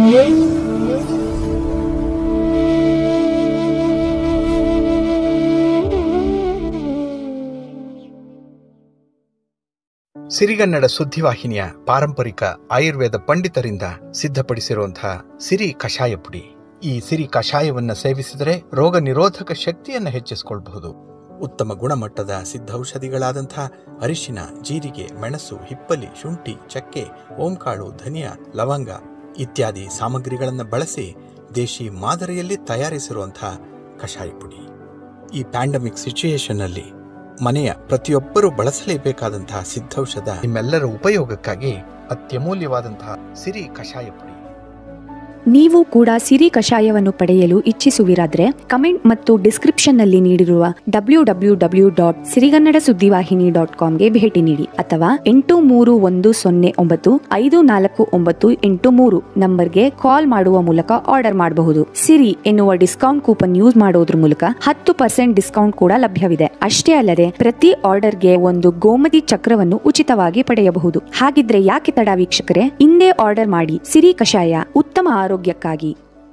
ಸಿರಿಗನ್ನಡ ಸುದ್ದಿವಾಹಿನಿಯ ಪಾರಂಪರಿಕ ಆಯುರ್ವೇದ ಪಂಡಿತರಿಂದ ಸಿದ್ಧಪಡಿಸಿರುವಂತಹ ಸಿರಿ ಕಷಾಯ ಪುಡಿ ಈ ಸಿರಿ ಕಷಾಯವನ್ನ ಸೇವಿಸಿದರೆ ರೋಗ ನಿರೋಧಕ ಶಕ್ತಿಯನ್ನು ಹೆಚ್ಚಿಸಿಕೊಳ್ಳಬಹುದು ಉತ್ತಮ ಗುಣಮಟ್ಟದ ಸಿದ್ಧೌಷಧಿಗಳಾದಂತಹ ಅರಿಶಿನ ಜೀರಿಗೆ ಮೆಣಸು ಹಿಪ್ಪಲಿ ಶುಂಠಿ ಚಕ್ಕೆ ಓಂಕಾಳು ಧನಿಯಾ ಲವಂಗ ಇತ್ಯಾದಿ ಸಾಮಗ್ರಿಗಳನ್ನು ಬಳಸಿ ದೇಶಿ ಮಾದರಿಯಲ್ಲಿ ತಯಾರಿಸಿರುವಂತಹ ಕಷಾಯ ಪುಡಿ ಈ ಪ್ಯಾಂಡಮಿಕ್ ಸಿಚುಯೇಷನ್ ಅಲ್ಲಿ ಮನೆಯ ಪ್ರತಿಯೊಬ್ಬರೂ ಬಳಸಲೇಬೇಕಾದಂತಹ ಸಿದ್ಧೌಷಧ ನಿಮ್ಮೆಲ್ಲರ ಉಪಯೋಗಕ್ಕಾಗಿ ಅತ್ಯಮೂಲ್ಯವಾದಂತಹ ಸಿರಿ ಕಷಾಯ ಪುಡಿ ನೀವು ಕೂಡ ಸಿರಿ ಕಷಾಯವನ್ನು ಪಡೆಯಲು ಇಚ್ಛಿಸುವಿರಾದ್ರೆ ಕಮೆಂಟ್ ಮತ್ತು ಡಿಸ್ಕ್ರಿಪ್ಷನ್ನಲ್ಲಿ ನೀಡಿರುವ W W W dot Sirigannada Suddivahini dot ಕಾಮ್ಗೆ ಭೇಟಿ ನೀಡಿ ಅಥವಾ ಎಂಟು ಮೂರು ಒಂದು ಸೊನ್ನೆ ಒಂಬತ್ತು ಐದು ನಾಲ್ಕು ಒಂಬತ್ತು ಎಂಟು ಮೂರು ನಂಬರ್ಗೆ ಕಾಲ್ ಮಾಡುವ ಮೂಲಕ ಆರ್ಡರ್ ಮಾಡಬಹುದು ಸಿರಿ ಎನ್ನುವ ಡಿಸ್ಕೌಂಟ್ ಕೂಪನ್ ಯೂಸ್ ಮಾಡೋದ್ರ ಮೂಲಕ ಹತ್ತು ಪರ್ಸೆಂಟ್ ಡಿಸ್ಕೌಂಟ್ ಕೂಡ ಲಭ್ಯವಿದೆ ಅಷ್ಟೇ ಅಲ್ಲದೆ ಪ್ರತಿ ಆರ್ಡರ್ಗೆ ಒಂದು ಗೋಮತಿ ಚಕ್ರವನ್ನು ಉಚಿತವಾಗಿ ಪಡೆಯಬಹುದು ಹಾಗಿದ್ರೆ ಯಾಕೆ ತಡ ವೀಕ್ಷಕರೇ ಇಂದೇ ಆರ್ಡರ್ ಮಾಡಿ ಸಿರಿ ಕಷಾಯ ಉತ್ತಮ ಆರೋಗ್ಯಕ್ಕಾಗಿ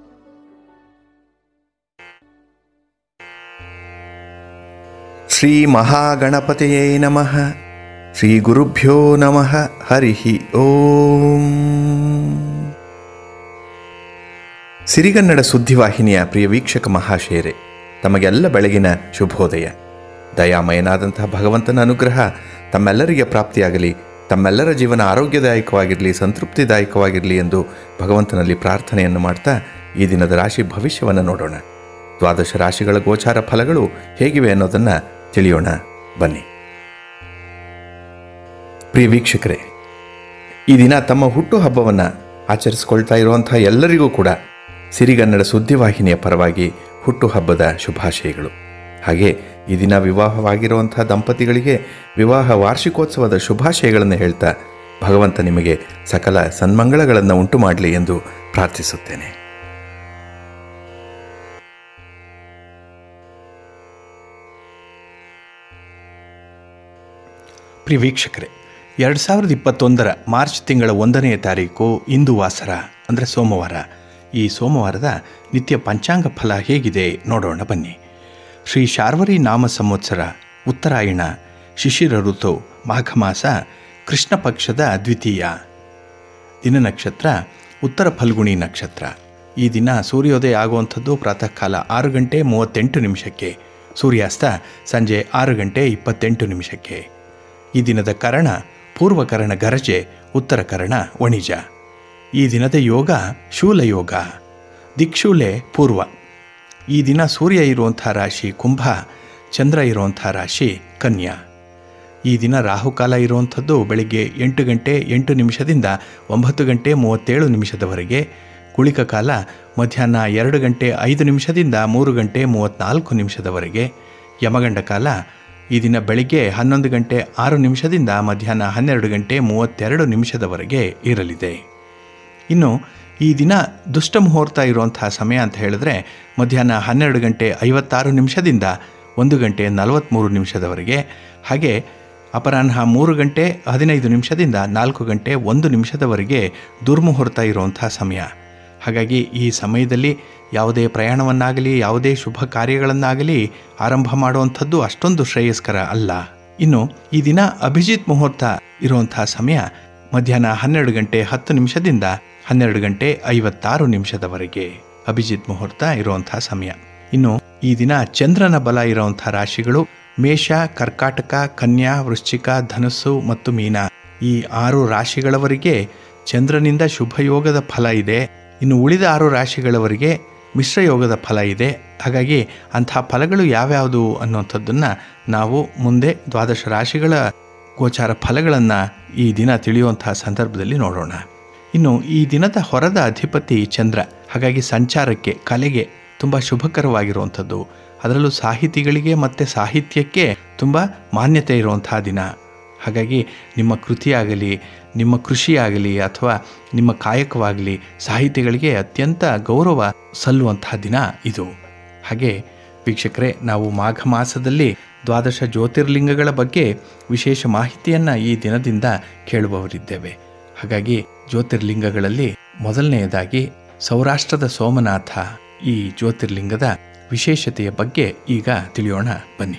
ಶ್ರೀ ಮಹಾಗಣಪತಿಯೇ ನಮಃ ಶ್ರೀ ಗುರುಭ್ಯೋ ನಮಃ ಹರಿ ಓಂ ಸಿರಿಗನ್ನಡ ಸುದ್ದಿವಾಹಿನಿಯ ಪ್ರಿಯ ವೀಕ್ಷಕ ಮಹಾಶಯರೇ ತಮಗೆಲ್ಲ ಬೆಳಗಿನ ಶುಭೋದಯ ದಯಾಮಯನಾದಂತಹ ಭಗವಂತನ ಅನುಗ್ರಹ ತಮ್ಮೆಲ್ಲರಿಗೆ ಪ್ರಾಪ್ತಿಯಾಗಲಿ ತಮ್ಮೆಲ್ಲರ ಜೀವನ ಆರೋಗ್ಯದಾಯಕವಾಗಿರಲಿ ಸಂತೃಪ್ತಿದಾಯಕವಾಗಿರಲಿ ಎಂದು ಭಗವಂತನಲ್ಲಿ ಪ್ರಾರ್ಥನೆಯನ್ನು ಮಾಡ್ತಾ ಈ ದಿನದ ರಾಶಿ ಭವಿಷ್ಯವನ್ನು ನೋಡೋಣ ದ್ವಾದಶ ರಾಶಿಗಳ ಗೋಚಾರ ಫಲಗಳು ಹೇಗಿವೆ ಅನ್ನೋದನ್ನು ತಿಳಿಯೋಣ ಬನ್ನಿ ಪ್ರಿಯ ವೀಕ್ಷಕರೇ ಈ ದಿನ ತಮ್ಮ ಹುಟ್ಟುಹಬ್ಬವನ್ನು ಆಚರಿಸಿಕೊಳ್ತಾ ಇರುವಂಥ ಎಲ್ಲರಿಗೂ ಕೂಡ ಸಿರಿಗನ್ನಡ ಸುದ್ದಿವಾಹಿನಿಯ ಪರವಾಗಿ ಹುಟ್ಟುಹಬ್ಬದ ಶುಭಾಶಯಗಳು ಹಾಗೆ ಈ ದಿನ ವಿವಾಹವಾಗಿರುವಂಥ ದಂಪತಿಗಳಿಗೆ ವಿವಾಹ ವಾರ್ಷಿಕೋತ್ಸವದ ಶುಭಾಶಯಗಳನ್ನು ಹೇಳ್ತಾ ಭಗವಂತ ನಿಮಗೆ ಸಕಲ ಸನ್ಮಂಗಳಗಳನ್ನು ಉಂಟು ಮಾಡಲಿ ಎಂದು ಪ್ರಾರ್ಥಿಸುತ್ತೇನೆ ಪ್ರಿಯ ವೀಕ್ಷಕರೇ ಎರಡು ಸಾವಿರದ ಇಪ್ಪತ್ತೊಂದರ ಮಾರ್ಚ್ ತಿಂಗಳ ಒಂದನೆಯ ತಾರೀಕು ಇಂದು ವಾಸರ ಅಂದರೆ ಸೋಮವಾರ ಈ ಸೋಮವಾರದ ನಿತ್ಯ ಪಂಚಾಂಗ ಫಲ ಹೇಗಿದೆ ನೋಡೋಣ ಬನ್ನಿ ಶ್ರೀ ಶಾರ್ವರಿ ನಾಮ ಸಂವತ್ಸರ ಉತ್ತರಾಯಣ ಶಿಶಿರ ಋತು ಮಾಘ ಮಾಸ ಕೃಷ್ಣ ಪಕ್ಷದ ದ್ವಿತೀಯ ದಿನ ನಕ್ಷತ್ರ ಉತ್ತರ ಫಲ್ಗುಣಿ ನಕ್ಷತ್ರ ಈ ದಿನ ಸೂರ್ಯೋದಯ ಆಗುವಂಥದ್ದು ಪ್ರಾತಃ ಕಾಲ ಆರು ಗಂಟೆ ಮೂವತ್ತೆಂಟು ನಿಮಿಷಕ್ಕೆ ಸೂರ್ಯಾಸ್ತ ಸಂಜೆ ಆರು ಗಂಟೆ ಇಪ್ಪತ್ತೆಂಟು ನಿಮಿಷಕ್ಕೆ ಈ ದಿನದ ಕರಣ ಪೂರ್ವಕರಣ ಗರಜೆ ಉತ್ತರ ಕರಣ ವಣಿಜ ಈ ದಿನದ ಯೋಗ ಶೂಲಯೋಗ ದಿಕ್ಷೂಲೆ ಪೂರ್ವ ಈ ದಿನ ಸೂರ್ಯ ಇರುವಂಥ ರಾಶಿ ಕುಂಭ ಚಂದ್ರ ಇರುವಂಥ ರಾಶಿ ಕನ್ಯಾ ಈ ದಿನ ರಾಹುಕಾಲ ಇರುವಂಥದ್ದು ಬೆಳಿಗ್ಗೆ ಎಂಟು ಗಂಟೆ ಎಂಟು ನಿಮಿಷದಿಂದ ಒಂಬತ್ತು ಗಂಟೆ ಮೂವತ್ತೇಳು ನಿಮಿಷದವರೆಗೆ ಗುಳಿಕ ಕಾಲ ಮಧ್ಯಾಹ್ನ ಎರಡು ಗಂಟೆ ಐದು ನಿಮಿಷದಿಂದ ಮೂರು ಗಂಟೆ ಮೂವತ್ತ್ನಾಲ್ಕು ನಿಮಿಷದವರೆಗೆ ಯಮಗಂಡ ಕಾಲ ಈ ದಿನ ಬೆಳಿಗ್ಗೆ ಹನ್ನೊಂದು ಗಂಟೆ ಆರು ನಿಮಿಷದಿಂದ ಮಧ್ಯಾಹ್ನ ಹನ್ನೆರಡು ಗಂಟೆ ಮೂವತ್ತೆರಡು ನಿಮಿಷದವರೆಗೆ ಇರಲಿದೆ ಇನ್ನು ಈ ದಿನ ದುಷ್ಟ ಮುಹೂರ್ತ ಇರುವಂತಹ ಸಮಯ ಅಂತ ಹೇಳಿದ್ರೆ ಮಧ್ಯಾಹ್ನ ಹನ್ನೆರಡು ಗಂಟೆ ಐವತ್ತಾರು ನಿಮಿಷದಿಂದ ಒಂದು ಗಂಟೆ ನಲವತ್ತ್ಮೂರು ನಿಮಿಷದವರೆಗೆ ಹಾಗೆ ಅಪರಾಹ್ನ ಮೂರು ಗಂಟೆ ಹದಿನೈದು ನಿಮಿಷದಿಂದ ನಾಲ್ಕು ಗಂಟೆ ಒಂದು ನಿಮಿಷದವರೆಗೆ ದುರ್ಮುಹೂರ್ತ ಇರುವಂತಹ ಸಮಯ ಹಾಗಾಗಿ ಈ ಸಮಯದಲ್ಲಿ ಯಾವುದೇ ಪ್ರಯಾಣವನ್ನಾಗಲಿ ಯಾವುದೇ ಶುಭ ಕಾರ್ಯಗಳನ್ನಾಗಲಿ ಆರಂಭ ಮಾಡುವಂಥದ್ದು ಅಷ್ಟೊಂದು ಶ್ರೇಯಸ್ಕರ ಅಲ್ಲ ಇನ್ನು ಈ ದಿನ ಅಭಿಜಿತ್ ಮುಹೂರ್ತ ಇರುವಂತಹ ಸಮಯ ಮಧ್ಯಾಹ್ನ ಹನ್ನೆರಡು ಗಂಟೆ ಹತ್ತು ನಿಮಿಷದಿಂದ ಹನ್ನೆರಡು ಗಂಟೆ ಐವತ್ತಾರು ನಿಮಿಷದವರೆಗೆ ಅಭಿಜಿತ್ ಮುಹೂರ್ತ ಇರುವಂತಹ ಸಮಯ ಇನ್ನು ಈ ದಿನ ಚಂದ್ರನ ಬಲ ಇರುವಂತಹ ರಾಶಿಗಳು ಮೇಷ ಕರ್ಕಾಟಕ ಕನ್ಯಾ ವೃಶ್ಚಿಕ ಧನುಸ್ಸು ಮತ್ತು ಮೀನ ಈ ಆರು ರಾಶಿಗಳವರಿಗೆ ಚಂದ್ರನಿಂದ ಶುಭಯೋಗದ ಫಲ ಇದೆ ಇನ್ನು ಉಳಿದ ಆರು ರಾಶಿಗಳವರಿಗೆ ಮಿಶ್ರಯೋಗದ ಫಲ ಇದೆ ಹಾಗಾಗಿ ಅಂಥ ಫಲಗಳು ಯಾವ್ಯಾವುದು ಅನ್ನುವಂಥದ್ದನ್ನು ನಾವು ಮುಂದೆ ದ್ವಾದಶ ರಾಶಿಗಳ ಗೋಚಾರ ಫಲಗಳನ್ನು ಈ ದಿನ ತಿಳಿಯುವಂತಹ ಸಂದರ್ಭದಲ್ಲಿ ನೋಡೋಣ ಇನ್ನು ಈ ದಿನದ ಹೊರದ ಅಧಿಪತಿ ಚಂದ್ರ ಹಾಗಾಗಿ ಸಂಚಾರಕ್ಕೆ ಕಲೆಗೆ ತುಂಬ ಶುಭಕರವಾಗಿರುವಂಥದ್ದು ಅದರಲ್ಲೂ ಸಾಹಿತಿಗಳಿಗೆ ಮತ್ತು ಸಾಹಿತ್ಯಕ್ಕೆ ತುಂಬ ಮಾನ್ಯತೆ ಇರುವಂತಹ ದಿನ ಹಾಗಾಗಿ ನಿಮ್ಮ ಕೃತಿಯಾಗಲಿ ನಿಮ್ಮ ಕೃಷಿಯಾಗಲಿ ಅಥವಾ ನಿಮ್ಮ ಕಾಯಕವಾಗಲಿ ಸಾಹಿತಿಗಳಿಗೆ ಅತ್ಯಂತ ಗೌರವ ಸಲ್ಲುವಂತಹ ದಿನ ಇದು ಹಾಗೆ ವೀಕ್ಷಕರೇ ನಾವು ಮಾಘ ಮಾಸದಲ್ಲಿ ದ್ವಾದಶ ಜ್ಯೋತಿರ್ಲಿಂಗಗಳ ಬಗ್ಗೆ ವಿಶೇಷ ಮಾಹಿತಿಯನ್ನು ಈ ದಿನದಿಂದ ಕೇಳುವವರಿದ್ದೇವೆ ಹಾಗಾಗಿ ಜ್ಯೋತಿರ್ಲಿಂಗಗಳಲ್ಲಿ ಮೊದಲನೆಯದಾಗಿ ಸೌರಾಷ್ಟ್ರದ ಸೋಮನಾಥ ಈ ಜ್ಯೋತಿರ್ಲಿಂಗದ ವಿಶೇಷತೆಯ ಬಗ್ಗೆ ಈಗ ತಿಳಿಯೋಣ ಬನ್ನಿ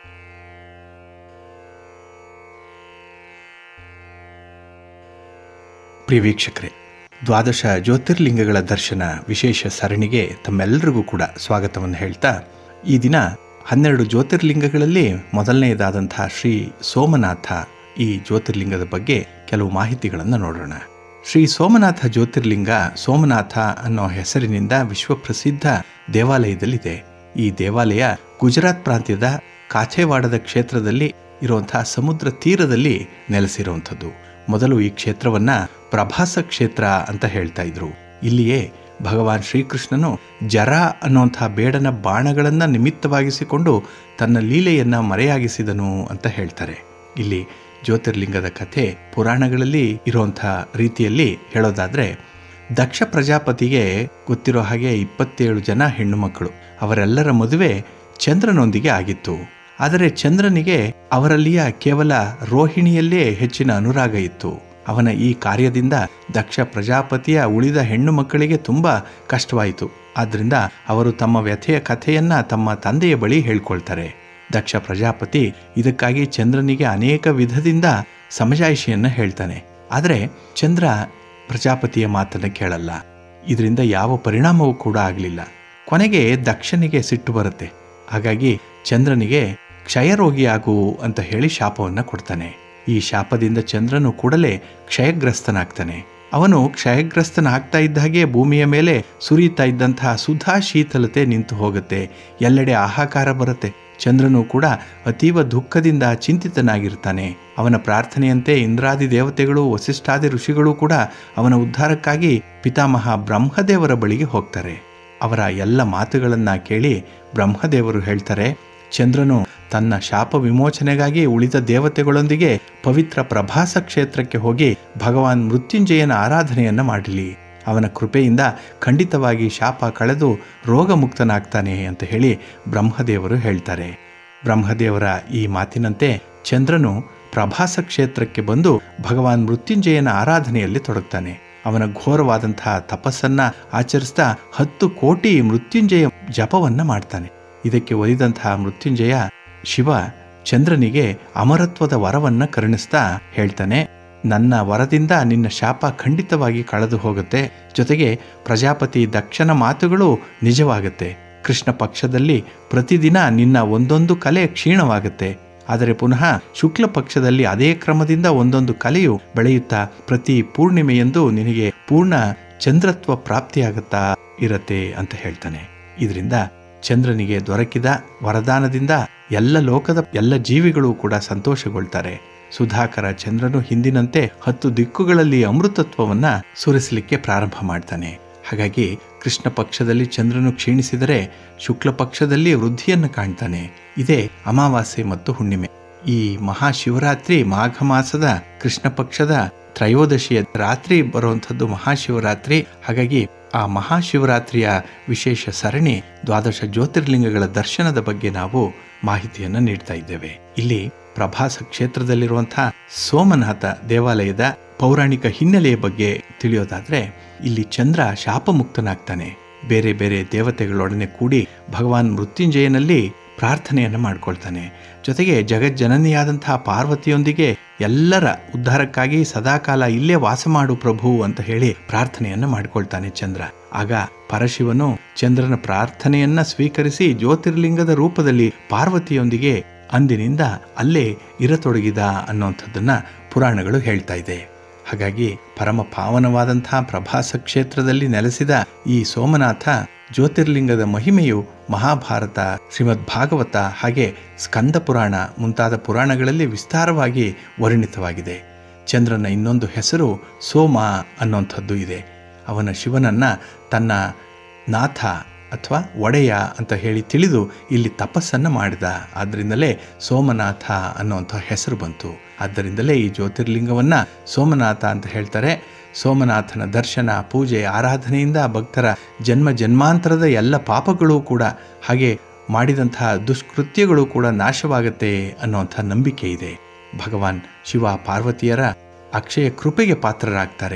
ಪ್ರಿಯ ವೀಕ್ಷಕರೇ ದ್ವಾದಶ ಜ್ಯೋತಿರ್ಲಿಂಗಗಳ ದರ್ಶನ ವಿಶೇಷ ಸರಣಿಗೆ ತಮ್ಮೆಲ್ಲರಿಗೂ ಕೂಡ ಸ್ವಾಗತವನ್ನು ಹೇಳ್ತಾ ಈ ದಿನ ಹನ್ನೆರಡು ಜ್ಯೋತಿರ್ಲಿಂಗಗಳಲ್ಲಿ ಮೊದಲನೆಯದಾದಂತಹ ಶ್ರೀ ಸೋಮನಾಥ ಈ ಜ್ಯೋತಿರ್ಲಿಂಗದ ಬಗ್ಗೆ ಕೆಲವು ಮಾಹಿತಿಗಳನ್ನು ನೋಡೋಣ ಶ್ರೀ ಸೋಮನಾಥ ಜ್ಯೋತಿರ್ಲಿಂಗ ಸೋಮನಾಥ ಅನ್ನೋ ಹೆಸರಿನಿಂದ ವಿಶ್ವಪ್ರಸಿದ್ಧ ದೇವಾಲಯದಲ್ಲಿದೆ ಈ ದೇವಾಲಯ ಗುಜರಾತ್ ಪ್ರಾಂತ್ಯದ ಕಾಥೇವಾಡದ ಕ್ಷೇತ್ರದಲ್ಲಿ ಇರುವಂತಹ ಸಮುದ್ರ ತೀರದಲ್ಲಿ ನೆಲೆಸಿರುವಂಥದ್ದು ಮೊದಲು ಈ ಕ್ಷೇತ್ರವನ್ನ ಪ್ರಭಾಸ ಕ್ಷೇತ್ರ ಅಂತ ಹೇಳ್ತಾ ಇದ್ರು ಇಲ್ಲಿಯೇ ಭಗವಾನ್ ಶ್ರೀಕೃಷ್ಣನು ಜರ ಅನ್ನುವಂಥ ಬೇಡನ ಬಾಣಗಳನ್ನು ನಿಮಿತ್ತವಾಗಿಸಿಕೊಂಡು ತನ್ನ ಲೀಲೆಯನ್ನ ಮರೆಯಾಗಿಸಿದನು ಅಂತ ಹೇಳ್ತಾರೆ ಇಲ್ಲಿ ಜ್ಯೋತಿರ್ಲಿಂಗದ ಕಥೆ ಪುರಾಣಗಳಲ್ಲಿ ಇರುವಂಥ ರೀತಿಯಲ್ಲಿ ಹೇಳೋದಾದ್ರೆ ದಕ್ಷ ಪ್ರಜಾಪತಿಗೆ ಗೊತ್ತಿರೋ ಹಾಗೆ ಇಪ್ಪತ್ತೇಳು ಜನ ಹೆಣ್ಣು ಮಕ್ಕಳು ಅವರೆಲ್ಲರ ಮದುವೆ ಚಂದ್ರನೊಂದಿಗೆ ಆಗಿತ್ತು ಆದರೆ ಚಂದ್ರನಿಗೆ ಅವರಲ್ಲಿಯ ಕೇವಲ ರೋಹಿಣಿಯಲ್ಲೇ ಹೆಚ್ಚಿನ ಅನುರಾಗ ಇತ್ತು ಅವನ ಈ ಕಾರ್ಯದಿಂದ ದಕ್ಷ ಪ್ರಜಾಪತಿಯ ಉಳಿದ ಹೆಣ್ಣು ಮಕ್ಕಳಿಗೆ ತುಂಬ ಕಷ್ಟವಾಯಿತು ಆದ್ದರಿಂದ ಅವರು ತಮ್ಮ ವ್ಯಥೆಯ ಕಥೆಯನ್ನ ತಮ್ಮ ತಂದೆಯ ಬಳಿ ಹೇಳ್ಕೊಳ್ತಾರೆ ದಕ್ಷ ಪ್ರಜಾಪತಿ ಇದಕ್ಕಾಗಿ ಚಂದ್ರನಿಗೆ ಅನೇಕ ವಿಧದಿಂದ ಸಮಜಾಯಿಷಿಯನ್ನ ಹೇಳ್ತಾನೆ ಆದರೆ ಚಂದ್ರ ಪ್ರಜಾಪತಿಯ ಮಾತನ್ನು ಕೇಳಲ್ಲ ಇದರಿಂದ ಯಾವ ಪರಿಣಾಮವೂ ಕೂಡ ಆಗಲಿಲ್ಲ ಕೊನೆಗೆ ದಕ್ಷನಿಗೆ ಸಿಟ್ಟು ಬರುತ್ತೆ ಹಾಗಾಗಿ ಚಂದ್ರನಿಗೆ ಕ್ಷಯರೋಗಿಯಾಗು ಅಂತ ಹೇಳಿ ಶಾಪವನ್ನು ಕೊಡ್ತಾನೆ ಈ ಶಾಪದಿಂದ ಚಂದ್ರನು ಕೂಡಲೇ ಕ್ಷಯಗ್ರಸ್ತನಾಗ್ತಾನೆ ಅವನು ಕ್ಷಯಗ್ರಸ್ತನಾಗ್ತಾ ಇದ್ದ ಹಾಗೆ ಭೂಮಿಯ ಮೇಲೆ ಸುರಿಯುತ್ತಾ ಇದ್ದಂತಹ ಸುಧಾ ಶೀತಲತೆ ನಿಂತು ಹೋಗುತ್ತೆ ಎಲ್ಲೆಡೆ ಆಹಾಕಾರ ಬರುತ್ತೆ ಚಂದ್ರನು ಕೂಡ ಅತೀವ ದುಃಖದಿಂದ ಚಿಂತಿತನಾಗಿರ್ತಾನೆ ಅವನ ಪ್ರಾರ್ಥನೆಯಂತೆ ಇಂದ್ರಾದಿ ದೇವತೆಗಳು ವಸಿಷ್ಠಾದಿ ಋಷಿಗಳು ಕೂಡ ಅವನ ಉದ್ಧಾರಕ್ಕಾಗಿ ಪಿತಾಮಹ ಬ್ರಹ್ಮದೇವರ ಬಳಿಗೆ ಹೋಗ್ತಾರೆ ಅವರ ಎಲ್ಲ ಮಾತುಗಳನ್ನ ಕೇಳಿ ಬ್ರಹ್ಮದೇವರು ಹೇಳ್ತಾರೆ ಚಂದ್ರನು ತನ್ನ ಶಾಪ ವಿಮೋಚನೆಗಾಗಿ ಉಳಿದ ದೇವತೆಗಳೊಂದಿಗೆ ಪವಿತ್ರ ಪ್ರಭಾಸ ಕ್ಷೇತ್ರಕ್ಕೆ ಹೋಗಿ ಭಗವಾನ್ ಮೃತ್ಯುಂಜಯನ ಆರಾಧನೆಯನ್ನ ಮಾಡಲಿ ಅವನ ಕೃಪೆಯಿಂದ ಖಂಡಿತವಾಗಿ ಶಾಪ ಕಳೆದು ರೋಗಮುಕ್ತನಾಗ್ತಾನೆ ಅಂತ ಹೇಳಿ ಬ್ರಹ್ಮದೇವರು ಹೇಳ್ತಾರೆ ಬ್ರಹ್ಮದೇವರ ಈ ಮಾತಿನಂತೆ ಚಂದ್ರನು ಪ್ರಭಾಸ ಕ್ಷೇತ್ರಕ್ಕೆ ಬಂದು ಭಗವಾನ್ ಮೃತ್ಯುಂಜಯನ ಆರಾಧನೆಯಲ್ಲಿ ತೊಡಗ್ತಾನೆ ಅವನ ಘೋರವಾದಂತಹ ತಪಸ್ಸನ್ನ ಆಚರಿಸ್ತಾ ಹತ್ತು ಕೋಟಿ ಮೃತ್ಯುಂಜಯ ಜಪವನ್ನ ಮಾಡ್ತಾನೆ ಇದಕ್ಕೆ ಒಲಿದಂತಹ ಮೃತ್ಯುಂಜಯ ಶಿವ ಚಂದ್ರನಿಗೆ ಅಮರತ್ವದ ವರವನ್ನ ಕರುಣಿಸ್ತಾ ಹೇಳ್ತಾನೆ ನನ್ನ ವರದಿಂದ ನಿನ್ನ ಶಾಪ ಖಂಡಿತವಾಗಿ ಕಳೆದು ಹೋಗುತ್ತೆ ಜೊತೆಗೆ ಪ್ರಜಾಪತಿ ದಕ್ಷನ ಮಾತುಗಳು ನಿಜವಾಗುತ್ತೆ ಕೃಷ್ಣ ಪಕ್ಷದಲ್ಲಿ ಪ್ರತಿದಿನ ನಿನ್ನ ಒಂದೊಂದು ಕಲೆ ಕ್ಷೀಣವಾಗುತ್ತೆ ಆದರೆ ಪುನಃ ಶುಕ್ಲ ಪಕ್ಷದಲ್ಲಿ ಅದೇ ಕ್ರಮದಿಂದ ಒಂದೊಂದು ಕಲೆಯು ಬೆಳೆಯುತ್ತಾ ಪ್ರತಿ ಪೂರ್ಣಿಮೆಯಂದು ನಿನಗೆ ಪೂರ್ಣ ಚಂದ್ರತ್ವ ಪ್ರಾಪ್ತಿಯಾಗುತ್ತಾ ಇರತ್ತೆ ಅಂತ ಹೇಳ್ತಾನೆ ಇದರಿಂದ ಚಂದ್ರನಿಗೆ ದೊರಕಿದ ವರದಾನದಿಂದ ಎಲ್ಲ ಲೋಕದ ಎಲ್ಲ ಜೀವಿಗಳು ಕೂಡ ಸಂತೋಷಗೊಳ್ತಾರೆ ಸುಧಾಕರ ಚಂದ್ರನು ಹಿಂದಿನಂತೆ ಹತ್ತು ದಿಕ್ಕುಗಳಲ್ಲಿ ಅಮೃತತ್ವವನ್ನ ಸುರಿಸಲಿಕ್ಕೆ ಪ್ರಾರಂಭ ಮಾಡ್ತಾನೆ ಹಾಗಾಗಿ ಕೃಷ್ಣ ಪಕ್ಷದಲ್ಲಿ ಚಂದ್ರನು ಕ್ಷೀಣಿಸಿದರೆ ಶುಕ್ಲ ಪಕ್ಷದಲ್ಲಿ ವೃದ್ಧಿಯನ್ನು ಕಾಣ್ತಾನೆ ಇದೇ ಅಮಾವಾಸ್ಯೆ ಮತ್ತು ಹುಣ್ಣಿಮೆ ಈ ಮಹಾಶಿವರಾತ್ರಿ ಮಾಘ ಮಾಸದ ಕೃಷ್ಣ ಪಕ್ಷದ ತ್ರಯೋದಶಿಯ ರಾತ್ರಿ ಬರುವಂಥದ್ದು ಮಹಾಶಿವರಾತ್ರಿ ಹಾಗಾಗಿ ಆ ಮಹಾಶಿವರಾತ್ರಿಯ ವಿಶೇಷ ಸರಣಿ ದ್ವಾದಶ ಜ್ಯೋತಿರ್ಲಿಂಗಗಳ ದರ್ಶನದ ಬಗ್ಗೆ ನಾವು ಮಾಹಿತಿಯನ್ನು ನೀಡ್ತಾ ಇದ್ದೇವೆ ಇಲ್ಲಿ ಪ್ರಭಾಸ ಕ್ಷೇತ್ರದಲ್ಲಿರುವಂತಹ ಸೋಮನಾಥ ದೇವಾಲಯದ ಪೌರಾಣಿಕ ಹಿನ್ನೆಲೆಯ ಬಗ್ಗೆ ತಿಳಿಯೋದಾದ್ರೆ ಇಲ್ಲಿ ಚಂದ್ರ ಶಾಪಮುಕ್ತನಾಗ್ತಾನೆ ಬೇರೆ ಬೇರೆ ದೇವತೆಗಳೊಡನೆ ಕೂಡಿ ಭಗವಾನ್ ಮೃತ್ಯುಂಜಯನಲ್ಲಿ ಪ್ರಾರ್ಥನೆಯನ್ನು ಮಾಡ್ಕೊಳ್ತಾನೆ ಜೊತೆಗೆ ಜಗಜ್ಜನನಿಯಾದಂತಹ ಪಾರ್ವತಿಯೊಂದಿಗೆ ಎಲ್ಲರ ಉದ್ಧಾರಕ್ಕಾಗಿ ಸದಾಕಾಲ ಇಲ್ಲೇ ವಾಸ ಮಾಡು ಪ್ರಭು ಅಂತ ಹೇಳಿ ಪ್ರಾರ್ಥನೆಯನ್ನ ಮಾಡ್ಕೊಳ್ತಾನೆ ಚಂದ್ರ ಆಗ ಪರಶಿವನು ಚಂದ್ರನ ಪ್ರಾರ್ಥನೆಯನ್ನ ಸ್ವೀಕರಿಸಿ ಜ್ಯೋತಿರ್ಲಿಂಗದ ರೂಪದಲ್ಲಿ ಪಾರ್ವತಿಯೊಂದಿಗೆ ಅಂದಿನಿಂದ ಅಲ್ಲೇ ಇರತೊಡಗಿದ ಅನ್ನುವಂಥದ್ದನ್ನ ಪುರಾಣಗಳು ಹೇಳ್ತಾ ಇದೆ ಹಾಗಾಗಿ ಪರಮ ಪಾವನವಾದಂತಹ ಪ್ರಭಾಸ ಕ್ಷೇತ್ರದಲ್ಲಿ ನೆಲೆಸಿದ ಈ ಸೋಮನಾಥ ಜ್ಯೋತಿರ್ಲಿಂಗದ ಮಹಿಮೆಯು ಮಹಾಭಾರತ ಶ್ರೀಮದ್ ಭಾಗವತ ಹಾಗೆ ಸ್ಕಂದ ಪುರಾಣ ಮುಂತಾದ ಪುರಾಣಗಳಲ್ಲಿ ವಿಸ್ತಾರವಾಗಿ ವರ್ಣಿತವಾಗಿದೆ ಚಂದ್ರನ ಇನ್ನೊಂದು ಹೆಸರು ಸೋಮ ಅನ್ನುವಂಥದ್ದು ಇದೆ ಅವನ ಶಿವನನ್ನ ತನ್ನ ನಾಥ ಅಥವಾ ಒಡೆಯ ಅಂತ ಹೇಳಿ ತಿಳಿದು ಇಲ್ಲಿ ತಪಸ್ಸನ್ನು ಮಾಡಿದ ಆದ್ದರಿಂದಲೇ ಸೋಮನಾಥ ಅನ್ನುವಂಥ ಹೆಸರು ಬಂತು ಆದ್ದರಿಂದಲೇ ಈ ಜ್ಯೋತಿರ್ಲಿಂಗವನ್ನು ಸೋಮನಾಥ ಅಂತ ಹೇಳ್ತಾರೆ ಸೋಮನಾಥನ ದರ್ಶನ ಪೂಜೆ ಆರಾಧನೆಯಿಂದ ಭಕ್ತರ ಜನ್ಮ ಜನ್ಮಾಂತರದ ಎಲ್ಲ ಪಾಪಗಳು ಕೂಡ ಹಾಗೆ ಮಾಡಿದಂತಹ ದುಷ್ಕೃತ್ಯಗಳು ಕೂಡ ನಾಶವಾಗುತ್ತೆ ಅನ್ನುವಂಥ ನಂಬಿಕೆ ಇದೆ ಭಗವಾನ್ ಶಿವ ಪಾರ್ವತಿಯರ ಅಕ್ಷಯ ಕೃಪೆಗೆ ಪಾತ್ರರಾಗ್ತಾರೆ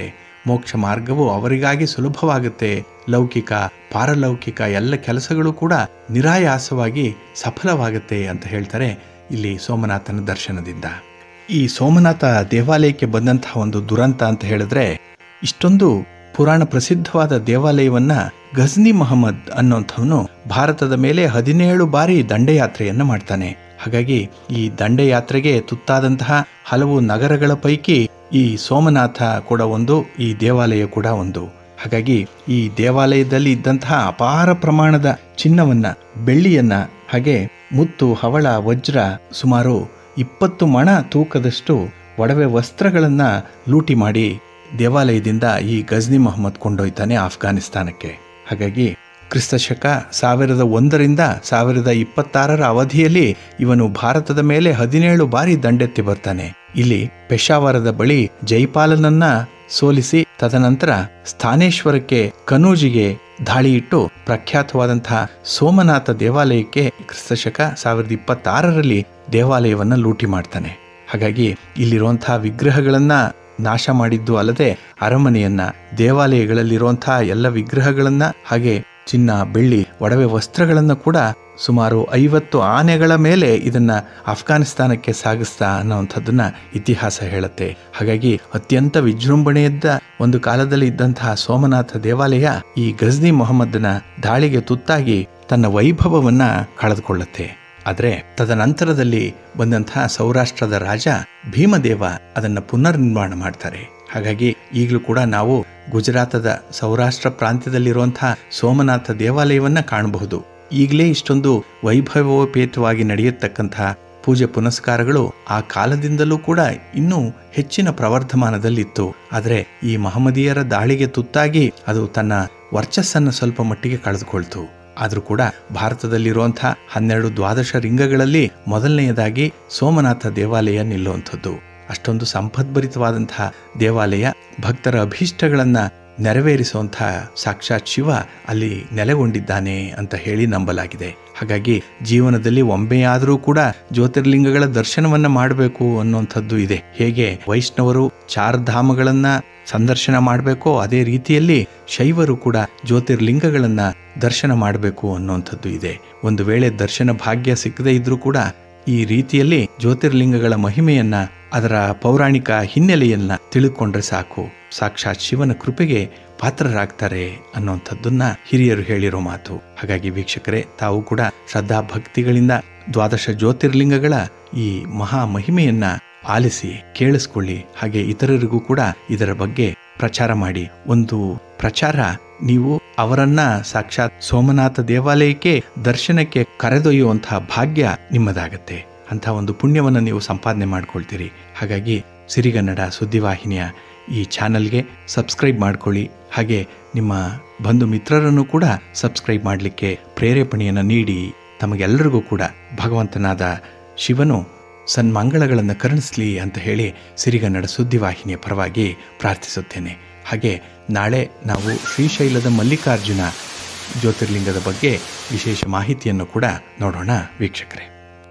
ಮೋಕ್ಷ ಮಾರ್ಗವು ಅವರಿಗಾಗಿ ಸುಲಭವಾಗುತ್ತೆ ಲೌಕಿಕ ಪಾರಲೌಕಿಕ ಎಲ್ಲ ಕೆಲಸಗಳು ಕೂಡ ನಿರಾಯಾಸವಾಗಿ ಸಫಲವಾಗುತ್ತೆ ಅಂತ ಹೇಳ್ತಾರೆ ಇಲ್ಲಿ ಸೋಮನಾಥನ ದರ್ಶನದಿಂದ ಈ ಸೋಮನಾಥ ದೇವಾಲಯಕ್ಕೆ ಬಂದಂತಹ ಒಂದು ದುರಂತ ಅಂತ ಹೇಳಿದ್ರೆ ಇಷ್ಟೊಂದು ಪುರಾಣ ಪ್ರಸಿದ್ಧವಾದ ದೇವಾಲಯವನ್ನ ಗಜ್ನಿ ಮಹಮ್ಮದ್ ಅನ್ನೋಂಥವನು ಭಾರತದ ಮೇಲೆ ಹದಿನೇಳು ಬಾರಿ ದಂಡಯಾತ್ರೆಯನ್ನ ಮಾಡ್ತಾನೆ ಹಾಗಾಗಿ ಈ ದಂಡಯಾತ್ರೆಗೆ ತುತ್ತಾದಂತಹ ಹಲವು ನಗರಗಳ ಪೈಕಿ ಈ ಸೋಮನಾಥ ಕೂಡ ಒಂದು ಈ ದೇವಾಲಯ ಕೂಡ ಒಂದು ಹಾಗಾಗಿ ಈ ದೇವಾಲಯದಲ್ಲಿ ಇದ್ದಂತಹ ಅಪಾರ ಪ್ರಮಾಣದ ಚಿನ್ನವನ್ನ ಬೆಳ್ಳಿಯನ್ನ ಹಾಗೆ ಮುತ್ತು ಹವಳ ವಜ್ರ ಸುಮಾರು ಇಪ್ಪತ್ತು ಮಣ ತೂಕದಷ್ಟು ಒಡವೆ ವಸ್ತ್ರಗಳನ್ನ ಲೂಟಿ ಮಾಡಿ ದೇವಾಲಯದಿಂದ ಈ ಗಜ್ನಿ ಮೊಹಮ್ಮದ್ ಕೊಂಡೊಯ್ತಾನೆ ಆಫ್ಘಾನಿಸ್ತಾನಕ್ಕೆ ಹಾಗಾಗಿ ಕ್ರಿಸ್ತಶಕ ಸಾವಿರದ ಒಂದರಿಂದ ಸಾವಿರದ ಇಪ್ಪತ್ತಾರರ ಅವಧಿಯಲ್ಲಿ ಇವನು ಭಾರತದ ಮೇಲೆ ಹದಿನೇಳು ಬಾರಿ ದಂಡೆತ್ತಿ ಬರ್ತಾನೆ ಇಲ್ಲಿ ಪೆಶಾವರದ ಬಳಿ ಜೈಪಾಲನನ್ನ ಸೋಲಿಸಿ ತದನಂತರ ಸ್ಥಾನೇಶ್ವರಕ್ಕೆ ಕನೂಜಿಗೆ ದಾಳಿ ಇಟ್ಟು ಪ್ರಖ್ಯಾತವಾದಂತಹ ಸೋಮನಾಥ ದೇವಾಲಯಕ್ಕೆ ಕ್ರಿಸ್ತಶಕ ಸಾವಿರದ ಇಪ್ಪತ್ತಾರರಲ್ಲಿ ದೇವಾಲಯವನ್ನ ಲೂಟಿ ಮಾಡ್ತಾನೆ ಹಾಗಾಗಿ ಇಲ್ಲಿರುವಂತಹ ವಿಗ್ರಹಗಳನ್ನ ನಾಶ ಮಾಡಿದ್ದು ಅಲ್ಲದೆ ಅರಮನೆಯನ್ನ ದೇವಾಲಯಗಳಲ್ಲಿರುವಂತಹ ಎಲ್ಲ ವಿಗ್ರಹಗಳನ್ನ ಹಾಗೆ ಚಿನ್ನ ಬೆಳ್ಳಿ ಒಡವೆ ವಸ್ತ್ರಗಳನ್ನ ಕೂಡ ಸುಮಾರು ಐವತ್ತು ಆನೆಗಳ ಮೇಲೆ ಇದನ್ನ ಅಫ್ಘಾನಿಸ್ತಾನಕ್ಕೆ ಸಾಗಿಸ್ತಾ ಅನ್ನೋವಂಥದ್ದನ್ನ ಇತಿಹಾಸ ಹೇಳುತ್ತೆ ಹಾಗಾಗಿ ಅತ್ಯಂತ ವಿಜೃಂಭಣೆಯದ್ದ ಒಂದು ಕಾಲದಲ್ಲಿ ಇದ್ದಂತಹ ಸೋಮನಾಥ ದೇವಾಲಯ ಈ ಗಜ್ನಿ ಮೊಹಮ್ಮದನ ದಾಳಿಗೆ ತುತ್ತಾಗಿ ತನ್ನ ವೈಭವವನ್ನ ಕಳೆದುಕೊಳ್ಳುತ್ತೆ ಆದರೆ ತದನಂತರದಲ್ಲಿ ಬಂದಂತಹ ಸೌರಾಷ್ಟ್ರದ ರಾಜ ಭೀಮದೇವ ಅದನ್ನು ಪುನರ್ ನಿರ್ಮಾಣ ಮಾಡ್ತಾರೆ ಹಾಗಾಗಿ ಈಗಲೂ ಕೂಡ ನಾವು ಗುಜರಾತದ ಸೌರಾಷ್ಟ್ರ ಪ್ರಾಂತ್ಯದಲ್ಲಿರುವಂತಹ ಸೋಮನಾಥ ದೇವಾಲಯವನ್ನ ಕಾಣಬಹುದು ಈಗಲೇ ಇಷ್ಟೊಂದು ವೈಭವೋಪೇತವಾಗಿ ನಡೆಯತಕ್ಕಂತಹ ಪೂಜೆ ಪುನಸ್ಕಾರಗಳು ಆ ಕಾಲದಿಂದಲೂ ಕೂಡ ಇನ್ನೂ ಹೆಚ್ಚಿನ ಪ್ರವರ್ಧಮಾನದಲ್ಲಿತ್ತು ಆದರೆ ಈ ಮಹಮ್ಮದೀಯರ ದಾಳಿಗೆ ತುತ್ತಾಗಿ ಅದು ತನ್ನ ವರ್ಚಸ್ಸನ್ನು ಸ್ವಲ್ಪ ಮಟ್ಟಿಗೆ ಕಳೆದುಕೊಳ್ತು ಆದರೂ ಕೂಡ ಭಾರತದಲ್ಲಿರುವಂತಹ ಹನ್ನೆರಡು ದ್ವಾದಶ ಲಿಂಗಗಳಲ್ಲಿ ಮೊದಲನೆಯದಾಗಿ ಸೋಮನಾಥ ದೇವಾಲಯ ನಿಲ್ಲುವಂಥದ್ದು ಅಷ್ಟೊಂದು ಸಂಪದ್ಭರಿತವಾದಂತಹ ದೇವಾಲಯ ಭಕ್ತರ ಅಭೀಷ್ಟಗಳನ್ನ ನೆರವೇರಿಸುವಂತಹ ಸಾಕ್ಷಾತ್ ಶಿವ ಅಲ್ಲಿ ನೆಲೆಗೊಂಡಿದ್ದಾನೆ ಅಂತ ಹೇಳಿ ನಂಬಲಾಗಿದೆ ಹಾಗಾಗಿ ಜೀವನದಲ್ಲಿ ಒಮ್ಮೆಯಾದರೂ ಕೂಡ ಜ್ಯೋತಿರ್ಲಿಂಗಗಳ ದರ್ಶನವನ್ನ ಮಾಡಬೇಕು ಅನ್ನುವಂಥದ್ದು ಇದೆ ಹೇಗೆ ವೈಷ್ಣವರು ಚಾರ್ಧಾಮಗಳನ್ನ ಸಂದರ್ಶನ ಮಾಡಬೇಕೋ ಅದೇ ರೀತಿಯಲ್ಲಿ ಶೈವರು ಕೂಡ ಜ್ಯೋತಿರ್ಲಿಂಗಗಳನ್ನ ದರ್ಶನ ಮಾಡಬೇಕು ಅನ್ನುವಂಥದ್ದು ಇದೆ ಒಂದು ವೇಳೆ ದರ್ಶನ ಭಾಗ್ಯ ಸಿಕ್ಕದೇ ಇದ್ರೂ ಕೂಡ ಈ ರೀತಿಯಲ್ಲಿ ಜ್ಯೋತಿರ್ಲಿಂಗಗಳ ಮಹಿಮೆಯನ್ನ ಅದರ ಪೌರಾಣಿಕ ಹಿನ್ನೆಲೆಯನ್ನ ತಿಳ್ಕೊಂಡ್ರೆ ಸಾಕು ಸಾಕ್ಷಾತ್ ಶಿವನ ಕೃಪೆಗೆ ಪಾತ್ರರಾಗ್ತಾರೆ ಅನ್ನುವಂಥದ್ದನ್ನ ಹಿರಿಯರು ಹೇಳಿರೋ ಮಾತು ಹಾಗಾಗಿ ವೀಕ್ಷಕರೇ ತಾವು ಕೂಡ ಶ್ರದ್ಧಾ ಭಕ್ತಿಗಳಿಂದ ದ್ವಾದಶ ಜ್ಯೋತಿರ್ಲಿಂಗಗಳ ಈ ಮಹಾ ಮಹಿಮೆಯನ್ನ ಆಲಿಸಿ ಕೇಳಿಸ್ಕೊಳ್ಳಿ ಹಾಗೆ ಇತರರಿಗೂ ಕೂಡ ಇದರ ಬಗ್ಗೆ ಪ್ರಚಾರ ಮಾಡಿ ಒಂದು ಪ್ರಚಾರ ನೀವು ಅವರನ್ನ ಸಾಕ್ಷಾತ್ ಸೋಮನಾಥ ದೇವಾಲಯಕ್ಕೆ ದರ್ಶನಕ್ಕೆ ಕರೆದೊಯ್ಯುವಂತಹ ಭಾಗ್ಯ ನಿಮ್ಮದಾಗತ್ತೆ ಅಂತ ಒಂದು ಪುಣ್ಯವನ್ನು ನೀವು ಸಂಪಾದನೆ ಮಾಡ್ಕೊಳ್ತೀರಿ ಹಾಗಾಗಿ ಸಿರಿಗನ್ನಡ ಸುದ್ದಿವಾಹಿನಿಯ ಈ ಚಾನಲ್ಗೆ ಸಬ್ಸ್ಕ್ರೈಬ್ ಮಾಡ್ಕೊಳ್ಳಿ ಹಾಗೆ ನಿಮ್ಮ ಬಂಧು ಮಿತ್ರರನ್ನು ಕೂಡ ಸಬ್ಸ್ಕ್ರೈಬ್ ಮಾಡಲಿಕ್ಕೆ ಪ್ರೇರೇಪಣೆಯನ್ನು ನೀಡಿ ತಮಗೆಲ್ಲರಿಗೂ ಕೂಡ ಭಗವಂತನಾದ ಶಿವನು ಸನ್ಮಂಗಳಗಳನ್ನು ಕರುಣಿಸಲಿ ಅಂತ ಹೇಳಿ ಸಿರಿಗನ್ನಡ ಸುದ್ದಿವಾಹಿನಿಯ ಪರವಾಗಿ ಪ್ರಾರ್ಥಿಸುತ್ತೇನೆ ಹಾಗೆ ನಾಳೆ ನಾವು ಶ್ರೀಶೈಲದ ಮಲ್ಲಿಕಾರ್ಜುನ ಜ್ಯೋತಿರ್ಲಿಂಗದ ಬಗ್ಗೆ ವಿಶೇಷ ಮಾಹಿತಿಯನ್ನು ಕೂಡ ನೋಡೋಣ ವೀಕ್ಷಕರೇ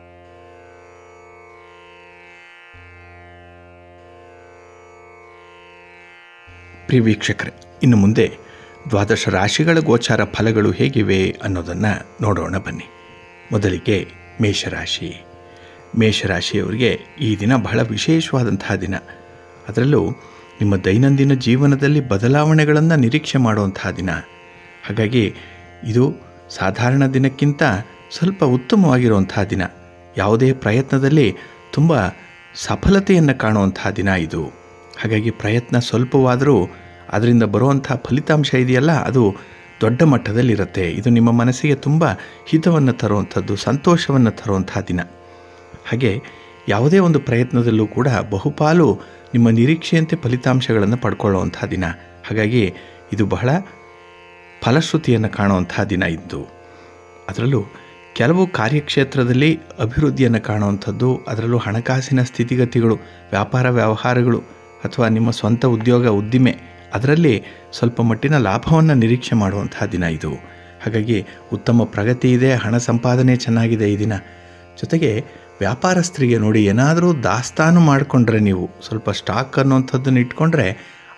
ಪ್ರಿಯ ವೀಕ್ಷಕರೇ ಇನ್ನು ಮುಂದೆ ದ್ವಾದಶ ರಾಶಿಗಳ ಗೋಚಾರ ಫಲಗಳು ಹೇಗಿವೆ ಅನ್ನೋದನ್ನು ನೋಡೋಣ ಬನ್ನಿ ಮೊದಲಿಗೆ ಮೇಷರಾಶಿ ಮೇಷರಾಶಿಯವರಿಗೆ ಈ ದಿನ ಬಹಳ ವಿಶೇಷವಾದಂತಹ ದಿನ ಅದರಲ್ಲೂ ನಿಮ್ಮ ದೈನಂದಿನ ಜೀವನದಲ್ಲಿ ಬದಲಾವಣೆಗಳನ್ನು ನಿರೀಕ್ಷೆ ಮಾಡುವಂತಹ ದಿನ ಹಾಗಾಗಿ ಇದು ಸಾಧಾರಣ ದಿನಕ್ಕಿಂತ ಸ್ವಲ್ಪ ಉತ್ತಮವಾಗಿರುವಂತಹ ದಿನ ಯಾವುದೇ ಪ್ರಯತ್ನದಲ್ಲಿ ತುಂಬ ಸಫಲತೆಯನ್ನು ಕಾಣುವಂತಹ ದಿನ ಇದು ಹಾಗಾಗಿ ಪ್ರಯತ್ನ ಸ್ವಲ್ಪವಾದರೂ ಅದರಿಂದ ಬರುವಂಥ ಫಲಿತಾಂಶ ಇದೆಯಲ್ಲ ಅದು ದೊಡ್ಡ ಮಟ್ಟದಲ್ಲಿರುತ್ತೆ ಇದು ನಿಮ್ಮ ಮನಸ್ಸಿಗೆ ತುಂಬ ಹಿತವನ್ನು ತರುವಂಥದ್ದು ಸಂತೋಷವನ್ನು ತರುವಂತಹ ದಿನ ಹಾಗೆ ಯಾವುದೇ ಒಂದು ಪ್ರಯತ್ನದಲ್ಲೂ ಕೂಡ ಬಹುಪಾಲು ನಿಮ್ಮ ನಿರೀಕ್ಷೆಯಂತೆ ಫಲಿತಾಂಶಗಳನ್ನು ಪಡ್ಕೊಳ್ಳುವಂಥ ದಿನ ಹಾಗಾಗಿ ಇದು ಬಹಳ ಫಲಶ್ರುತಿಯನ್ನು ಕಾಣುವಂಥ ದಿನ ಇದ್ದು ಅದರಲ್ಲೂ ಕೆಲವು ಕಾರ್ಯಕ್ಷೇತ್ರದಲ್ಲಿ ಅಭಿವೃದ್ಧಿಯನ್ನು ಕಾಣುವಂಥದ್ದು ಅದರಲ್ಲೂ ಹಣಕಾಸಿನ ಸ್ಥಿತಿಗತಿಗಳು ವ್ಯಾಪಾರ ವ್ಯವಹಾರಗಳು ಅಥವಾ ನಿಮ್ಮ ಸ್ವಂತ ಉದ್ಯೋಗ ಉದ್ದಿಮೆ ಅದರಲ್ಲಿ ಸ್ವಲ್ಪ ಮಟ್ಟಿನ ಲಾಭವನ್ನು ನಿರೀಕ್ಷೆ ಮಾಡುವಂತಹ ದಿನ ಇದು ಹಾಗಾಗಿ ಉತ್ತಮ ಪ್ರಗತಿ ಇದೆ ಹಣ ಸಂಪಾದನೆ ಚೆನ್ನಾಗಿದೆ ಈ ದಿನ ಜೊತೆಗೆ ವ್ಯಾಪಾರಸ್ಥರಿಗೆ ನೋಡಿ ಏನಾದರೂ ದಾಸ್ತಾನು ಮಾಡಿಕೊಂಡ್ರೆ ನೀವು ಸ್ವಲ್ಪ ಸ್ಟಾಕ್ ಅನ್ನುವಂಥದ್ದನ್ನು ಇಟ್ಕೊಂಡ್ರೆ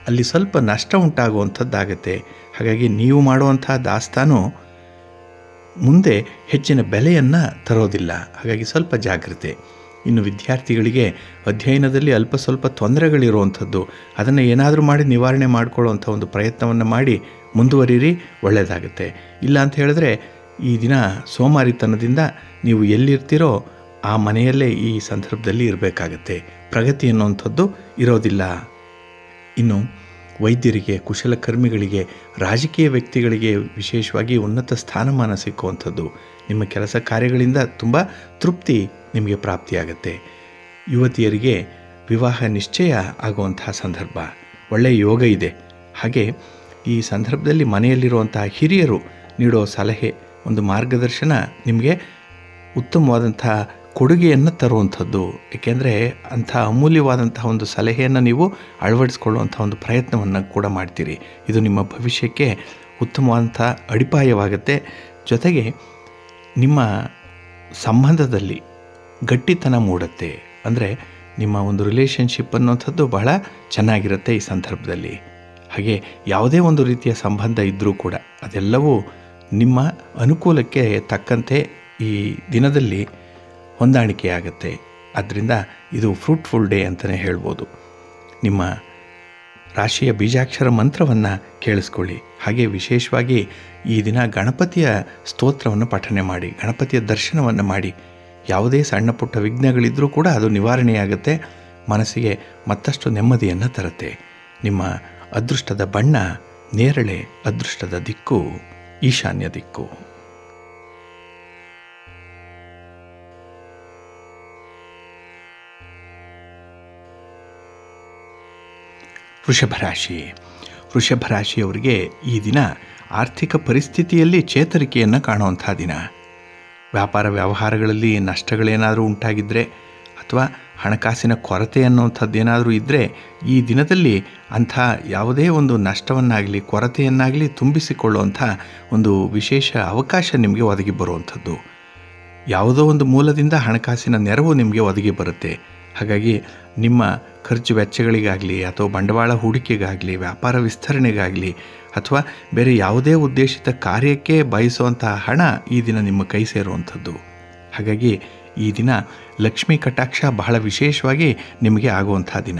ಅಲ್ಲಿ ಸ್ವಲ್ಪ ನಷ್ಟ ಉಂಟಾಗುವಂಥದ್ದಾಗತ್ತೆ ಹಾಗಾಗಿ ನೀವು ಮಾಡುವಂಥ ದಾಸ್ತಾನು ಮುಂದೆ ಹೆಚ್ಚಿನ ಬೆಲೆಯನ್ನು ತರೋದಿಲ್ಲ ಹಾಗಾಗಿ ಸ್ವಲ್ಪ ಜಾಗ್ರತೆ ಇನ್ನು ವಿದ್ಯಾರ್ಥಿಗಳಿಗೆ ಅಧ್ಯಯನದಲ್ಲಿ ಅಲ್ಪ ಸ್ವಲ್ಪ ತೊಂದರೆಗಳಿರುವಂಥದ್ದು ಅದನ್ನು ಏನಾದರೂ ಮಾಡಿ ನಿವಾರಣೆ ಮಾಡಿಕೊಳ್ಳುವಂಥ ಒಂದು ಪ್ರಯತ್ನವನ್ನು ಮಾಡಿ ಮುಂದುವರಿರಿ ಒಳ್ಳೆಯದಾಗುತ್ತೆ ಇಲ್ಲ ಅಂತ ಹೇಳಿದ್ರೆ ಈ ದಿನ ಸೋಮಾರಿತನದಿಂದ ನೀವು ಎಲ್ಲಿರ್ತೀರೋ ಆ ಮನೆಯಲ್ಲೇ ಈ ಸಂದರ್ಭದಲ್ಲಿ ಇರಬೇಕಾಗತ್ತೆ ಪ್ರಗತಿ ಅನ್ನುವಂಥದ್ದು ಇರೋದಿಲ್ಲ ಇನ್ನು ವೈದ್ಯರಿಗೆ ಕುಶಲಕರ್ಮಿಗಳಿಗೆ ರಾಜಕೀಯ ವ್ಯಕ್ತಿಗಳಿಗೆ ವಿಶೇಷವಾಗಿ ಉನ್ನತ ಸ್ಥಾನಮಾನ ಸಿಕ್ಕುವಂಥದ್ದು ನಿಮ್ಮ ಕೆಲಸ ಕಾರ್ಯಗಳಿಂದ ತುಂಬ ತೃಪ್ತಿ ನಿಮಗೆ ಪ್ರಾಪ್ತಿಯಾಗತ್ತೆ ಯುವತಿಯರಿಗೆ ವಿವಾಹ ನಿಶ್ಚಯ ಆಗುವಂತಹ ಸಂದರ್ಭ ಒಳ್ಳೆಯ ಯೋಗ ಇದೆ ಹಾಗೆ ಈ ಸಂದರ್ಭದಲ್ಲಿ ಮನೆಯಲ್ಲಿರುವಂತಹ ಹಿರಿಯರು ನೀಡೋ ಸಲಹೆ ಒಂದು ಮಾರ್ಗದರ್ಶನ ನಿಮಗೆ ಉತ್ತಮವಾದಂಥ ಕೊಡುಗೆಯನ್ನು ತರುವಂಥದ್ದು ಏಕೆಂದರೆ ಅಂಥ ಅಮೂಲ್ಯವಾದಂತಹ ಒಂದು ಸಲಹೆಯನ್ನು ನೀವು ಅಳವಡಿಸ್ಕೊಳ್ಳುವಂಥ ಒಂದು ಪ್ರಯತ್ನವನ್ನು ಕೂಡ ಮಾಡ್ತೀರಿ ಇದು ನಿಮ್ಮ ಭವಿಷ್ಯಕ್ಕೆ ಉತ್ತಮವಾದಂಥ ಅಡಿಪಾಯವಾಗುತ್ತೆ ಜೊತೆಗೆ ನಿಮ್ಮ ಸಂಬಂಧದಲ್ಲಿ ಗಟ್ಟಿತನ ಮೂಡುತ್ತೆ ಅಂದರೆ ನಿಮ್ಮ ಒಂದು ರಿಲೇಷನ್ಶಿಪ್ ಅನ್ನುವಂಥದ್ದು ಬಹಳ ಚೆನ್ನಾಗಿರುತ್ತೆ ಈ ಸಂದರ್ಭದಲ್ಲಿ ಹಾಗೆ ಯಾವುದೇ ಒಂದು ರೀತಿಯ ಸಂಬಂಧ ಇದ್ದರೂ ಕೂಡ ಅದೆಲ್ಲವೂ ನಿಮ್ಮ ಅನುಕೂಲಕ್ಕೆ ತಕ್ಕಂತೆ ಈ ದಿನದಲ್ಲಿ ಹೊಂದಾಣಿಕೆಯಾಗುತ್ತೆ ಆದ್ದರಿಂದ ಇದು ಫ್ರೂಟ್ಫುಲ್ ಡೇ ಅಂತಲೇ ಹೇಳ್ಬೋದು ನಿಮ್ಮ ರಾಶಿಯ ಬೀಜಾಕ್ಷರ ಮಂತ್ರವನ್ನು ಕೇಳಿಸ್ಕೊಳ್ಳಿ ಹಾಗೆ ವಿಶೇಷವಾಗಿ ಈ ದಿನ ಗಣಪತಿಯ ಸ್ತೋತ್ರವನ್ನು ಪಠನೆ ಮಾಡಿ ಗಣಪತಿಯ ದರ್ಶನವನ್ನು ಮಾಡಿ ಯಾವುದೇ ಸಣ್ಣ ಪುಟ್ಟ ವಿಘ್ನಗಳಿದ್ದರೂ ಕೂಡ ಅದು ನಿವಾರಣೆಯಾಗುತ್ತೆ ಮನಸ್ಸಿಗೆ ಮತ್ತಷ್ಟು ನೆಮ್ಮದಿಯನ್ನು ತರುತ್ತೆ ನಿಮ್ಮ ಅದೃಷ್ಟದ ಬಣ್ಣ ನೇರಳೆ ಅದೃಷ್ಟದ ದಿಕ್ಕು ಈಶಾನ್ಯ ದಿಕ್ಕು ವೃಷಭ ರಾಶಿ ವೃಷಭ ರಾಶಿಯವರಿಗೆ ಈ ದಿನ ಆರ್ಥಿಕ ಪರಿಸ್ಥಿತಿಯಲ್ಲಿ ಚೇತರಿಕೆಯನ್ನು ಕಾಣುವಂಥ ದಿನ ವ್ಯಾಪಾರ ವ್ಯವಹಾರಗಳಲ್ಲಿ ನಷ್ಟಗಳೇನಾದರೂ ಉಂಟಾಗಿದ್ದರೆ ಅಥವಾ ಹಣಕಾಸಿನ ಕೊರತೆ ಅನ್ನುವಂಥದ್ದು ಏನಾದರೂ ಇದ್ದರೆ ಈ ದಿನದಲ್ಲಿ ಅಂಥ ಯಾವುದೇ ಒಂದು ನಷ್ಟವನ್ನಾಗಲಿ ಕೊರತೆಯನ್ನಾಗಲಿ ತುಂಬಿಸಿಕೊಳ್ಳುವಂಥ ಒಂದು ವಿಶೇಷ ಅವಕಾಶ ನಿಮಗೆ ಒದಗಿ ಬರುವಂಥದ್ದು ಯಾವುದೋ ಒಂದು ಮೂಲದಿಂದ ಹಣಕಾಸಿನ ನೆರವು ನಿಮಗೆ ಒದಗಿ ಬರುತ್ತೆ ಹಾಗಾಗಿ ನಿಮ್ಮ ಖರ್ಚು ವೆಚ್ಚಗಳಿಗಾಗಲಿ ಅಥವಾ ಬಂಡವಾಳ ಹೂಡಿಕೆಗಾಗಲಿ ವ್ಯಾಪಾರ ವಿಸ್ತರಣೆಗಾಗಲಿ ಅಥವಾ ಬೇರೆ ಯಾವುದೇ ಉದ್ದೇಶಿತ ಕಾರ್ಯಕ್ಕೆ ಬಯಸುವಂತಹ ಹಣ ಈ ದಿನ ನಿಮ್ಮ ಕೈ ಸೇರುವಂಥದ್ದು ಹಾಗಾಗಿ ಈ ದಿನ ಲಕ್ಷ್ಮೀ ಕಟಾಕ್ಷ ಬಹಳ ವಿಶೇಷವಾಗಿ ನಿಮಗೆ ಆಗುವಂಥ ದಿನ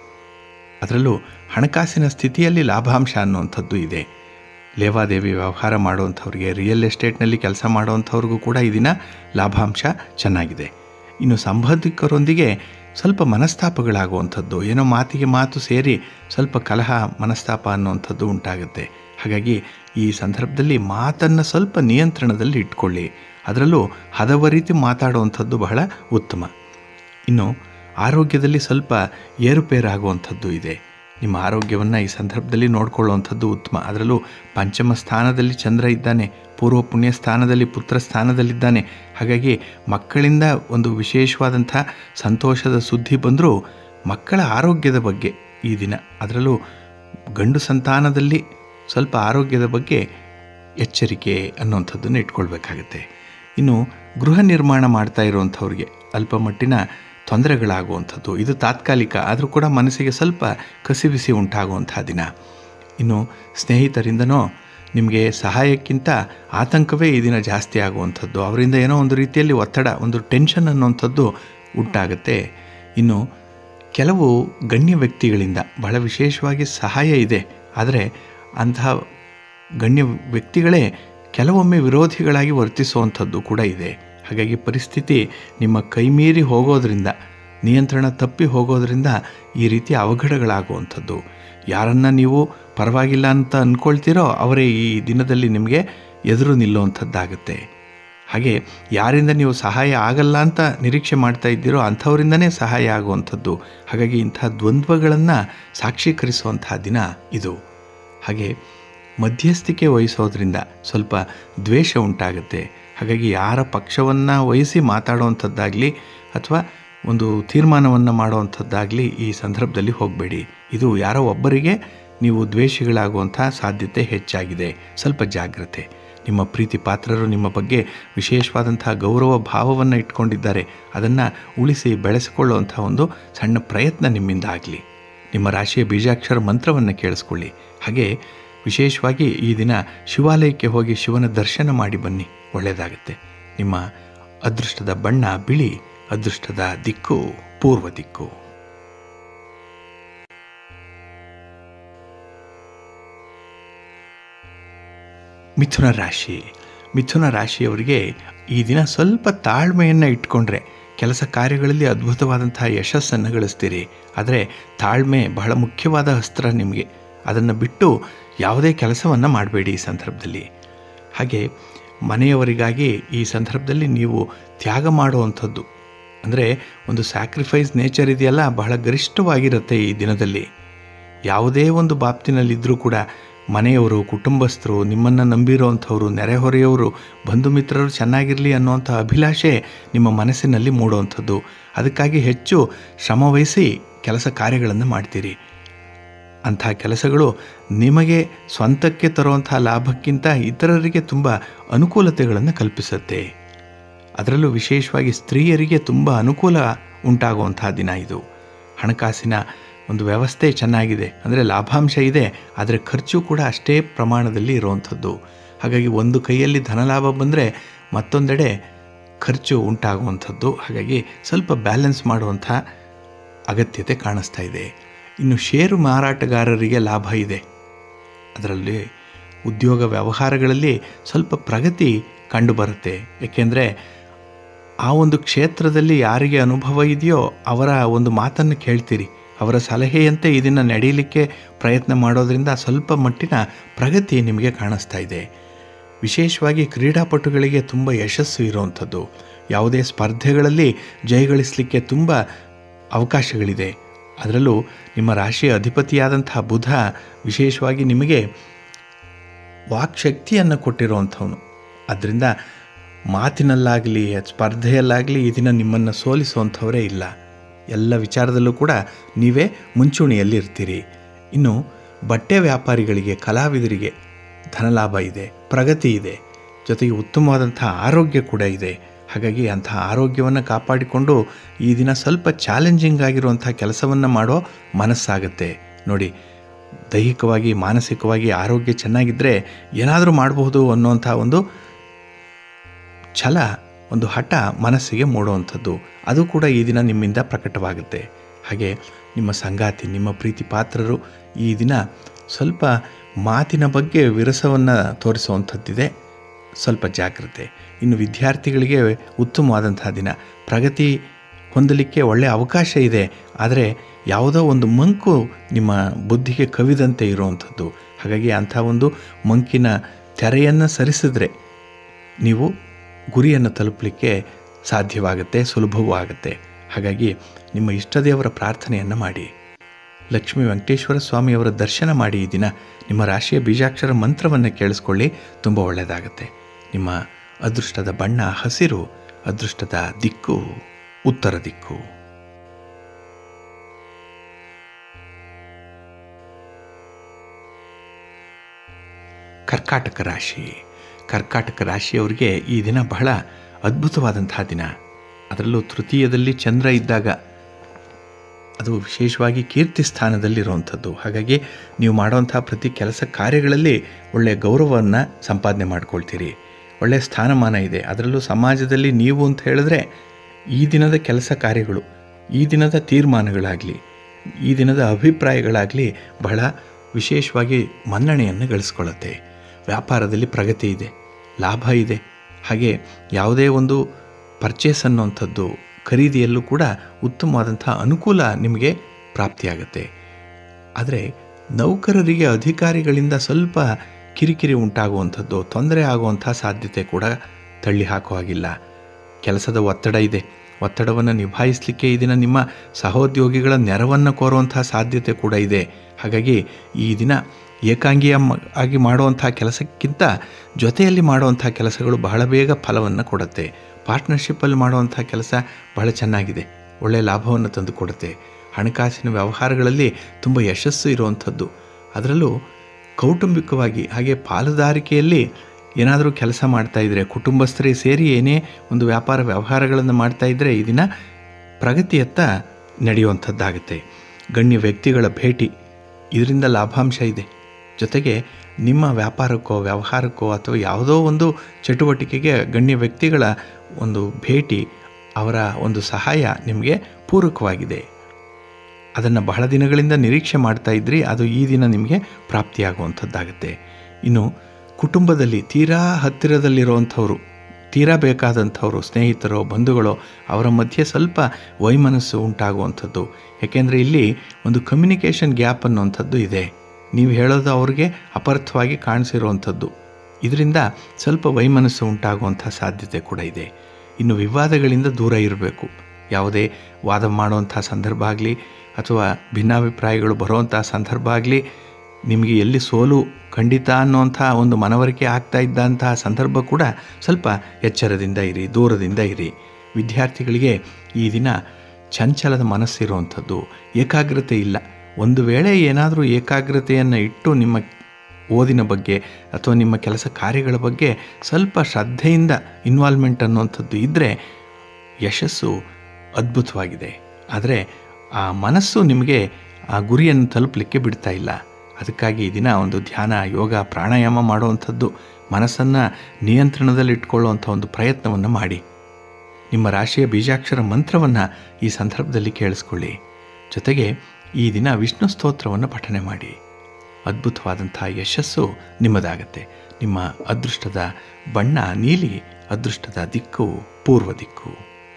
ಅದರಲ್ಲೂ ಹಣಕಾಸಿನ ಸ್ಥಿತಿಯಲ್ಲಿ ಲಾಭಾಂಶ ಅನ್ನುವಂಥದ್ದು ಇದೆ ಲೇವಾದೇವಿ ವ್ಯವಹಾರ ಮಾಡುವಂಥವ್ರಿಗೆ ರಿಯಲ್ ಎಸ್ಟೇಟ್ನಲ್ಲಿ ಕೆಲಸ ಮಾಡುವಂಥವ್ರಿಗೂ ಕೂಡ ಈ ದಿನ ಲಾಭಾಂಶ ಚೆನ್ನಾಗಿದೆ ಇನ್ನು ಸಂಬಂಧಿಕರೊಂದಿಗೆ ಸ್ವಲ್ಪ ಮನಸ್ತಾಪಗಳಾಗುವಂಥದ್ದು ಏನೋ ಮಾತಿಗೆ ಮಾತು ಸೇರಿ ಸ್ವಲ್ಪ ಕಲಹ ಮನಸ್ತಾಪ ಅನ್ನುವಂಥದ್ದು ಉಂಟಾಗುತ್ತೆ ಹಾಗಾಗಿ ಈ ಸಂದರ್ಭದಲ್ಲಿ ಮಾತನ್ನು ಸ್ವಲ್ಪ ನಿಯಂತ್ರಣದಲ್ಲಿ ಇಟ್ಕೊಳ್ಳಿ ಅದರಲ್ಲೂ ಹದವರೀತಿ ಮಾತಾಡುವಂಥದ್ದು ಬಹಳ ಉತ್ತಮ ಇನ್ನು ಆರೋಗ್ಯದಲ್ಲಿ ಸ್ವಲ್ಪ ಏರುಪೇರಾಗುವಂಥದ್ದು ಇದೆ ನಿಮ್ಮ ಆರೋಗ್ಯವನ್ನು ಈ ಸಂದರ್ಭದಲ್ಲಿ ನೋಡಿಕೊಳ್ಳುವಂಥದ್ದು ಉತ್ತಮ ಅದರಲ್ಲೂ ಪಂಚಮ ಸ್ಥಾನದಲ್ಲಿ ಚಂದ್ರ ಇದ್ದಾನೆ ಪೂರ್ವ ಪುಣ್ಯ ಸ್ಥಾನದಲ್ಲಿ ಪುತ್ರ ಸ್ಥಾನದಲ್ಲಿದ್ದಾನೆ ಹಾಗಾಗಿ ಮಕ್ಕಳಿಂದ ಒಂದು ವಿಶೇಷವಾದಂಥ ಸಂತೋಷದ ಸುದ್ದಿ ಬಂದರೂ ಮಕ್ಕಳ ಆರೋಗ್ಯದ ಬಗ್ಗೆ ಈ ದಿನ ಅದರಲ್ಲೂ ಗಂಡು ಸಂತಾನದಲ್ಲಿ ಸ್ವಲ್ಪ ಆರೋಗ್ಯದ ಬಗ್ಗೆ ಎಚ್ಚರಿಕೆ ಅನ್ನುವಂಥದ್ದನ್ನು ಇಟ್ಕೊಳ್ಬೇಕಾಗತ್ತೆ ಇನ್ನು ಗೃಹ ನಿರ್ಮಾಣ ಮಾಡ್ತಾ ಇರುವಂಥವ್ರಿಗೆ ಅಲ್ಪ ಮಟ್ಟಿನ ತೊಂದರೆಗಳಾಗುವಂಥದ್ದು ಇದು ತಾತ್ಕಾಲಿಕ ಆದರೂ ಕೂಡ ಮನಸ್ಸಿಗೆ ಸ್ವಲ್ಪ ಕಸಿಬಿಸಿ ಉಂಟಾಗುವಂಥ ದಿನ ಇನ್ನು ಸ್ನೇಹಿತರಿಂದನೋ ನಿಮಗೆ ಸಹಾಯಕ್ಕಿಂತ ಆತಂಕವೇ ಈ ದಿನ ಜಾಸ್ತಿ ಆಗುವಂಥದ್ದು ಅವರಿಂದ ಏನೋ ಒಂದು ರೀತಿಯಲ್ಲಿ ಒತ್ತಡ ಒಂದು ಟೆನ್ಷನ್ ಅನ್ನುವಂಥದ್ದು ಉಂಟಾಗುತ್ತೆ ಇನ್ನು ಕೆಲವು ಗಣ್ಯ ವ್ಯಕ್ತಿಗಳಿಂದ ಬಹಳ ವಿಶೇಷವಾಗಿ ಸಹಾಯ ಇದೆ ಆದರೆ ಅಂತಹ ಗಣ್ಯ ವ್ಯಕ್ತಿಗಳೇ ಕೆಲವೊಮ್ಮೆ ವಿರೋಧಿಗಳಾಗಿ ವರ್ತಿಸುವಂಥದ್ದು ಕೂಡ ಇದೆ ಹಾಗಾಗಿ ಪರಿಸ್ಥಿತಿ ನಿಮ್ಮ ಕೈಮೀರಿ ಹೋಗೋದ್ರಿಂದ ನಿಯಂತ್ರಣ ತಪ್ಪಿ ಹೋಗೋದ್ರಿಂದ ಈ ರೀತಿ ಅವಘಡಗಳಾಗುವಂಥದ್ದು ಯಾರನ್ನು ನೀವು ಪರವಾಗಿಲ್ಲ ಅಂತ ಅಂದ್ಕೊಳ್ತೀರೋ ಅವರೇ ಈ ದಿನದಲ್ಲಿ ನಿಮಗೆ ಎದುರು ನಿಲ್ಲುವಂಥದ್ದಾಗುತ್ತೆ ಹಾಗೆ ಯಾರಿಂದ ನೀವು ಸಹಾಯ ಆಗಲ್ಲ ಅಂತ ನಿರೀಕ್ಷೆ ಮಾಡ್ತಾ ಇದ್ದೀರೋ ಅಂಥವರಿಂದನೇ ಸಹಾಯ ಆಗುವಂಥದ್ದು ಹಾಗಾಗಿ ಇಂಥ ದ್ವಂದ್ವಗಳನ್ನು ಸಾಕ್ಷೀಕರಿಸುವಂತಹ ದಿನ ಇದು ಹಾಗೆ ಮಧ್ಯಸ್ಥಿಕೆ ವಹಿಸೋದ್ರಿಂದ ಸ್ವಲ್ಪ ದ್ವೇಷ ಉಂಟಾಗುತ್ತೆ ಹಾಗಾಗಿ ಯಾರ ಪಕ್ಷವನ್ನು ವಹಿಸಿ ಮಾತಾಡುವಂಥದ್ದಾಗಲಿ ಅಥವಾ ಒಂದು ತೀರ್ಮಾನವನ್ನು ಮಾಡುವಂಥದ್ದಾಗಲಿ ಈ ಸಂದರ್ಭದಲ್ಲಿ ಹೋಗಬೇಡಿ ಇದು ಯಾರೋ ಒಬ್ಬರಿಗೆ ನೀವು ದ್ವೇಷಿಗಳಾಗುವಂಥ ಸಾಧ್ಯತೆ ಹೆಚ್ಚಾಗಿದೆ ಸ್ವಲ್ಪ ಜಾಗ್ರತೆ ನಿಮ್ಮ ಪ್ರೀತಿ ಪಾತ್ರರು ನಿಮ್ಮ ಬಗ್ಗೆ ವಿಶೇಷವಾದಂಥ ಗೌರವ ಭಾವವನ್ನು ಇಟ್ಕೊಂಡಿದ್ದಾರೆ ಅದನ್ನು ಉಳಿಸಿ ಬೆಳೆಸಿಕೊಳ್ಳುವಂಥ ಒಂದು ಸಣ್ಣ ಪ್ರಯತ್ನ ನಿಮ್ಮಿಂದ ಆಗಲಿ ನಿಮ್ಮ ರಾಶಿಯ ಬೀಜಾಕ್ಷರ ಮಂತ್ರವನ್ನು ಕೇಳಿಸ್ಕೊಳ್ಳಿ ಹಾಗೆ ವಿಶೇಷವಾಗಿ ಈ ದಿನ ಶಿವಾಲಯಕ್ಕೆ ಹೋಗಿ ಶಿವನ ದರ್ಶನ ಮಾಡಿ ಬನ್ನಿ ಒಳ್ಳೆಯದಾಗುತ್ತೆ ನಿಮ್ಮ ಅದೃಷ್ಟದ ಬಣ್ಣ ಬಿಳಿ ಅದೃಷ್ಟದ ದಿಕ್ಕು ಪೂರ್ವ ದಿಕ್ಕು ಮಿಥುನ ರಾಶಿ ಮಿಥುನ ರಾಶಿಯವರಿಗೆ ಈ ದಿನ ಸ್ವಲ್ಪ ತಾಳ್ಮೆಯನ್ನು ಇಟ್ಕೊಂಡ್ರೆ ಕೆಲಸ ಕಾರ್ಯಗಳಲ್ಲಿ ಅದ್ಭುತವಾದಂತಹ ಯಶಸ್ಸನ್ನು ಗಳಿಸ್ತೀರಿ ಆದರೆ ತಾಳ್ಮೆ ಬಹಳ ಮುಖ್ಯವಾದ ಅಸ್ತ್ರ ನಿಮಗೆ ಅದನ್ನು ಬಿಟ್ಟು ಯಾವುದೇ ಕೆಲಸವನ್ನು ಮಾಡಬೇಡಿ ಈ ಸಂದರ್ಭದಲ್ಲಿ ಹಾಗೆ ಮನೆಯವರಿಗಾಗಿ ಈ ಸಂದರ್ಭದಲ್ಲಿ ನೀವು ತ್ಯಾಗ ಮಾಡುವಂಥದ್ದು ಅಂದರೆ ಒಂದು ಸ್ಯಾಕ್ರಿಫೈಸ್ ನೇಚರ್ ಇದೆಯಲ್ಲ ಬಹಳ ಗರಿಷ್ಠವಾಗಿರುತ್ತೆ ಈ ದಿನದಲ್ಲಿ ಯಾವುದೇ ಒಂದು ಬಾಪ್ತಿನಲ್ಲಿದ್ದರೂ ಕೂಡ ಮನೆಯವರು ಕುಟುಂಬಸ್ಥರು ನಿಮ್ಮನ್ನು ನಂಬಿರೋವಂಥವ್ರು ನೆರೆಹೊರೆಯವರು ಬಂಧು ಮಿತ್ರರು ಚೆನ್ನಾಗಿರಲಿ ಅನ್ನುವಂಥ ಅಭಿಲಾಷೆ ನಿಮ್ಮ ಮನಸ್ಸಿನಲ್ಲಿ ಮೂಡುವಂಥದ್ದು ಅದಕ್ಕಾಗಿ ಹೆಚ್ಚು ಶ್ರಮವಹಿಸಿ ಕೆಲಸ ಕಾರ್ಯಗಳನ್ನು ಮಾಡ್ತೀರಿ ಅಂಥ ಕೆಲಸಗಳು ನಿಮಗೆ ಸ್ವಂತಕ್ಕೆ ತರುವಂಥ ಲಾಭಕ್ಕಿಂತ ಇತರರಿಗೆ ತುಂಬ ಅನುಕೂಲತೆಗಳನ್ನು ಕಲ್ಪಿಸುತ್ತೆ ಅದರಲ್ಲೂ ವಿಶೇಷವಾಗಿ ಸ್ತ್ರೀಯರಿಗೆ ತುಂಬ ಅನುಕೂಲ ಉಂಟಾಗುವಂಥ ದಿನ ಇದು ಹಣಕಾಸಿನ ಒಂದು ವ್ಯವಸ್ಥೆ ಚೆನ್ನಾಗಿದೆ ಅಂದರೆ ಲಾಭಾಂಶ ಇದೆ ಆದರೆ ಖರ್ಚು ಕೂಡ ಅಷ್ಟೇ ಪ್ರಮಾಣದಲ್ಲಿ ಇರುವಂಥದ್ದು ಹಾಗಾಗಿ ಒಂದು ಕೈಯಲ್ಲಿ ಧನಲಾಭ ಬಂದರೆ ಮತ್ತೊಂದೆಡೆ ಖರ್ಚು ಉಂಟಾಗುವಂಥದ್ದು ಹಾಗಾಗಿ ಸ್ವಲ್ಪ ಬ್ಯಾಲೆನ್ಸ್ ಮಾಡುವಂಥ ಅಗತ್ಯತೆ ಕಾಣಿಸ್ತಾ ಇದೆ ಇನ್ನು ಷೇರು ಮಾರಾಟಗಾರರಿಗೆ ಲಾಭ ಇದೆ ಅದರಲ್ಲಿ ಉದ್ಯೋಗ ವ್ಯವಹಾರಗಳಲ್ಲಿ ಸ್ವಲ್ಪ ಪ್ರಗತಿ ಕಂಡುಬರುತ್ತೆ ಏಕೆಂದರೆ ಆ ಒಂದು ಕ್ಷೇತ್ರದಲ್ಲಿ ಯಾರಿಗೆ ಅನುಭವ ಇದೆಯೋ ಅವರ ಒಂದು ಮಾತನ್ನು ಕೇಳ್ತೀರಿ ಅವರ ಸಲಹೆಯಂತೆ ಇದನ್ನು ನಡೆಯಲಿಕ್ಕೆ ಪ್ರಯತ್ನ ಮಾಡೋದರಿಂದ ಸ್ವಲ್ಪ ಮಟ್ಟಿನ ಪ್ರಗತಿ ನಿಮಗೆ ಕಾಣಿಸ್ತಾ ಇದೆ ವಿಶೇಷವಾಗಿ ಕ್ರೀಡಾಪಟುಗಳಿಗೆ ತುಂಬ ಯಶಸ್ಸು ಇರುವಂಥದ್ದು ಯಾವುದೇ ಸ್ಪರ್ಧೆಗಳಲ್ಲಿ ಜಯಗಳಿಸಲಿಕ್ಕೆ ತುಂಬ ಅವಕಾಶಗಳಿದೆ ಅದರಲ್ಲೂ ನಿಮ್ಮ ರಾಶಿಯ ಅಧಿಪತಿಯಾದಂತಹ ಬುಧ ವಿಶೇಷವಾಗಿ ನಿಮಗೆ ವಾಕ್ಶಕ್ತಿಯನ್ನು ಕೊಟ್ಟಿರುವಂಥವನು ಅದರಿಂದ ಮಾತಿನಲ್ಲಾಗಲಿ ಸ್ಪರ್ಧೆಯಲ್ಲಾಗಲಿ ಈ ದಿನ ನಿಮ್ಮನ್ನು ಸೋಲಿಸುವಂಥವರೇ ಇಲ್ಲ ಎಲ್ಲ ವಿಚಾರದಲ್ಲೂ ಕೂಡ ನೀವೇ ಮುಂಚೂಣಿಯಲ್ಲಿ ಇರ್ತೀರಿ ಇನ್ನು ಬಟ್ಟೆ ವ್ಯಾಪಾರಿಗಳಿಗೆ ಕಲಾವಿದರಿಗೆ ಧನಲಾಭ ಇದೆ ಪ್ರಗತಿ ಇದೆ ಜೊತೆಗೆ ಉತ್ತಮವಾದಂಥ ಆರೋಗ್ಯ ಕೂಡ ಇದೆ ಹಾಗಾಗಿ ಅಂತಹ ಆರೋಗ್ಯವನ್ನು ಕಾಪಾಡಿಕೊಂಡು ಈ ದಿನ ಸ್ವಲ್ಪ ಚಾಲೆಂಜಿಂಗ್ ಆಗಿರುವಂಥ ಕೆಲಸವನ್ನು ಮಾಡೋ ಮನಸ್ಸಾಗುತ್ತೆ ನೋಡಿ ದೈಹಿಕವಾಗಿ ಮಾನಸಿಕವಾಗಿ ಆರೋಗ್ಯ ಚೆನ್ನಾಗಿದ್ದರೆ ಏನಾದರೂ ಮಾಡಬಹುದು ಅನ್ನುವಂಥ ಒಂದು ಛಲ ಒಂದು ಹಠ ಮನಸ್ಸಿಗೆ ಮೂಡುವಂಥದ್ದು ಅದು ಕೂಡ ಈ ದಿನ ನಿಮ್ಮಿಂದ ಪ್ರಕಟವಾಗುತ್ತೆ ಹಾಗೆ ನಿಮ್ಮ ಸಂಗಾತಿ ನಿಮ್ಮ ಪ್ರೀತಿ ಪಾತ್ರರು ಈ ದಿನ ಸ್ವಲ್ಪ ಮಾತಿನ ಬಗ್ಗೆ ವಿರಸವನ್ನು ತೋರಿಸುವಂಥದ್ದಿದೆ ಸ್ವಲ್ಪ ಜಾಗ್ರತೆ ಇನ್ನು ವಿದ್ಯಾರ್ಥಿಗಳಿಗೆ ಉತ್ತಮವಾದಂತಹ ದಿನ ಪ್ರಗತಿ ಹೊಂದಲಿಕ್ಕೆ ಒಳ್ಳೆಯ ಅವಕಾಶ ಇದೆ ಆದರೆ ಯಾವುದೋ ಒಂದು ಮಂಕು ನಿಮ್ಮ ಬುದ್ಧಿಗೆ ಕವಿದಂತೆ ಇರುವಂಥದ್ದು ಹಾಗಾಗಿ ಅಂಥ ಒಂದು ಮಂಕಿನ ತೆರೆಯನ್ನು ಸರಿಸಿದ್ರೆ ನೀವು ಗುರಿಯನ್ನು ತಲುಪಲಿಕ್ಕೆ ಸಾಧ್ಯವಾಗುತ್ತೆ ಸುಲಭವೂ ಆಗುತ್ತೆ ಹಾಗಾಗಿ ನಿಮ್ಮ ಇಷ್ಟದೇವರ ಪ್ರಾರ್ಥನೆಯನ್ನು ಮಾಡಿ ಲಕ್ಷ್ಮೀ ವೆಂಕಟೇಶ್ವರ ಸ್ವಾಮಿಯವರ ದರ್ಶನ ಮಾಡಿ ಈ ದಿನ ನಿಮ್ಮ ರಾಶಿಯ ಬೀಜಾಕ್ಷರ ಮಂತ್ರವನ್ನು ಕೇಳಿಸ್ಕೊಳ್ಳಿ ತುಂಬ ಒಳ್ಳೆಯದಾಗುತ್ತೆ ನಿಮ್ಮ ಅದೃಷ್ಟದ ಬಣ್ಣ ಹಸಿರು ಅದೃಷ್ಟದ ದಿಕ್ಕು ಉತ್ತರ ದಿಕ್ಕು ಕರ್ಕಾಟಕ ರಾಶಿ ಕರ್ಕಾಟಕ ರಾಶಿಯವರಿಗೆ ಈ ದಿನ ಬಹಳ ಅದ್ಭುತವಾದಂತಹ ದಿನ ಅದರಲ್ಲೂ ತೃತೀಯದಲ್ಲಿ ಚಂದ್ರ ಇದ್ದಾಗ ಅದು ವಿಶೇಷವಾಗಿ ಕೀರ್ತಿ ಸ್ಥಾನದಲ್ಲಿರುವಂಥದ್ದು ಹಾಗಾಗಿ ನೀವು ಮಾಡುವಂಥ ಪ್ರತಿ ಕೆಲಸ ಕಾರ್ಯಗಳಲ್ಲಿ ಒಳ್ಳೆಯ ಗೌರವವನ್ನು ಸಂಪಾದನೆ ಮಾಡ್ಕೊಳ್ತೀರಿ ಒಳ್ಳೆಯ ಸ್ಥಾನಮಾನ ಇದೆ ಅದರಲ್ಲೂ ಸಮಾಜದಲ್ಲಿ ನೀವು ಅಂತ ಹೇಳಿದ್ರೆ ಈ ದಿನದ ಕೆಲಸ ಕಾರ್ಯಗಳು ಈ ದಿನದ ತೀರ್ಮಾನಗಳಾಗಲಿ ಈ ದಿನದ ಅಭಿಪ್ರಾಯಗಳಾಗಲಿ ಬಹಳ ವಿಶೇಷವಾಗಿ ಮನ್ನಣೆಯನ್ನು ಗಳಿಸ್ಕೊಳ್ಳುತ್ತೆ ವ್ಯಾಪಾರದಲ್ಲಿ ಪ್ರಗತಿ ಇದೆ ಲಾಭ ಇದೆ ಹಾಗೆ ಯಾವುದೇ ಒಂದು ಪರ್ಚೇಸ್ ಅನ್ನುವಂಥದ್ದು ಖರೀದಿಯಲ್ಲೂ ಕೂಡ ಉತ್ತಮವಾದಂಥ ಅನುಕೂಲ ನಿಮಗೆ ಪ್ರಾಪ್ತಿಯಾಗುತ್ತೆ ಆದರೆ ನೌಕರರಿಗೆ ಅಧಿಕಾರಿಗಳಿಂದ ಸ್ವಲ್ಪ ಕಿರಿಕಿರಿ ಉಂಟಾಗುವಂಥದ್ದು ತೊಂದರೆ ಆಗುವಂಥ ಸಾಧ್ಯತೆ ಕೂಡ ತಳ್ಳಿ ಹಾಕುವ ಹಾಗಿಲ್ಲ ಕೆಲಸದ ಒತ್ತಡ ಇದೆ ಒತ್ತಡವನ್ನು ನಿಭಾಯಿಸಲಿಕ್ಕೆ ಈ ದಿನ ನಿಮ್ಮ ಸಹೋದ್ಯೋಗಿಗಳ ನೆರವನ್ನು ಕೋರುವಂಥ ಸಾಧ್ಯತೆ ಕೂಡ ಇದೆ ಹಾಗಾಗಿ ಈ ದಿನ ಏಕಾಂಗಿಯ ಮ- ಆಗಿ ಮಾಡುವಂಥ ಕೆಲಸಕ್ಕಿಂತ ಜೊತೆಯಲ್ಲಿ ಮಾಡುವಂಥ ಕೆಲಸಗಳು ಬಹಳ ಬೇಗ ಫಲವನ್ನು ಕೊಡುತ್ತೆ ಪಾರ್ಟ್ನರ್ಶಿಪ್ಪಲ್ಲಿ ಮಾಡುವಂಥ ಕೆಲಸ ಬಹಳ ಚೆನ್ನಾಗಿದೆ ಒಳ್ಳೆಯ ಲಾಭವನ್ನು ತಂದು ಕೊಡುತ್ತೆ ಹಣಕಾಸಿನ ವ್ಯವಹಾರಗಳಲ್ಲಿ ತುಂಬ ಯಶಸ್ಸು ಇರುವಂಥದ್ದು ಅದರಲ್ಲೂ ಕೌಟುಂಬಿಕವಾಗಿ ಹಾಗೆ ಪಾಲುದಾರಿಕೆಯಲ್ಲಿ ಏನಾದರೂ ಕೆಲಸ ಮಾಡ್ತಾ ಇದ್ದರೆ ಕುಟುಂಬಸ್ಥರೇ ಸೇರಿ ಏನೇ ಒಂದು ವ್ಯಾಪಾರ ವ್ಯವಹಾರಗಳನ್ನು ಮಾಡ್ತಾ ಇದ್ದರೆ ಈ ದಿನ ಪ್ರಗತಿಯತ್ತ ನಡೆಯುವಂಥದ್ದಾಗುತ್ತೆ ಗಣ್ಯ ವ್ಯಕ್ತಿಗಳ ಭೇಟಿ ಇದರಿಂದ ಲಾಭಾಂಶ ಇದೆ ಜೊತೆಗೆ ನಿಮ್ಮ ವ್ಯಾಪಾರಕ್ಕೋ ವ್ಯವಹಾರಕ್ಕೋ ಅಥವಾ ಯಾವುದೋ ಒಂದು ಚಟುವಟಿಕೆಗೆ ಗಣ್ಯ ವ್ಯಕ್ತಿಗಳ ಒಂದು ಭೇಟಿ ಅವರ ಒಂದು ಸಹಾಯ ನಿಮಗೆ ಪೂರಕವಾಗಿದೆ ಅದನ್ನು ಬಹಳ ದಿನಗಳಿಂದ ನಿರೀಕ್ಷೆ ಮಾಡ್ತಾ ಇದ್ರಿ ಅದು ಈ ದಿನ ನಿಮಗೆ ಪ್ರಾಪ್ತಿಯಾಗುವಂಥದ್ದಾಗುತ್ತೆ ಇನ್ನು ಕುಟುಂಬದಲ್ಲಿ ತೀರಾ ಹತ್ತಿರದಲ್ಲಿರುವಂಥವ್ರು ತೀರಾ ಬೇಕಾದಂಥವ್ರು ಸ್ನೇಹಿತರೋ ಬಂಧುಗಳೋ ಅವರ ಮಧ್ಯೆ ಸ್ವಲ್ಪ ವೈಮನಸ್ಸು ಉಂಟಾಗುವಂಥದ್ದು ಯಾಕೆಂದರೆ ಇಲ್ಲಿ ಒಂದು ಕಮ್ಯುನಿಕೇಷನ್ ಗ್ಯಾಪ್ ಅನ್ನುವಂಥದ್ದು ಇದೆ ನೀವು ಹೇಳೋದು ಅವ್ರಿಗೆ ಅಪರ್ಥವಾಗಿ ಕಾಣಿಸಿರುವಂಥದ್ದು ಇದರಿಂದ ಸ್ವಲ್ಪ ವೈಮನಸ್ಸು ಉಂಟಾಗುವಂಥ ಸಾಧ್ಯತೆ ಕೂಡ ಇದೆ ಇನ್ನು ವಿವಾದಗಳಿಂದ ದೂರ ಇರಬೇಕು ಯಾವುದೇ ವಾದ ಮಾಡುವಂಥ ಸಂದರ್ಭ ಆಗಲಿ ಅಥವಾ ಭಿನ್ನಾಭಿಪ್ರಾಯಗಳು ಬರುವಂಥ ಸಂದರ್ಭ ಆಗಲಿ ನಿಮಗೆ ಎಲ್ಲಿ ಸೋಲು ಖಂಡಿತ ಅನ್ನುವಂಥ ಒಂದು ಮನವರಿಕೆ ಆಗ್ತಾ ಇದ್ದಂತಹ ಸಂದರ್ಭ ಕೂಡ ಸ್ವಲ್ಪ ಎಚ್ಚರದಿಂದ ಇರಿ ದೂರದಿಂದ ಇರಿ ವಿದ್ಯಾರ್ಥಿಗಳಿಗೆ ಈ ದಿನ ಚಂಚಲದ ಮನಸ್ಸಿರುವಂಥದ್ದು ಏಕಾಗ್ರತೆ ಇಲ್ಲ ಒಂದು ವೇಳೆ ಏನಾದರೂ ಏಕಾಗ್ರತೆಯನ್ನು ಇಟ್ಟು ನಿಮ್ಮ ಓದಿನ ಬಗ್ಗೆ ಅಥವಾ ನಿಮ್ಮ ಕೆಲಸ ಕಾರ್ಯಗಳ ಬಗ್ಗೆ ಸ್ವಲ್ಪ ಶ್ರದ್ಧೆಯಿಂದ ಇನ್ವಾಲ್ವ್ಮೆಂಟ್ ಅನ್ನುವಂಥದ್ದು ಇದ್ದರೆ ಯಶಸ್ಸು ಅದ್ಭುತವಾಗಿದೆ ಆದರೆ ಆ ಮನಸ್ಸು ನಿಮಗೆ ಆ ಗುರಿಯನ್ನು ತಲುಪಲಿಕ್ಕೆ ಬಿಡ್ತಾ ಇಲ್ಲ ಅದಕ್ಕಾಗಿ ಈ ದಿನ ಒಂದು ಧ್ಯಾನ ಯೋಗ ಪ್ರಾಣಾಯಾಮ ಮಾಡುವಂಥದ್ದು ಮನಸ್ಸನ್ನು ನಿಯಂತ್ರಣದಲ್ಲಿಟ್ಕೊಳ್ಳುವಂಥ ಒಂದು ಪ್ರಯತ್ನವನ್ನು ಮಾಡಿ ನಿಮ್ಮ ರಾಶಿಯ ಬೀಜಾಕ್ಷರ ಮಂತ್ರವನ್ನು ಈ ಸಂದರ್ಭದಲ್ಲಿ ಕೇಳಿಸ್ಕೊಳ್ಳಿ ಜೊತೆಗೆ ಈ ದಿನ ವಿಷ್ಣು ಸ್ತೋತ್ರವನ್ನು ಪಠನೆ ಮಾಡಿ ಅದ್ಭುತವಾದಂಥ ಯಶಸ್ಸು ನಿಮ್ಮದಾಗತ್ತೆ ನಿಮ್ಮ ಅದೃಷ್ಟದ ಬಣ್ಣ ನೀಲಿ ಅದೃಷ್ಟದ ದಿಕ್ಕು ಪೂರ್ವ ದಿಕ್ಕು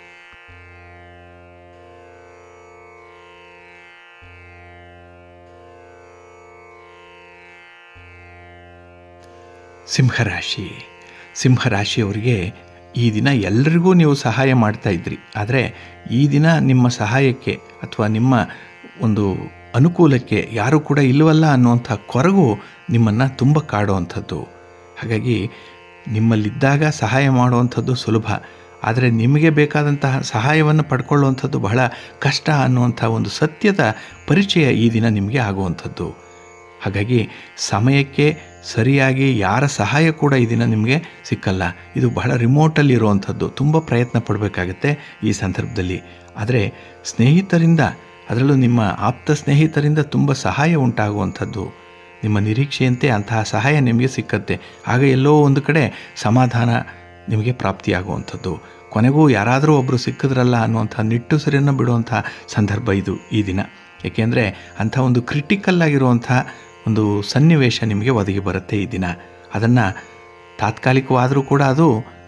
ಸಿಂಹರಾಶಿ ಸಿಂಹರಾಶಿಯವರಿಗೆ ಈ ದಿನ ಎಲ್ಲರಿಗೂ ನೀವು ಸಹಾಯ ಮಾಡ್ತಾ ಇದ್ರಿ ಆದರೆ ಈ ದಿನ ನಿಮ್ಮ ಸಹಾಯಕ್ಕೆ ಅಥವಾ ನಿಮ್ಮ ಒಂದು ಅನುಕೂಲಕ್ಕೆ ಯಾರೂ ಕೂಡ ಇಲ್ಲವಲ್ಲ ಅನ್ನುವಂಥ ಕೊರಗು ನಿಮ್ಮನ್ನು ತುಂಬ ಕಾಡುವಂಥದ್ದು ಹಾಗಾಗಿ ನಿಮ್ಮಲ್ಲಿದ್ದಾಗ ಸಹಾಯ ಮಾಡುವಂಥದ್ದು ಸುಲಭ ಆದರೆ ನಿಮಗೆ ಬೇಕಾದಂತಹ ಸಹಾಯವನ್ನು ಪಡ್ಕೊಳ್ಳುವಂಥದ್ದು ಬಹಳ ಕಷ್ಟ ಅನ್ನುವಂಥ ಒಂದು ಸತ್ಯದ ಪರಿಚಯ ಈ ದಿನ ನಿಮಗೆ ಆಗುವಂಥದ್ದು ಹಾಗಾಗಿ ಸಮಯಕ್ಕೆ ಸರಿಯಾಗಿ ಯಾರ ಸಹಾಯ ಕೂಡ ಈ ದಿನ ನಿಮಗೆ ಸಿಕ್ಕಲ್ಲ ಇದು ಬಹಳ ರಿಮೋಟಲ್ಲಿ ಇರುವಂಥದ್ದು ತುಂಬ ಪ್ರಯತ್ನ ಪಡಬೇಕಾಗತ್ತೆ ಈ ಸಂದರ್ಭದಲ್ಲಿ ಆದರೆ ಸ್ನೇಹಿತರಿಂದ ಅದರಲ್ಲೂ ನಿಮ್ಮ ಆಪ್ತ ಸ್ನೇಹಿತರಿಂದ ತುಂಬ ಸಹಾಯ ಉಂಟಾಗುವಂಥದ್ದು ನಿಮ್ಮ ನಿರೀಕ್ಷೆಯಂತೆ ಅಂತಹ ಸಹಾಯ ನಿಮಗೆ ಸಿಕ್ಕತ್ತೆ ಆಗ ಎಲ್ಲೋ ಒಂದು ಕಡೆ ಸಮಾಧಾನ ನಿಮಗೆ ಪ್ರಾಪ್ತಿಯಾಗುವಂಥದ್ದು ಕೊನೆಗೂ ಯಾರಾದರೂ ಒಬ್ಬರು ಸಿಕ್ಕಿದ್ರಲ್ಲ ಅನ್ನುವಂಥ ನಿಟ್ಟುಸಿರನ್ನು ಬಿಡುವಂಥ ಸಂದರ್ಭ ಇದು ಈ ದಿನ ಏಕೆಂದರೆ ಅಂಥ ಒಂದು ಕ್ರಿಟಿಕಲ್ ಆಗಿರುವಂಥ ಒಂದು ಸನ್ನಿವೇಶ ನಿಮಗೆ ಒದಗಿ ಬರುತ್ತೆ ಈ ದಿನ ಅದನ್ನು ತಾತ್ಕಾಲಿಕವಾದರೂ ಕೂಡ ಅದು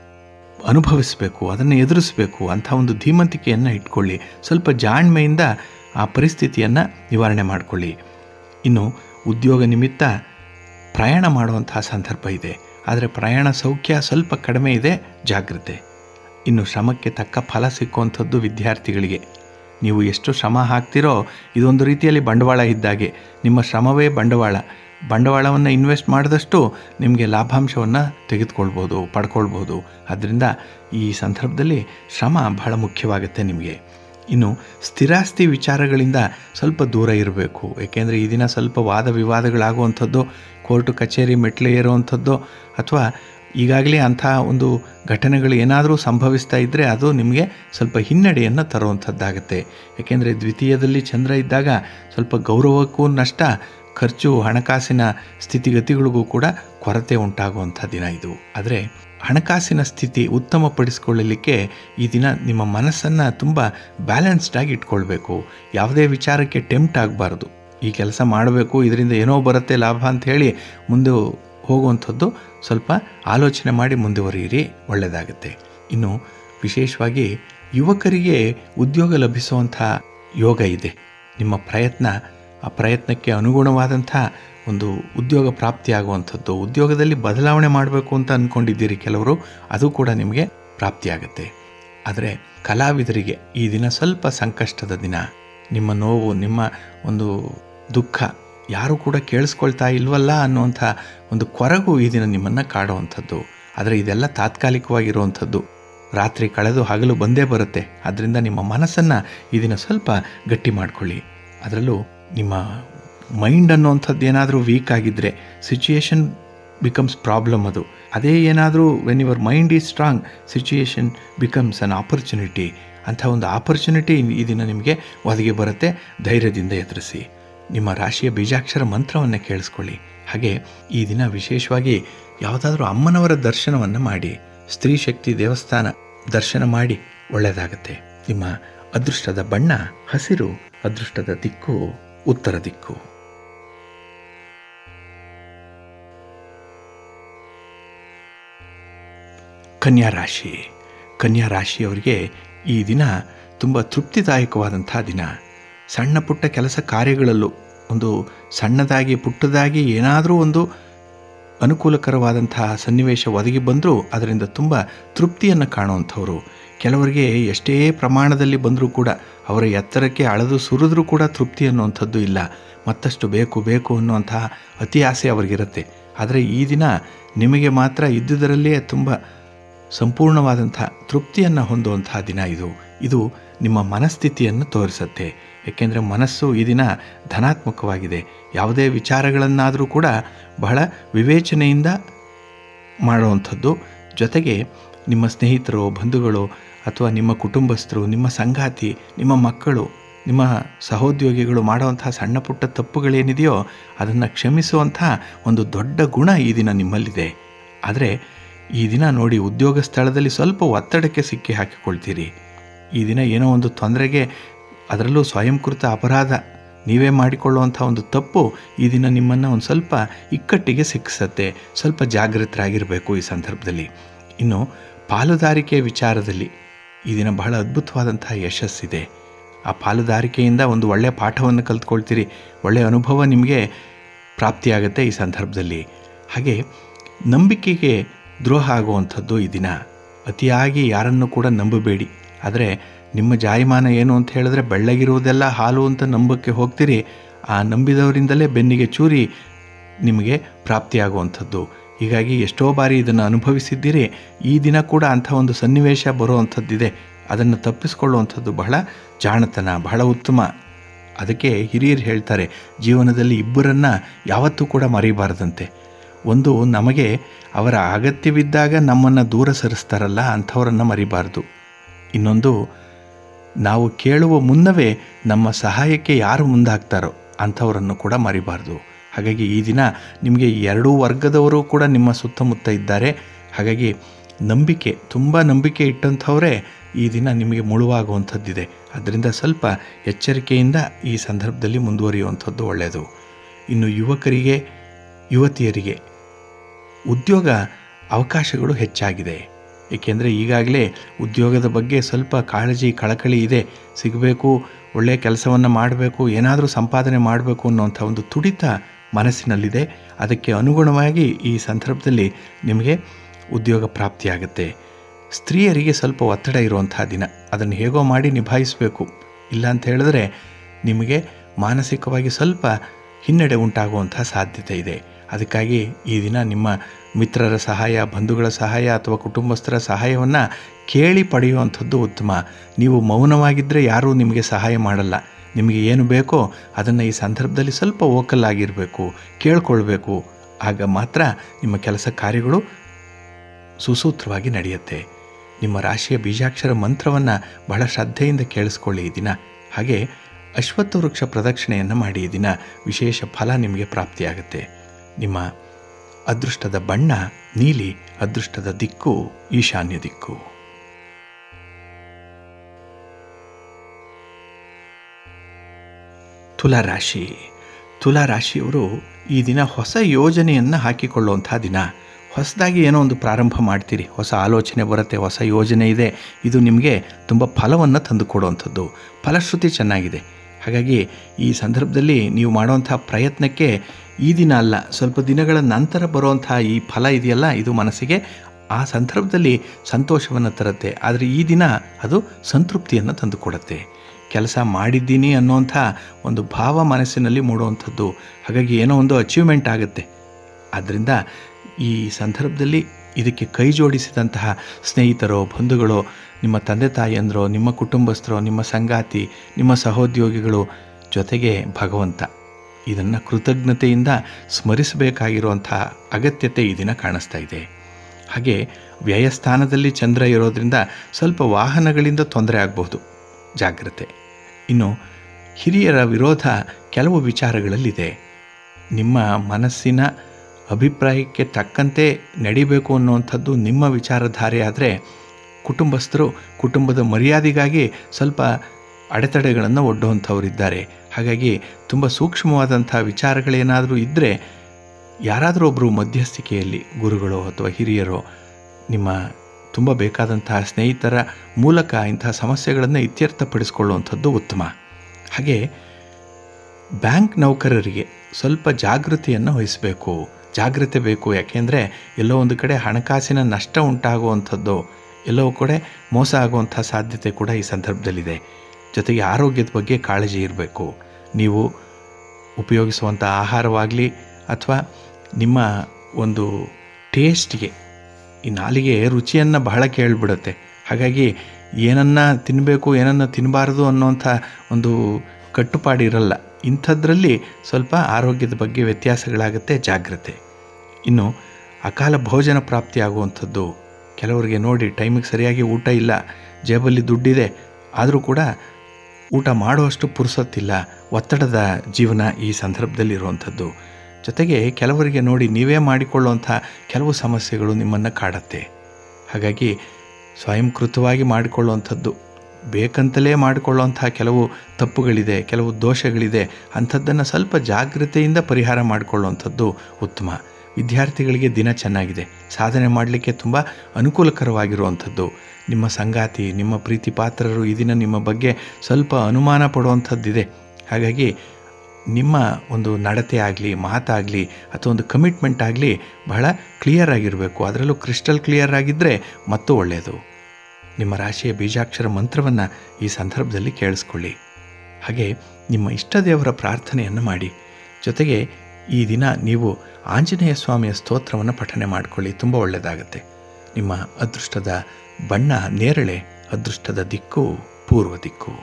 ಅನುಭವಿಸಬೇಕು ಅದನ್ನು ಎದುರಿಸಬೇಕು ಅಂಥ ಒಂದು ಧೀಮಂತಿಕೆಯನ್ನು ಇಟ್ಕೊಳ್ಳಿ ಸ್ವಲ್ಪ ಜಾಣ್ಮೆಯಿಂದ ಆ ಪರಿಸ್ಥಿತಿಯನ್ನು ನಿವಾರಣೆ ಮಾಡಿಕೊಳ್ಳಿ ಇನ್ನು ಉದ್ಯೋಗ ನಿಮಿತ್ತ ಪ್ರಯಾಣ ಮಾಡುವಂತಹ ಸಂದರ್ಭ ಇದೆ ಆದರೆ ಪ್ರಯಾಣ ಸೌಖ್ಯ ಸ್ವಲ್ಪ ಕಡಿಮೆ ಇದೆ ಜಾಗ್ರತೆ ಇನ್ನು ಶ್ರಮಕ್ಕೆ ತಕ್ಕ ಫಲ ಸಿಕ್ಕುವಂಥದ್ದು ವಿದ್ಯಾರ್ಥಿಗಳಿಗೆ ನೀವು ಎಷ್ಟು ಶ್ರಮ ಹಾಕ್ತಿರೋ ಇದೊಂದು ರೀತಿಯಲ್ಲಿ ಬಂಡವಾಳ ಇದ್ದಾಗೆ ನಿಮ್ಮ ಶ್ರಮವೇ ಬಂಡವಾಳ ಬಂಡವಾಳವನ್ನು ಇನ್ವೆಸ್ಟ್ ಮಾಡಿದಷ್ಟು ನಿಮಗೆ ಲಾಭಾಂಶವನ್ನು ತೆಗೆದುಕೊಳ್ಬೋದು ಪಡ್ಕೊಳ್ಬೋದು ಆದ್ದರಿಂದ ಈ ಸಂದರ್ಭದಲ್ಲಿ ಶ್ರಮ ಬಹಳ ಮುಖ್ಯವಾಗುತ್ತೆ ನಿಮಗೆ ಇನ್ನು ಸ್ಥಿರಾಸ್ತಿ ವಿಚಾರಗಳಿಂದ ಸ್ವಲ್ಪ ದೂರ ಇರಬೇಕು ಏಕೆಂದರೆ ಈ ದಿನ ಸ್ವಲ್ಪ ವಾದ ವಿವಾದಗಳಾಗುವಂಥದ್ದು ಕೋರ್ಟು ಕಚೇರಿ ಮೆಟ್ಲು ಏರುವಂಥದ್ದು ಅಥವಾ ಈಗಾಗಲೇ ಅಂಥ ಒಂದು ಘಟನೆಗಳು ಏನಾದರೂ ಸಂಭವಿಸ್ತಾ ಇದ್ದರೆ ಅದು ನಿಮಗೆ ಸ್ವಲ್ಪ ಹಿನ್ನಡೆಯನ್ನು ತರುವಂಥದ್ದಾಗತ್ತೆ ಏಕೆಂದರೆ ದ್ವಿತೀಯದಲ್ಲಿ ಚಂದ್ರ ಇದ್ದಾಗ ಸ್ವಲ್ಪ ಗೌರವಕ್ಕೂ ನಷ್ಟ ಖರ್ಚು ಹಣಕಾಸಿನ ಸ್ಥಿತಿಗತಿಗಳಿಗೂ ಕೂಡ ಕೊರತೆ ಉಂಟಾಗುವಂಥ ದಿನ ಇದು ಆದರೆ ಹಣಕಾಸಿನ ಸ್ಥಿತಿ ಉತ್ತಮಪಡಿಸಿಕೊಳ್ಳಲಿಕ್ಕೆ ಈ ದಿನ ನಿಮ್ಮ ಮನಸ್ಸನ್ನು ತುಂಬ ಬ್ಯಾಲೆನ್ಸ್ಡ್ ಆಗಿ ಇಟ್ಕೊಳ್ಬೇಕು ಯಾವುದೇ ವಿಚಾರಕ್ಕೆ ಟೆಂಪ್ಟ್ ಆಗಬಾರ್ದು ಈ ಕೆಲಸ ಮಾಡಬೇಕು ಇದರಿಂದ ಏನೋ ಬರುತ್ತೆ ಲಾಭ ಅಂತ ಹೇಳಿ ಮುಂದೆ ಹೋಗುವಂಥದ್ದು ಸ್ವಲ್ಪ ಆಲೋಚನೆ ಮಾಡಿ ಮುಂದುವರಿಯಿರಿ ಒಳ್ಳೆಯದಾಗುತ್ತೆ ಇನ್ನು ವಿಶೇಷವಾಗಿ ಯುವಕರಿಗೆ ಉದ್ಯೋಗ ಲಭಿಸುವಂಥ ಯೋಗ ಇದೆ ನಿಮ್ಮ ಪ್ರಯತ್ನ ಆ ಪ್ರಯತ್ನಕ್ಕೆ ಅನುಗುಣವಾದಂಥ ಒಂದು ಉದ್ಯೋಗ ಪ್ರಾಪ್ತಿಯಾಗುವಂಥದ್ದು ಉದ್ಯೋಗದಲ್ಲಿ ಬದಲಾವಣೆ ಮಾಡಬೇಕು ಅಂತ ಅಂದ್ಕೊಂಡಿದ್ದೀರಿ ಕೆಲವರು ಅದು ಕೂಡ ನಿಮಗೆ ಪ್ರಾಪ್ತಿಯಾಗುತ್ತೆ ಆದರೆ ಕಲಾವಿದರಿಗೆ ಈ ದಿನ ಸ್ವಲ್ಪ ಸಂಕಷ್ಟದ ದಿನ ನಿಮ್ಮ ನೋವು ನಿಮ್ಮ ಒಂದು ದುಃಖ ಯಾರು ಕೂಡ ಕೇಳಿಸ್ಕೊಳ್ತಾ ಇಲ್ವಲ್ಲ ಅನ್ನುವಂಥ ಒಂದು ಕೊರಗು ಈ ದಿನ ನಿಮ್ಮನ್ನು ಕಾಡುವಂಥದ್ದು ಆದರೆ ಇದೆಲ್ಲ ತಾತ್ಕಾಲಿಕವಾಗಿರುವಂಥದ್ದು ರಾತ್ರಿ ಕಳೆದು ಹಗಲು ಬಂದೇ ಬರುತ್ತೆ ಅದರಿಂದ ನಿಮ್ಮ ಮನಸ್ಸನ್ನು ಈ ದಿನ ಸ್ವಲ್ಪ ಗಟ್ಟಿ ಮಾಡಿಕೊಳ್ಳಿ ಅದರಲ್ಲೂ ನಿಮ್ಮ ಮೈಂಡ್ ಅನ್ನುವಂಥದ್ದು ಏನಾದರೂ ವೀಕ್ ಆಗಿದ್ದರೆ ಸಿಚುಯೇಷನ್ ಬಿಕಮ್ಸ್ ಪ್ರಾಬ್ಲಮ್ ಅದು ಅದೇ ಏನಾದರೂ when your mind is strong situation becomes an opportunity ಅಂಥ ಒಂದು ಆಪರ್ಚುನಿಟಿ ಈ ದಿನ ನಿಮಗೆ ಒದಗಿ ಬರುತ್ತೆ ಧೈರ್ಯದಿಂದ ಎದುರಿಸಿ ನಿಮ್ಮ ರಾಶಿಯ ಬೀಜಾಕ್ಷರ ಮಂತ್ರವನ್ನು ಕೇಳಿಸ್ಕೊಳ್ಳಿ ಹಾಗೆ ಈ ದಿನ ವಿಶೇಷವಾಗಿ ಯಾವುದಾದ್ರೂ ಅಮ್ಮನವರ ದರ್ಶನವನ್ನು ಮಾಡಿ ಸ್ತ್ರೀ ಶಕ್ತಿ ದೇವಸ್ಥಾನ ದರ್ಶನ ಮಾಡಿ ಒಳ್ಳೆಯದಾಗತ್ತೆ ನಿಮ್ಮ ಅದೃಷ್ಟದ ಬಣ್ಣ ಹಸಿರು ಅದೃಷ್ಟದ ದಿಕ್ಕು ಉತ್ತರ ದಿಕ್ಕು ಕನ್ಯಾ ರಾಶಿ ಕನ್ಯಾ ರಾಶಿಯವರಿಗೆ ಈ ದಿನ ತುಂಬ ತೃಪ್ತಿದಾಯಕವಾದಂಥ ದಿನ ಸಣ್ಣ ಪುಟ್ಟ ಕೆಲಸ ಕಾರ್ಯಗಳಲ್ಲೂ ಒಂದು ಸಣ್ಣದಾಗಿ ಪುಟ್ಟದಾಗಿ ಏನಾದರೂ ಒಂದು ಅನುಕೂಲಕರವಾದಂತಹ ಸನ್ನಿವೇಶ ಒದಗಿ ಬಂದರೂ ಅದರಿಂದ ತುಂಬ ತೃಪ್ತಿಯನ್ನು ಕಾಣುವಂಥವ್ರು ಕೆಲವರಿಗೆ ಎಷ್ಟೇ ಪ್ರಮಾಣದಲ್ಲಿ ಬಂದರೂ ಕೂಡ ಅವರ ಎತ್ತರಕ್ಕೆ ಅಳೆದು ಸುರಿದ್ರೂ ಕೂಡ ತೃಪ್ತಿ ಅನ್ನುವಂಥದ್ದು ಇಲ್ಲ ಮತ್ತಷ್ಟು ಬೇಕು ಬೇಕು ಅನ್ನುವಂತಹ ಅತಿ ಆಸೆ ಅವರಿಗಿರುತ್ತೆ ಆದರೆ ಈ ದಿನ ನಿಮಗೆ ಮಾತ್ರ ಇದ್ದುದರಲ್ಲೇ ತುಂಬ ಸಂಪೂರ್ಣವಾದಂಥ ತೃಪ್ತಿಯನ್ನು ಹೊಂದುವಂತಹ ದಿನ ಇದು ಇದು ನಿಮ್ಮ ಮನಸ್ಥಿತಿಯನ್ನು ತೋರಿಸುತ್ತೆ ಏಕೆಂದರೆ ಮನಸ್ಸು ಈ ದಿನ ಧನಾತ್ಮಕವಾಗಿದೆ ಯಾವುದೇ ವಿಚಾರಗಳನ್ನಾದರೂ ಕೂಡ ಬಹಳ ವಿವೇಚನೆಯಿಂದ ಮಾಡುವಂಥದ್ದು ಜೊತೆಗೆ ನಿಮ್ಮ ಸ್ನೇಹಿತರು ಬಂಧುಗಳು ಅಥವಾ ನಿಮ್ಮ ಕುಟುಂಬಸ್ಥರು ನಿಮ್ಮ ಸಂಗಾತಿ ನಿಮ್ಮ ಮಕ್ಕಳು ನಿಮ್ಮ ಸಹೋದ್ಯೋಗಿಗಳು ಮಾಡುವಂತಹ ಸಣ್ಣ ಪುಟ್ಟ ತಪ್ಪುಗಳೇನಿದೆಯೋ ಅದನ್ನು ಕ್ಷಮಿಸುವಂಥ ಒಂದು ದೊಡ್ಡ ಗುಣ ಈ ದಿನ ನಿಮ್ಮಲ್ಲಿದೆ ಆದರೆ ಈ ದಿನ ನೋಡಿ ಉದ್ಯೋಗ ಸ್ಥಳದಲ್ಲಿ ಸ್ವಲ್ಪ ಒತ್ತಡಕ್ಕೆ ಸಿಕ್ಕಿ ಹಾಕಿಕೊಳ್ತೀರಿ ಈ ದಿನ ಏನೋ ಒಂದು ತೊಂದರೆಗೆ ಅದರಲ್ಲೂ ಸ್ವಯಂಕೃತ ಅಪರಾಧ ನೀವೇ ಮಾಡಿಕೊಳ್ಳುವಂಥ ಒಂದು ತಪ್ಪು ಈ ದಿನ ನಿಮ್ಮನ್ನು ಒಂದು ಸ್ವಲ್ಪ ಇಕ್ಕಟ್ಟಿಗೆ ಸಿಕ್ಕಿಸತ್ತೆ ಸ್ವಲ್ಪ ಜಾಗೃತರಾಗಿರಬೇಕು ಈ ಸಂದರ್ಭದಲ್ಲಿ ಇನ್ನು ಪಾಲುದಾರಿಕೆ ವಿಚಾರದಲ್ಲಿ ಈ ದಿನ ಬಹಳ ಅದ್ಭುತವಾದಂಥ ಯಶಸ್ಸಿದೆ ಆ ಪಾಲುದಾರಿಕೆಯಿಂದ ಒಂದು ಒಳ್ಳೆಯ ಪಾಠವನ್ನು ಕಲ್ತ್ಕೊಳ್ತೀರಿ ಒಳ್ಳೆಯ ಅನುಭವ ನಿಮಗೆ ಪ್ರಾಪ್ತಿಯಾಗುತ್ತೆ ಈ ಸಂದರ್ಭದಲ್ಲಿ ಹಾಗೆ ನಂಬಿಕೆಗೆ ದ್ರೋಹ ಆಗುವಂಥದ್ದು ಈ ದಿನ ಅತಿಯಾಗಿ ಯಾರನ್ನು ಕೂಡ ನಂಬಬೇಡಿ ಆದರೆ ನಿಮ್ಮ ಜಾಯಮಾನ ಏನು ಅಂತ ಹೇಳಿದ್ರೆ ಬೆಳ್ಳಗಿರುವುದೆಲ್ಲ ಹಾಲು ಅಂತ ನಂಬಕ್ಕೆ ಹೋಗ್ತೀರಿ ಆ ನಂಬಿದವರಿಂದಲೇ ಬೆನ್ನಿಗೆ ಚೂರಿ ನಿಮಗೆ ಪ್ರಾಪ್ತಿಯಾಗುವಂಥದ್ದು ಹೀಗಾಗಿ ಎಷ್ಟೋ ಬಾರಿ ಇದನ್ನು ಅನುಭವಿಸಿದ್ದೀರಿ ಈ ದಿನ ಕೂಡ ಅಂಥ ಒಂದು ಸನ್ನಿವೇಶ ಬರುವಂಥದ್ದಿದೆ ಅದನ್ನು ತಪ್ಪಿಸ್ಕೊಳ್ಳುವಂಥದ್ದು ಬಹಳ ಜಾಣತನ ಬಹಳ ಉತ್ತಮ ಅದಕ್ಕೆ ಹಿರಿಯರು ಹೇಳ್ತಾರೆ ಜೀವನದಲ್ಲಿ ಇಬ್ಬರನ್ನು ಯಾವತ್ತೂ ಕೂಡ ಮರೆಯಬಾರದಂತೆ ಒಂದು ನಮಗೆ ಅವರ ಅಗತ್ಯವಿದ್ದಾಗ ನಮ್ಮನ್ನು ದೂರ ಸರಿಸ್ತಾರಲ್ಲ ಅಂಥವರನ್ನು ಮರಿಬಾರ್ದು ಇನ್ನೊಂದು ನಾವು ಕೇಳುವ ಮುನ್ನವೇ ನಮ್ಮ ಸಹಾಯಕ್ಕೆ ಯಾರು ಮುಂದಾಗ್ತಾರೋ ಅಂಥವರನ್ನು ಕೂಡ ಮರಿಬಾರ್ದು ಹಾಗಾಗಿ ಈ ದಿನ ನಿಮಗೆ ಎರಡೂ ವರ್ಗದವರು ಕೂಡ ನಿಮ್ಮ ಸುತ್ತಮುತ್ತ ಇದ್ದಾರೆ ಹಾಗಾಗಿ ನಂಬಿಕೆ ತುಂಬ ನಂಬಿಕೆ ಇಟ್ಟಂಥವರೇ ಈ ದಿನ ನಿಮಗೆ ಮುಳುವಾಗುವಂಥದ್ದಿದೆ ಅದರಿಂದ ಸ್ವಲ್ಪ ಎಚ್ಚರಿಕೆಯಿಂದ ಈ ಸಂದರ್ಭದಲ್ಲಿ ಮುಂದುವರಿಯುವಂಥದ್ದು ಒಳ್ಳೆಯದು ಇನ್ನು ಯುವಕರಿಗೆ ಯುವತಿಯರಿಗೆ ಉದ್ಯೋಗ ಅವಕಾಶಗಳು ಹೆಚ್ಚಾಗಿದೆ ಏಕೆಂದರೆ ಈಗಾಗಲೇ ಉದ್ಯೋಗದ ಬಗ್ಗೆ ಸ್ವಲ್ಪ ಕಾಳಜಿ ಕಳಕಳಿ ಇದೆ ಸಿಗಬೇಕು ಒಳ್ಳೆಯ ಕೆಲಸವನ್ನು ಮಾಡಬೇಕು ಏನಾದರೂ ಸಂಪಾದನೆ ಮಾಡಬೇಕು ಅನ್ನೋಂಥ ಒಂದು ತುಡಿತ ಮನಸ್ಸಿನಲ್ಲಿದೆ ಅದಕ್ಕೆ ಅನುಗುಣವಾಗಿ ಈ ಸಂದರ್ಭದಲ್ಲಿ ನಿಮಗೆ ಉದ್ಯೋಗ ಪ್ರಾಪ್ತಿಯಾಗುತ್ತೆ ಸ್ತ್ರೀಯರಿಗೆ ಸ್ವಲ್ಪ ಒತ್ತಡ ಇರುವಂಥ ದಿನ ಅದನ್ನು ಹೇಗೋ ಮಾಡಿ ನಿಭಾಯಿಸಬೇಕು ಇಲ್ಲ ಅಂತ ಹೇಳಿದ್ರೆ ನಿಮಗೆ ಮಾನಸಿಕವಾಗಿ ಸ್ವಲ್ಪ ಹಿನ್ನಡೆ ಉಂಟಾಗುವಂಥ ಸಾಧ್ಯತೆ ಇದೆ ಅದಕ್ಕಾಗಿ ಈ ದಿನ ನಿಮ್ಮ ಮಿತ್ರರ ಸಹಾಯ ಬಂಧುಗಳ ಸಹಾಯ ಅಥವಾ ಕುಟುಂಬಸ್ಥರ ಸಹಾಯವನ್ನು ಕೇಳಿ ಪಡೆಯುವಂಥದ್ದು ಉತ್ತಮ ನೀವು ಮೌನವಾಗಿದ್ದರೆ ಯಾರೂ ನಿಮಗೆ ಸಹಾಯ ಮಾಡಲ್ಲ ನಿಮಗೆ ಏನು ಬೇಕೋ ಅದನ್ನು ಈ ಸಂದರ್ಭದಲ್ಲಿ ಸ್ವಲ್ಪ ವೋಕಲ್ ಆಗಿರಬೇಕು ಕೇಳ್ಕೊಳ್ಬೇಕು ಆಗ ಮಾತ್ರ ನಿಮ್ಮ ಕೆಲಸ ಕಾರ್ಯಗಳು ಸುಸೂತ್ರವಾಗಿ ನಡೆಯುತ್ತೆ ನಿಮ್ಮ ರಾಶಿಯ ಬೀಜಾಕ್ಷರ ಮಂತ್ರವನ್ನು ಬಹಳ ಶ್ರದ್ಧೆಯಿಂದ ಕೇಳಿಸ್ಕೊಳ್ಳಿ ಈ ದಿನ ಹಾಗೆ ಅಶ್ವತ್ಥ ವೃಕ್ಷ ಪ್ರದಕ್ಷಿಣೆಯನ್ನು ಮಾಡಿ ಈ ದಿನ ವಿಶೇಷ ಫಲ ನಿಮಗೆ ಪ್ರಾಪ್ತಿಯಾಗುತ್ತೆ ನಿಮ್ಮ ಅದೃಷ್ಟದ ಬಣ್ಣ ನೀಲಿ ಅದೃಷ್ಟದ ದಿಕ್ಕು ಈಶಾನ್ಯ ದಿಕ್ಕು ತುಲಾ ರಾಶಿ ತುಲಾ ರಾಶಿಯವರು ಈ ದಿನ ಹೊಸ ಯೋಜನೆಯನ್ನು ಹಾಕಿಕೊಳ್ಳುವಂಥ ದಿನ ಹೊಸದಾಗಿ ಏನೋ ಒಂದು ಪ್ರಾರಂಭ ಮಾಡ್ತೀರಿ ಹೊಸ ಆಲೋಚನೆ ಬರುತ್ತೆ ಹೊಸ ಯೋಜನೆ ಇದೆ ಇದು ನಿಮಗೆ ತುಂಬ ಫಲವನ್ನು ತಂದುಕೊಡುವಂಥದ್ದು ಫಲಶ್ರುತಿ ಚೆನ್ನಾಗಿದೆ ಹಾಗಾಗಿ ಈ ಸಂದರ್ಭದಲ್ಲಿ ನೀವು ಮಾಡುವಂಥ ಪ್ರಯತ್ನಕ್ಕೆ ಈ ದಿನ ಅಲ್ಲ ಸ್ವಲ್ಪ ದಿನಗಳ ನಂತರ ಬರುವಂಥ ಈ ಫಲ ಇದೆಯಲ್ಲ ಇದು ಮನಸ್ಸಿಗೆ ಆ ಸಂದರ್ಭದಲ್ಲಿ ಸಂತೋಷವನ್ನು ತರುತ್ತೆ ಆದರೆ ಈ ದಿನ ಅದು ಸಂತೃಪ್ತಿಯನ್ನು ತಂದುಕೊಡುತ್ತೆ ಕೆಲಸ ಮಾಡಿದ್ದೀನಿ ಅನ್ನೋಂಥ ಒಂದು ಭಾವ ಮನಸ್ಸಿನಲ್ಲಿ ಮೂಡುವಂಥದ್ದು ಹಾಗಾಗಿ ಏನೋ ಒಂದು ಅಚೀವ್ಮೆಂಟ್ ಆಗುತ್ತೆ ಆದ್ದರಿಂದ ಈ ಸಂದರ್ಭದಲ್ಲಿ ಇದಕ್ಕೆ ಕೈ ಜೋಡಿಸಿದಂತಹ ಸ್ನೇಹಿತರೋ ಬಂಧುಗಳು ನಿಮ್ಮ ತಂದೆ ತಾಯಿಯಂದರೋ ನಿಮ್ಮ ಕುಟುಂಬಸ್ಥರೋ ನಿಮ್ಮ ಸಂಗಾತಿ ನಿಮ್ಮ ಸಹೋದ್ಯೋಗಿಗಳು ಜೊತೆಗೆ ಭಗವಂತ ಇದನ್ನು ಕೃತಜ್ಞತೆಯಿಂದ ಸ್ಮರಿಸಬೇಕಾಗಿರುವಂಥ ಅಗತ್ಯತೆ ಈ ದಿನ ಕಾಣಿಸ್ತಾ ಇದೆ ಹಾಗೆ ವ್ಯಯಸ್ಥಾನದಲ್ಲಿ ಚಂದ್ರ ಇರೋದ್ರಿಂದ ಸ್ವಲ್ಪ ವಾಹನಗಳಿಂದ ತೊಂದರೆ ಆಗಬಹುದು ಜಾಗ್ರತೆ ಇನ್ನು ಹಿರಿಯರ ವಿರೋಧ ಕೆಲವು ವಿಚಾರಗಳಲ್ಲಿದೆ ನಿಮ್ಮ ಮನಸ್ಸಿನ ಅಭಿಪ್ರಾಯಕ್ಕೆ ತಕ್ಕಂತೆ ನಡಿಬೇಕು ಅನ್ನುವಂಥದ್ದು ನಿಮ್ಮ ವಿಚಾರಧಾರೆ ಆದರೆ ಕುಟುಂಬಸ್ಥರು ಕುಟುಂಬದ ಮರ್ಯಾದೆಗಾಗಿ ಸ್ವಲ್ಪ ಅಡೆತಡೆಗಳನ್ನು ಒಡ್ಡುವಂಥವರಿದ್ದಾರೆ ಹಾಗಾಗಿ ತುಂಬ ಸೂಕ್ಷ್ಮವಾದಂಥ ವಿಚಾರಗಳೇನಾದರೂ ಇದ್ದರೆ ಯಾರಾದರೂ ಒಬ್ಬರು ಮಧ್ಯಸ್ಥಿಕೆಯಲ್ಲಿ ಗುರುಗಳು ಅಥವಾ ಹಿರಿಯರೋ ನಿಮ್ಮ ತುಂಬ ಬೇಕಾದಂತಹ ಸ್ನೇಹಿತರ ಮೂಲಕ ಇಂತಹ ಸಮಸ್ಯೆಗಳನ್ನು ಇತ್ಯರ್ಥಪಡಿಸ್ಕೊಳ್ಳುವಂಥದ್ದು ಉತ್ತಮ ಹಾಗೆ ಬ್ಯಾಂಕ್ ನೌಕರರಿಗೆ ಸ್ವಲ್ಪ ಜಾಗೃತಿಯನ್ನು ವಹಿಸಬೇಕು ಜಾಗ್ರತೆ ಬೇಕು ಯಾಕೆಂದರೆ ಎಲ್ಲೋ ಒಂದು ಕಡೆ ಹಣಕಾಸಿನ ನಷ್ಟ ಉಂಟಾಗುವಂಥದ್ದು ಎಲ್ಲೋ ಕಡೆ ಮೋಸ ಆಗುವಂಥ ಸಾಧ್ಯತೆ ಕೂಡ ಈ ಸಂದರ್ಭದಲ್ಲಿದೆ ಜೊತೆಗೆ ಆರೋಗ್ಯದ ಬಗ್ಗೆ ಕಾಳಜಿ ಇರಬೇಕು ನೀವು ಉಪಯೋಗಿಸುವಂಥ ಆಹಾರವಾಗಲಿ ಅಥವಾ ನಿಮ್ಮ ಒಂದು ಟೇಸ್ಟ್ಗೆ ಈ ನಾಲಿಗೆ ರುಚಿಯನ್ನು ಬಹಳ ಕೇಳಿಬಿಡುತ್ತೆ ಹಾಗಾಗಿ ಏನನ್ನ ತಿನ್ನಬೇಕು ಏನನ್ನ ತಿನ್ನಬಾರ್ದು ಅನ್ನೋಂಥ ಒಂದು ಕಟ್ಟುಪಾಡು ಇರಲ್ಲ ಇಂಥದ್ರಲ್ಲಿ ಸ್ವಲ್ಪ ಆರೋಗ್ಯದ ಬಗ್ಗೆ ವ್ಯತ್ಯಾಸಗಳಾಗುತ್ತೆ ಜಾಗ್ರತೆ ಇನ್ನು ಅಕಾಲ ಭೋಜನ ಪ್ರಾಪ್ತಿಯಾಗುವಂಥದ್ದು ಕೆಲವರಿಗೆ ನೋಡಿ ಟೈಮಿಗೆ ಸರಿಯಾಗಿ ಊಟ ಇಲ್ಲ ಜೇಬಲ್ಲಿ ದುಡ್ಡಿದೆ ಆದರೂ ಕೂಡ ಊಟ ಮಾಡುವಷ್ಟು ಪುರುಸೊತ್ತಿಲ್ಲ ಒತ್ತಡದ ಜೀವನ ಈ ಸಂದರ್ಭದಲ್ಲಿ ಇರುವಂಥದ್ದು ಜೊತೆಗೆ ಕೆಲವರಿಗೆ ನೋಡಿ ನೀವೇ ಮಾಡಿಕೊಳ್ಳುವಂಥ ಕೆಲವು ಸಮಸ್ಯೆಗಳು ನಿಮ್ಮನ್ನು ಕಾಡತ್ತೆ ಹಾಗಾಗಿ ಸ್ವಯಂಕೃತವಾಗಿ ಮಾಡಿಕೊಳ್ಳುವಂಥದ್ದು ಬೇಕಂತಲೇ ಮಾಡಿಕೊಳ್ಳುವಂಥ ಕೆಲವು ತಪ್ಪುಗಳಿದೆ ಕೆಲವು ದೋಷಗಳಿದೆ ಅಂಥದ್ದನ್ನು ಸ್ವಲ್ಪ ಜಾಗ್ರತೆಯಿಂದ ಪರಿಹಾರ ಮಾಡಿಕೊಳ್ಳುವಂಥದ್ದು ಉತ್ತಮ ವಿದ್ಯಾರ್ಥಿಗಳಿಗೆ ದಿನ ಚೆನ್ನಾಗಿದೆ ಸಾಧನೆ ಮಾಡಲಿಕ್ಕೆ ತುಂಬ ಅನುಕೂಲಕರವಾಗಿರುವಂಥದ್ದು ನಿಮ್ಮ ಸಂಗಾತಿ ನಿಮ್ಮ ಪ್ರೀತಿ ಪಾತ್ರರು ಈ ದಿನ ನಿಮ್ಮ ಬಗ್ಗೆ ಸ್ವಲ್ಪ ಅನುಮಾನ ಪಡುವಂಥದ್ದಿದೆ ಹಾಗಾಗಿ ನಿಮ್ಮ ಒಂದು ನಡತೆ ಆಗಲಿ ಮಾತಾಗಲಿ ಅಥವಾ ಒಂದು ಕಮಿಟ್ಮೆಂಟ್ ಆಗಲಿ ಬಹಳ ಕ್ಲಿಯರ್ ಆಗಿರಬೇಕು ಅದರಲ್ಲೂ ಕ್ರಿಸ್ಟಲ್ ಕ್ಲಿಯರ್ ಆಗಿದ್ದರೆ ಮತ್ತೂ ಒಳ್ಳೆಯದು ನಿಮ್ಮ ರಾಶಿಯ ಬೀಜಾಕ್ಷರ ಮಂತ್ರವನ್ನು ಈ ಸಂದರ್ಭದಲ್ಲಿ ಕೇಳಿಸ್ಕೊಳ್ಳಿ ಹಾಗೆ ನಿಮ್ಮ ಇಷ್ಟ ದೇವರ ಪ್ರಾರ್ಥನೆಯನ್ನು ಮಾಡಿ ಜೊತೆಗೆ ಈ ದಿನ ನೀವು ಆಂಜನೇಯ ಸ್ವಾಮಿಯ ಸ್ತೋತ್ರವನ್ನು ಪಠನೆ ಮಾಡಿಕೊಳ್ಳಿ ತುಂಬ ಒಳ್ಳೆಯದಾಗತ್ತೆ ನಿಮ್ಮ ಅದೃಷ್ಟದ ಬಣ್ಣ ನೇರಳೆ ಅದೃಷ್ಟದ ದಿಕ್ಕು ಪೂರ್ವ ದಿಕ್ಕು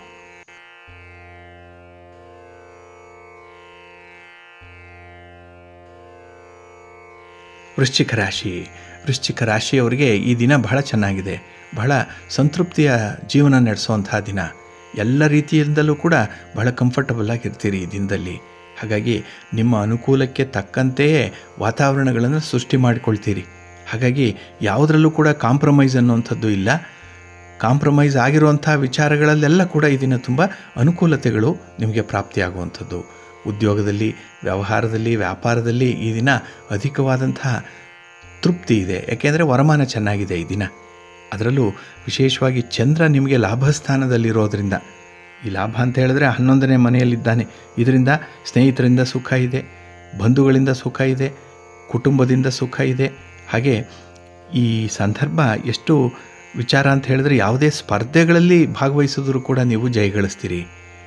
ವೃಶ್ಚಿಕ ರಾಶಿ ವೃಶ್ಚಿಕ ರಾಶಿಯವರಿಗೆ ಈ ದಿನ ಬಹಳ ಚೆನ್ನಾಗಿದೆ ಬಹಳ ಸಂತೃಪ್ತಿಯ ಜೀವನ ನಡೆಸುವಂತಹ ದಿನ ಎಲ್ಲ ರೀತಿಯಿಂದಲೂ ಕೂಡ ಬಹಳ ಕಂಫರ್ಟಬಲ್ ಆಗಿರ್ತೀರಿ ಈ ದಿನದಲ್ಲಿ ಹಾಗಾಗಿ ನಿಮ್ಮ ಅನುಕೂಲಕ್ಕೆ ತಕ್ಕಂತೆಯೇ ವಾತಾವರಣಗಳನ್ನು ಸೃಷ್ಟಿ ಮಾಡಿಕೊಳ್ತೀರಿ ಹಾಗಾಗಿ ಯಾವುದರಲ್ಲೂ ಕೂಡ ಕಾಂಪ್ರಮೈಸ್ ಅನ್ನುವಂಥದ್ದು ಇಲ್ಲ ಕಾಂಪ್ರಮೈಸ್ ಆಗಿರುವಂಥ ವಿಚಾರಗಳಲ್ಲೆಲ್ಲ ಕೂಡ ಈ ದಿನ ತುಂಬ ಅನುಕೂಲತೆಗಳು ನಿಮಗೆ ಪ್ರಾಪ್ತಿಯಾಗುವಂಥದ್ದು ಉದ್ಯೋಗದಲ್ಲಿ ವ್ಯವಹಾರದಲ್ಲಿ ವ್ಯಾಪಾರದಲ್ಲಿ ಈ ದಿನ ಅಧಿಕವಾದಂತಹ ತೃಪ್ತಿ ಇದೆ ಯಾಕೆಂದರೆ ವರಮಾನ ಚೆನ್ನಾಗಿದೆ ಈ ದಿನ ಅದರಲ್ಲೂ ವಿಶೇಷವಾಗಿ ಚಂದ್ರ ನಿಮಗೆ ಲಾಭಸ್ಥಾನದಲ್ಲಿರೋದ್ರಿಂದ ಈ ಲಾಭ ಅಂತ ಹೇಳಿದ್ರೆ ಹನ್ನೊಂದನೇ ಮನೆಯಲ್ಲಿದ್ದಾನೆ ಇದರಿಂದ ಸ್ನೇಹಿತರಿಂದ ಸುಖ ಇದೆ ಬಂಧುಗಳಿಂದ ಸುಖ ಇದೆ ಕುಟುಂಬದಿಂದ ಸುಖ ಇದೆ ಹಾಗೆ ಈ ಸಂದರ್ಭ ಎಷ್ಟು ವಿಚಾರ ಅಂತ ಹೇಳಿದ್ರೆ ಯಾವುದೇ ಸ್ಪರ್ಧೆಗಳಲ್ಲಿ ಭಾಗವಹಿಸಿದ್ರು ಕೂಡ ನೀವು ಜಯಗಳಿಸ್ತೀರಿ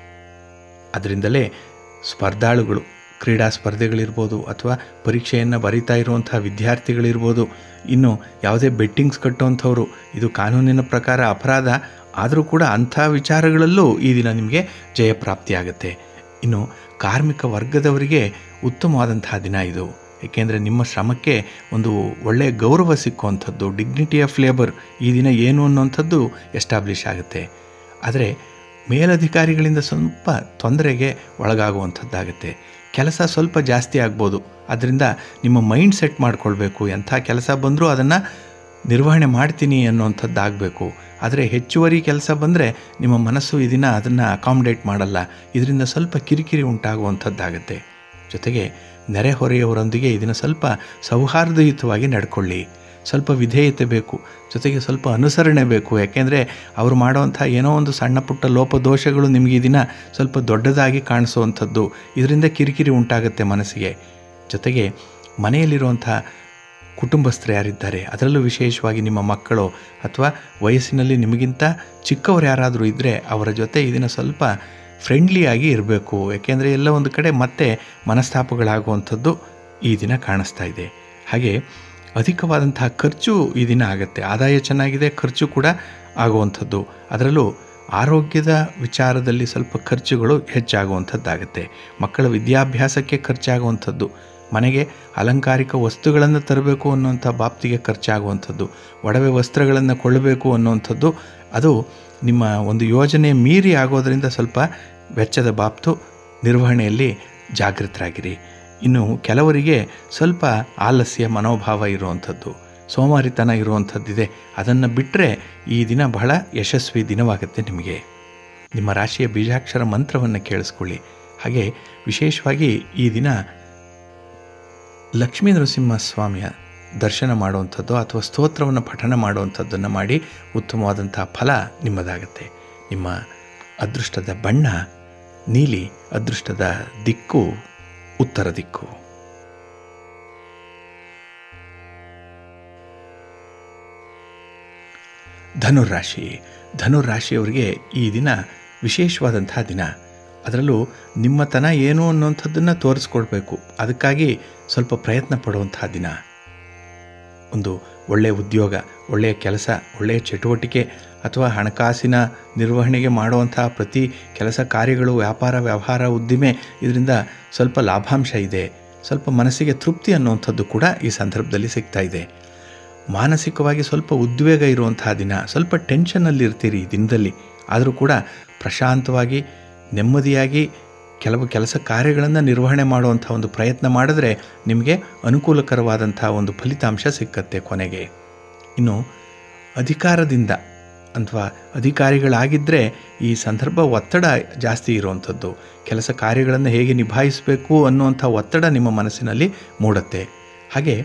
ಅದರಿಂದಲೇ ಸ್ಪರ್ಧಾಳುಗಳು ಕ್ರೀಡಾ ಸ್ಪರ್ಧೆಗಳಿರ್ಬೋದು ಅಥವಾ ಪರೀಕ್ಷೆಯನ್ನು ಬರಿತಾ ಇರುವಂಥ ವಿದ್ಯಾರ್ಥಿಗಳಿರ್ಬೋದು ಇನ್ನು ಯಾವುದೇ ಬೆಟ್ಟಿಂಗ್ಸ್ ಕಟ್ಟುವಂಥವ್ರು ಇದು ಕಾನೂನಿನ ಪ್ರಕಾರ ಅಪರಾಧ ಆದರೂ ಕೂಡ ಅಂಥ ವಿಚಾರಗಳಲ್ಲೂ ಈ ದಿನ ನಿಮಗೆ ಜಯಪ್ರಾಪ್ತಿಯಾಗತ್ತೆ ಇನ್ನು ಕಾರ್ಮಿಕ ವರ್ಗದವರಿಗೆ ಉತ್ತಮವಾದಂತಹ ದಿನ ಇದು ಏಕೆಂದರೆ ನಿಮ್ಮ ಶ್ರಮಕ್ಕೆ ಒಂದು ಒಳ್ಳೆಯ ಗೌರವ ಸಿಕ್ಕುವಂಥದ್ದು ಡಿಗ್ನಿಟಿ ಆಫ್ ಲೇಬರ್ ಈ ದಿನ ಏನು ಅನ್ನುವಂಥದ್ದು ಎಸ್ಟಾಬ್ಲಿಷ್ ಆಗುತ್ತೆ ಆದರೆ ಮೇಲಧಿಕಾರಿಗಳಿಂದ ಸ್ವಲ್ಪ ತೊಂದರೆಗೆ ಒಳಗಾಗುವಂಥದ್ದಾಗುತ್ತೆ ಕೆಲಸ ಸ್ವಲ್ಪ ಜಾಸ್ತಿ ಆಗ್ಬೋದು ಅದರಿಂದ ನಿಮ್ಮ ಮೈಂಡ್ ಸೆಟ್ ಮಾಡ್ಕೊಳ್ಬೇಕು ಎಂಥ ಕೆಲಸ ಬಂದರೂ ಅದನ್ನು ನಿರ್ವಹಣೆ ಮಾಡ್ತೀನಿ ಅನ್ನುವಂಥದ್ದಾಗಬೇಕು ಆದರೆ ಹೆಚ್ಚುವರಿ ಕೆಲಸ ಬಂದರೆ ನಿಮ್ಮ ಮನಸ್ಸು ಈ ದಿನ ಅದನ್ನು ಅಕಾಮಿಡೇಟ್ ಮಾಡಲ್ಲ ಇದರಿಂದ ಸ್ವಲ್ಪ ಕಿರಿಕಿರಿ ಉಂಟಾಗುವಂಥದ್ದಾಗತ್ತೆ ಜೊತೆಗೆ ನೆರೆಹೊರೆಯವರೊಂದಿಗೆ ಇದನ್ನು ಸ್ವಲ್ಪ ಸೌಹಾರ್ದಯುತವಾಗಿ ನಡ್ಕೊಳ್ಳಿ ಸ್ವಲ್ಪ ವಿಧೇಯತೆ ಬೇಕು ಜೊತೆಗೆ ಸ್ವಲ್ಪ ಅನುಸರಣೆ ಬೇಕು ಯಾಕೆಂದರೆ ಅವರು ಮಾಡುವಂಥ ಏನೋ ಒಂದು ಸಣ್ಣ ಪುಟ್ಟ ಲೋಪದೋಷಗಳು ನಿಮಗೆ ಈ ದಿನ ಸ್ವಲ್ಪ ದೊಡ್ಡದಾಗಿ ಕಾಣಿಸುವಂಥದ್ದು ಇದರಿಂದ ಕಿರಿಕಿರಿ ಉಂಟಾಗುತ್ತೆ ಮನಸ್ಸಿಗೆ ಜೊತೆಗೆ ಮನೆಯಲ್ಲಿರುವಂಥ ಕುಟುಂಬಸ್ಥರು ಯಾರಿದ್ದಾರೆ ಅದರಲ್ಲೂ ವಿಶೇಷವಾಗಿ ನಿಮ್ಮ ಮಕ್ಕಳು ಅಥವಾ ವಯಸ್ಸಿನಲ್ಲಿ ನಿಮಗಿಂತ ಚಿಕ್ಕವರು ಯಾರಾದರೂ ಇದ್ದರೆ ಅವರ ಜೊತೆ ಇದನ್ನು ಸ್ವಲ್ಪ ಫ್ರೆಂಡ್ಲಿಯಾಗಿ ಇರಬೇಕು ಯಾಕೆಂದರೆ ಎಲ್ಲ ಒಂದು ಕಡೆ ಮತ್ತೆ ಮನಸ್ತಾಪಗಳಾಗುವಂಥದ್ದು ಈ ದಿನ ಕಾಣಿಸ್ತಾ ಇದೆ ಹಾಗೆ ಅಧಿಕವಾದಂತಹ ಖರ್ಚು ಈ ದಿನ ಆಗುತ್ತೆ ಆದಾಯ ಚೆನ್ನಾಗಿದೆ ಖರ್ಚು ಕೂಡ ಆಗುವಂಥದ್ದು ಅದರಲ್ಲೂ ಆರೋಗ್ಯದ ವಿಚಾರದಲ್ಲಿ ಸ್ವಲ್ಪ ಖರ್ಚುಗಳು ಹೆಚ್ಚಾಗುವಂಥದ್ದಾಗುತ್ತೆ ಮಕ್ಕಳ ವಿದ್ಯಾಭ್ಯಾಸಕ್ಕೆ ಖರ್ಚಾಗುವಂಥದ್ದು ಮನೆಗೆ ಅಲಂಕಾರಿಕ ವಸ್ತುಗಳನ್ನು ತರಬೇಕು ಅನ್ನುವಂಥ ಬಾಪ್ತಿಗೆ ಖರ್ಚಾಗುವಂಥದ್ದು ಒಡವೆ ವಸ್ತ್ರಗಳನ್ನು ಕೊಳ್ಳಬೇಕು ಅನ್ನುವಂಥದ್ದು ಅದು ನಿಮ್ಮ ಒಂದು ಯೋಜನೆ ಮೀರಿ ಆಗೋದರಿಂದ ಸ್ವಲ್ಪ ವೆಚ್ಚದ ಬಾಪ್ತು ನಿರ್ವಹಣೆಯಲ್ಲಿ ಜಾಗೃತರಾಗಿರಿ ಇನ್ನು ಕೆಲವರಿಗೆ ಸ್ವಲ್ಪ ಆಲಸ್ಯ ಮನೋಭಾವ ಇರುವಂಥದ್ದು ಸೋಮಾರಿತನ ಇರುವಂಥದ್ದಿದೆ ಅದನ್ನು ಬಿಟ್ಟರೆ ಈ ದಿನ ಬಹಳ ಯಶಸ್ವಿ ದಿನವಾಗುತ್ತೆ ನಿಮಗೆ ನಿಮ್ಮ ರಾಶಿಯ ಬೀಜಾಕ್ಷರ ಮಂತ್ರವನ್ನು ಕೇಳಿಸ್ಕೊಳ್ಳಿ ಹಾಗೆ ವಿಶೇಷವಾಗಿ ಈ ದಿನ ಲಕ್ಷ್ಮೀ ನರಸಿಂಹಸ್ವಾಮಿಯ ದರ್ಶನ ಮಾಡುವಂಥದ್ದು ಅಥವಾ ಸ್ತೋತ್ರವನ್ನು ಪಠನ ಮಾಡುವಂಥದ್ದನ್ನು ಮಾಡಿ ಉತ್ತಮವಾದಂಥ ಫಲ ನಿಮ್ಮದಾಗುತ್ತೆ ನಿಮ್ಮ ಅದೃಷ್ಟದ ಬಣ್ಣ ನೀಲಿ ಅದೃಷ್ಟದ ದಿಕ್ಕು ಉತ್ತರ ದಿಕ್ಕು ಧನುರಾಶಿ ಧನುರಾಶಿಯವರಿಗೆ ಈ ದಿನ ವಿಶೇಷವಾದಂತಹ ದಿನ ಅದರಲ್ಲೂ ನಿಮ್ಮತನ ಏನು ಅನ್ನುವಂಥದ್ದನ್ನು ತೋರಿಸ್ಕೊಳ್ಬೇಕು ಅದಕ್ಕಾಗಿ ಸ್ವಲ್ಪ ಪ್ರಯತ್ನ ಪಡುವಂತಹ ದಿನ ಒಂದು ಒಳ್ಳೆಯ ಉದ್ಯೋಗ ಒಳ್ಳೆಯ ಕೆಲಸ ಒಳ್ಳೆಯ ಚಟುವಟಿಕೆ ಅಥವಾ ಹಣಕಾಸಿನ ನಿರ್ವಹಣೆಗೆ ಮಾಡುವಂಥ ಪ್ರತಿ ಕೆಲಸ ಕಾರ್ಯಗಳು ವ್ಯಾಪಾರ ವ್ಯವಹಾರ ಉದ್ದಿಮೆ ಇದರಿಂದ ಸ್ವಲ್ಪ ಲಾಭಾಂಶ ಇದೆ ಸ್ವಲ್ಪ ಮನಸ್ಸಿಗೆ ತೃಪ್ತಿ ಅನ್ನುವಂಥದ್ದು ಕೂಡ ಈ ಸಂದರ್ಭದಲ್ಲಿ ಸಿಗ್ತಾ ಇದೆ ಮಾನಸಿಕವಾಗಿ ಸ್ವಲ್ಪ ಉದ್ವೇಗ ಇರುವಂತಹ ದಿನ ಸ್ವಲ್ಪ ಟೆನ್ಷನ್ನಲ್ಲಿ ಇರ್ತೀರಿ ಈ ದಿನದಲ್ಲಿ ಆದರೂ ಕೂಡ ಪ್ರಶಾಂತವಾಗಿ ನೆಮ್ಮದಿಯಾಗಿ ಕೆಲವು ಕೆಲಸ ಕಾರ್ಯಗಳನ್ನು ನಿರ್ವಹಣೆ ಮಾಡುವಂಥ ಒಂದು ಪ್ರಯತ್ನ ಮಾಡಿದ್ರೆ ನಿಮಗೆ ಅನುಕೂಲಕರವಾದಂಥ ಒಂದು ಫಲಿತಾಂಶ ಸಿಕ್ಕತ್ತೆ ಕೊನೆಗೆ ಇನ್ನು ಅಧಿಕಾರದಿಂದ ಅಥವಾ ಅಧಿಕಾರಿಗಳಾಗಿದ್ದರೆ ಈ ಸಂದರ್ಭ ಒತ್ತಡ ಜಾಸ್ತಿ ಇರುವಂಥದ್ದು ಕೆಲಸ ಕಾರ್ಯಗಳನ್ನು ಹೇಗೆ ನಿಭಾಯಿಸಬೇಕು ಅನ್ನುವಂಥ ಒತ್ತಡ ನಿಮ್ಮ ಮನಸ್ಸಿನಲ್ಲಿ ಮೂಡುತ್ತೆ ಹಾಗೆ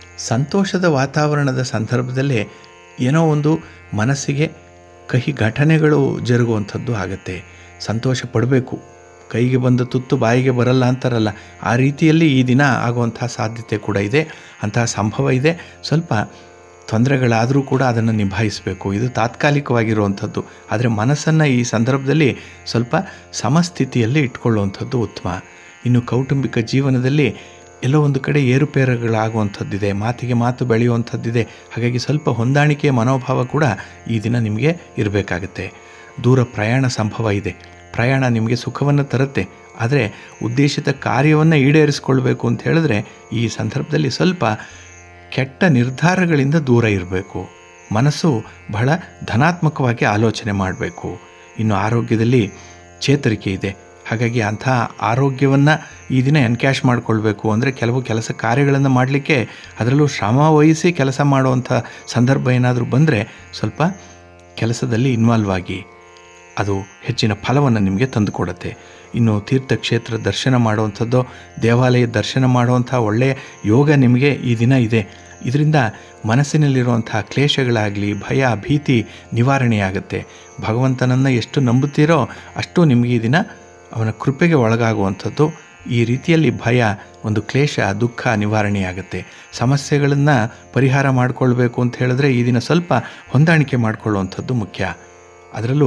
ಸಂತೋಷದ ವಾತಾವರಣದ ಸಂದರ್ಭದಲ್ಲೇ ಏನೋ ಒಂದು ಮನಸ್ಸಿಗೆ ಕಹಿ ಘಟನೆಗಳು ಜರುಗುವಂಥದ್ದು ಆಗುತ್ತೆ ಸಂತೋಷ ಪಡಬೇಕು ಕೈಗೆ ಬಂದ ತುತ್ತು ಬಾಯಿಗೆ ಬರಲ್ಲ ಅಂತಾರಲ್ಲ ಆ ರೀತಿಯಲ್ಲಿ ಈ ದಿನ ಆಗುವಂಥ ಸಾಧ್ಯತೆ ಕೂಡ ಇದೆ ಅಂತಹ ಸಂಭವ ಇದೆ ಸ್ವಲ್ಪ ತೊಂದರೆಗಳಾದರೂ ಕೂಡ ಅದನ್ನು ನಿಭಾಯಿಸಬೇಕು ಇದು ತಾತ್ಕಾಲಿಕವಾಗಿರುವಂಥದ್ದು ಆದರೆ ಮನಸ್ಸನ್ನು ಈ ಸಂದರ್ಭದಲ್ಲಿ ಸ್ವಲ್ಪ ಸಮಸ್ಥಿತಿಯಲ್ಲಿ ಇಟ್ಕೊಳ್ಳುವಂಥದ್ದು ಉತ್ತಮ ಇನ್ನು ಕೌಟುಂಬಿಕ ಜೀವನದಲ್ಲಿ ಎಲ್ಲೋ ಒಂದು ಕಡೆ ಏರುಪೇರುಗಳಾಗುವಂಥದ್ದಿದೆ ಮಾತಿಗೆ ಮಾತು ಬೆಳೆಯುವಂಥದ್ದಿದೆ ಹಾಗಾಗಿ ಸ್ವಲ್ಪ ಹೊಂದಾಣಿಕೆಯ ಮನೋಭಾವ ಕೂಡ ಈ ದಿನ ನಿಮಗೆ ಇರಬೇಕಾಗತ್ತೆ ದೂರ ಪ್ರಯಾಣ ಸಂಭವ ಇದೆ ಪ್ರಯಾಣ ನಿಮಗೆ ಸುಖವನ್ನು ತರುತ್ತೆ ಆದರೆ ಉದ್ದೇಶಿತ ಕಾರ್ಯವನ್ನು ಈಡೇರಿಸ್ಕೊಳ್ಬೇಕು ಅಂತ ಹೇಳಿದ್ರೆ ಈ ಸಂದರ್ಭದಲ್ಲಿ ಸ್ವಲ್ಪ ಕೆಟ್ಟ ನಿರ್ಧಾರಗಳಿಂದ ದೂರ ಇರಬೇಕು ಮನಸ್ಸು ಬಹಳ ಧನಾತ್ಮಕವಾಗಿ ಆಲೋಚನೆ ಮಾಡಬೇಕು ಇನ್ನು ಆರೋಗ್ಯದಲ್ಲಿ ಚೇತರಿಕೆ ಇದೆ ಹಾಗಾಗಿ ಅಂಥ ಆರೋಗ್ಯವನ್ನು ಈ ದಿನ ಎನ್ಕ್ಯಾಶ್ ಮಾಡಿಕೊಳ್ಬೇಕು ಅಂದರೆ ಕೆಲವು ಕೆಲಸ ಕಾರ್ಯಗಳನ್ನು ಮಾಡಲಿಕ್ಕೆ ಅದರಲ್ಲೂ ಶ್ರಮ ವಹಿಸಿ ಕೆಲಸ ಮಾಡುವಂಥ ಸಂದರ್ಭ ಏನಾದರೂ ಬಂದರೆ ಸ್ವಲ್ಪ ಕೆಲಸದಲ್ಲಿ ಇನ್ವಾಲ್ವ್ ಆಗಿ ಅದು ಹೆಚ್ಚಿನ ಫಲವನ್ನು ನಿಮಗೆ ತಂದುಕೊಡುತ್ತೆ ಇನ್ನು ತೀರ್ಥಕ್ಷೇತ್ರ ದರ್ಶನ ಮಾಡುವಂಥದ್ದು ದೇವಾಲಯ ದರ್ಶನ ಮಾಡುವಂಥ ಒಳ್ಳೆಯ ಯೋಗ ನಿಮಗೆ ಈ ದಿನ ಇದೆ ಇದರಿಂದ ಮನಸ್ಸಿನಲ್ಲಿರುವಂಥ ಕ್ಲೇಶಗಳಾಗಲಿ ಭಯ ಭೀತಿ ನಿವಾರಣೆಯಾಗುತ್ತೆ ಭಗವಂತನನ್ನು ಎಷ್ಟು ನಂಬುತ್ತೀರೋ ಅಷ್ಟು ನಿಮಗೆ ಈ ದಿನ ಅವನ ಕೃಪೆಗೆ ಒಳಗಾಗುವಂಥದ್ದು ಈ ರೀತಿಯಲ್ಲಿ ಭಯ ಒಂದು ಕ್ಲೇಶ ದುಃಖ ನಿವಾರಣೆಯಾಗುತ್ತೆ ಸಮಸ್ಯೆಗಳನ್ನು ಪರಿಹಾರ ಮಾಡಿಕೊಳ್ಬೇಕು ಅಂತ ಹೇಳಿದ್ರೆ ಈ ದಿನ ಸ್ವಲ್ಪ ಹೊಂದಾಣಿಕೆ ಮಾಡಿಕೊಳ್ಳುವಂಥದ್ದು ಮುಖ್ಯ ಅದರಲ್ಲೂ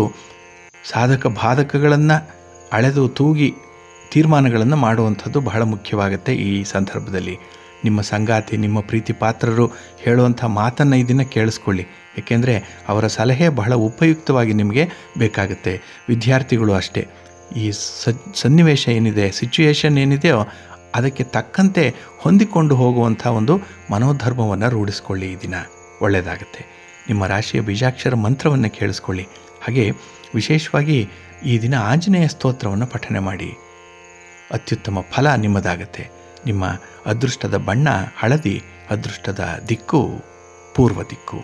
ಸಾಧಕ ಬಾಧಕಗಳನ್ನು ಅಳೆದು ತೂಗಿ ತೀರ್ಮಾನಗಳನ್ನು ಮಾಡುವಂಥದ್ದು ಬಹಳ ಮುಖ್ಯವಾಗುತ್ತೆ ಈ ಸಂದರ್ಭದಲ್ಲಿ ನಿಮ್ಮ ಸಂಗಾತಿ ನಿಮ್ಮ ಪ್ರೀತಿ ಪಾತ್ರರು ಹೇಳುವಂಥ ಮಾತನ್ನು ಈ ದಿನ ಕೇಳಿಸ್ಕೊಳ್ಳಿ ಏಕೆಂದರೆ ಅವರ ಸಲಹೆ ಬಹಳ ಉಪಯುಕ್ತವಾಗಿ ನಿಮಗೆ ಬೇಕಾಗುತ್ತೆ ವಿದ್ಯಾರ್ಥಿಗಳು ಅಷ್ಟೇ ಈ ಸನ್ನಿವೇಶ ಏನಿದೆ ಸಿಚುಯೇಷನ್ ಏನಿದೆಯೋ ಅದಕ್ಕೆ ತಕ್ಕಂತೆ ಹೊಂದಿಕೊಂಡು ಹೋಗುವಂಥ ಒಂದು ಮನೋಧರ್ಮವನ್ನು ರೂಢಿಸ್ಕೊಳ್ಳಿ ಈ ದಿನ ಒಳ್ಳೆಯದಾಗುತ್ತೆ ನಿಮ್ಮ ರಾಶಿಯ ಬೀಜಾಕ್ಷರ ಮಂತ್ರವನ್ನು ಕೇಳಿಸ್ಕೊಳ್ಳಿ ಹಾಗೆ ವಿಶೇಷವಾಗಿ ಈ ದಿನ ಆಂಜನೇಯ ಸ್ತೋತ್ರವನ್ನು ಪಠನೆ ಮಾಡಿ ಅತ್ಯುತ್ತಮ ಫಲ ನಿಮ್ಮದಾಗತ್ತೆ ನಿಮ್ಮ ಅದೃಷ್ಟದ ಬಣ್ಣ ಹಳದಿ ಅದೃಷ್ಟದ ದಿಕ್ಕು ಪೂರ್ವ ದಿಕ್ಕು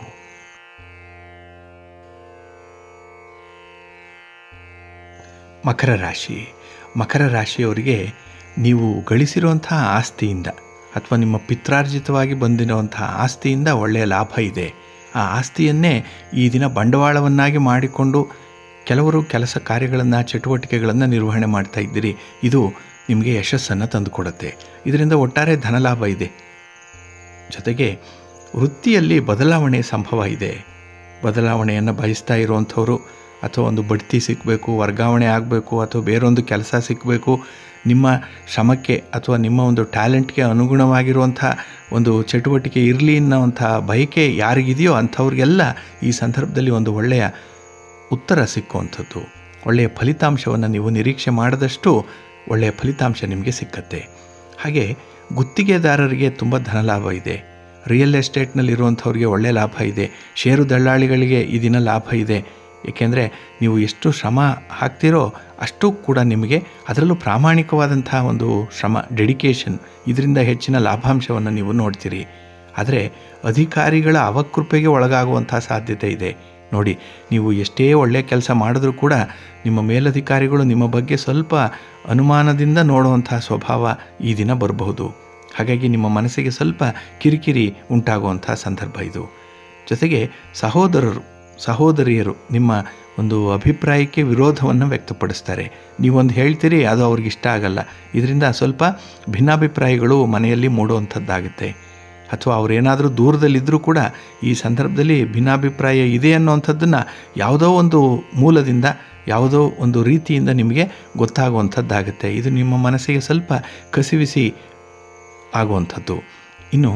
ಮಕರ ರಾಶಿ ಮಕರ ರಾಶಿಯವರಿಗೆ ನೀವು ಗಳಿಸಿರುವಂತಹ ಆಸ್ತಿಯಿಂದ ಅಥವಾ ನಿಮ್ಮ ಪಿತ್ರಾರ್ಜಿತವಾಗಿ ಬಂದಿರುವಂತಹ ಆಸ್ತಿಯಿಂದ ಒಳ್ಳೆಯ ಲಾಭ ಇದೆ ಆ ಆಸ್ತಿಯನ್ನೇ ಈ ದಿನ ಬಂಡವಾಳವನ್ನಾಗಿ ಮಾಡಿಕೊಂಡು ಕೆಲವರು ಕೆಲಸ ಕಾರ್ಯಗಳನ್ನು ಚಟುವಟಿಕೆಗಳನ್ನು ನಿರ್ವಹಣೆ ಮಾಡ್ತಾ ಇದ್ದೀರಿ ಇದು ನಿಮಗೆ ಯಶಸ್ಸನ್ನು ತಂದುಕೊಡುತ್ತೆ ಇದರಿಂದ ಒಟ್ಟಾರೆ ಧನಲಾಭ ಇದೆ ಜೊತೆಗೆ ವೃತ್ತಿಯಲ್ಲಿ ಬದಲಾವಣೆ ಸಂಭವ ಇದೆ ಬದಲಾವಣೆಯನ್ನು ಬಯಸ್ತಾ ಇರುವಂಥವ್ರು ಅಥವಾ ಒಂದು ಬಡ್ತಿ ಸಿಕ್ಕಬೇಕು ವರ್ಗಾವಣೆ ಆಗಬೇಕು ಅಥವಾ ಬೇರೊಂದು ಕೆಲಸ ಸಿಕ್ಕಬೇಕು ನಿಮ್ಮ ಶ್ರಮಕ್ಕೆ ಅಥವಾ ನಿಮ್ಮ ಒಂದು ಟ್ಯಾಲೆಂಟ್ಗೆ ಅನುಗುಣವಾಗಿರುವಂಥ ಒಂದು ಚಟುವಟಿಕೆ ಇರಲಿ ಅನ್ನೋವಂಥ ಬಯಕೆ ಯಾರಿಗಿದೆಯೋ ಅಂಥವ್ರಿಗೆಲ್ಲ ಈ ಸಂದರ್ಭದಲ್ಲಿ ಒಂದು ಒಳ್ಳೆಯ ಉತ್ತರ ಸಿಕ್ಕುವಂಥದ್ದು ಒಳ್ಳೆಯ ಫಲಿತಾಂಶವನ್ನು ನೀವು ನಿರೀಕ್ಷೆ ಮಾಡಿದಷ್ಟು ಒಳ್ಳೆಯ ಫಲಿತಾಂಶ ನಿಮಗೆ ಸಿಕ್ಕತ್ತೆ ಹಾಗೆ ಗುತ್ತಿಗೆದಾರರಿಗೆ ತುಂಬ ಧನಲಾಭ ಇದೆ ರಿಯಲ್ ಎಸ್ಟೇಟ್ನಲ್ಲಿರುವಂಥವ್ರಿಗೆ ಒಳ್ಳೆಯ ಲಾಭ ಇದೆ ಷೇರು ದಳ್ಳಾಳಿಗಳಿಗೆ ಈ ದಿನ ಲಾಭ ಇದೆ ಏಕೆಂದರೆ ನೀವು ಎಷ್ಟು ಶ್ರಮ ಹಾಕ್ತಿರೋ ಅಷ್ಟು ಕೂಡ ನಿಮಗೆ ಅದರಲ್ಲೂ ಪ್ರಾಮಾಣಿಕವಾದಂತಹ ಒಂದು ಶ್ರಮ ಡೆಡಿಕೇಶನ್ ಇದರಿಂದ ಹೆಚ್ಚಿನ ಲಾಭಾಂಶವನ್ನು ನೀವು ನೋಡ್ತೀರಿ ಆದರೆ ಅಧಿಕಾರಿಗಳ ಅವಕೃಪೆಗೆ ಒಳಗಾಗುವಂಥ ಸಾಧ್ಯತೆ ಇದೆ ನೋಡಿ ನೀವು ಎಷ್ಟೇ ಒಳ್ಳೆಯ ಕೆಲಸ ಮಾಡಿದ್ರೂ ಕೂಡ ನಿಮ್ಮ ಮೇಲಧಿಕಾರಿಗಳು ನಿಮ್ಮ ಬಗ್ಗೆ ಸ್ವಲ್ಪ ಅನುಮಾನದಿಂದ ನೋಡುವಂತಹ ಸ್ವಭಾವ ಈ ದಿನ ಬರಬಹುದು ಹಾಗಾಗಿ ನಿಮ್ಮ ಮನಸ್ಸಿಗೆ ಸ್ವಲ್ಪ ಕಿರಿಕಿರಿ ಉಂಟಾಗುವಂಥ ಸಂದರ್ಭ ಇದು ಜೊತೆಗೆ ಸಹೋದರರು ಸಹೋದರಿಯರು ನಿಮ್ಮ ಒಂದು ಅಭಿಪ್ರಾಯಕ್ಕೆ ವಿರೋಧವನ್ನು ವ್ಯಕ್ತಪಡಿಸ್ತಾರೆ ನೀವೊಂದು ಹೇಳ್ತೀರಿ ಅದು ಅವ್ರಿಗೆ ಇಷ್ಟ ಆಗಲ್ಲ ಇದರಿಂದ ಸ್ವಲ್ಪ ಭಿನ್ನಾಭಿಪ್ರಾಯಗಳು ಮನೆಯಲ್ಲಿ ಮೂಡುವಂಥದ್ದಾಗುತ್ತೆ ಅಥವಾ ಅವರೇನಾದರೂ ದೂರದಲ್ಲಿದ್ದರೂ ಕೂಡ ಈ ಸಂದರ್ಭದಲ್ಲಿ ಭಿನ್ನಾಭಿಪ್ರಾಯ ಇದೆ ಅನ್ನೋವಂಥದ್ದನ್ನು ಯಾವುದೋ ಒಂದು ಮೂಲದಿಂದ ಯಾವುದೋ ಒಂದು ರೀತಿಯಿಂದ ನಿಮಗೆ ಗೊತ್ತಾಗುವಂಥದ್ದಾಗುತ್ತೆ ಇದು ನಿಮ್ಮ ಮನಸ್ಸಿಗೆ ಸ್ವಲ್ಪ ಕಸಿವಿಸಿ ಆಗುವಂಥದ್ದು ಇನ್ನು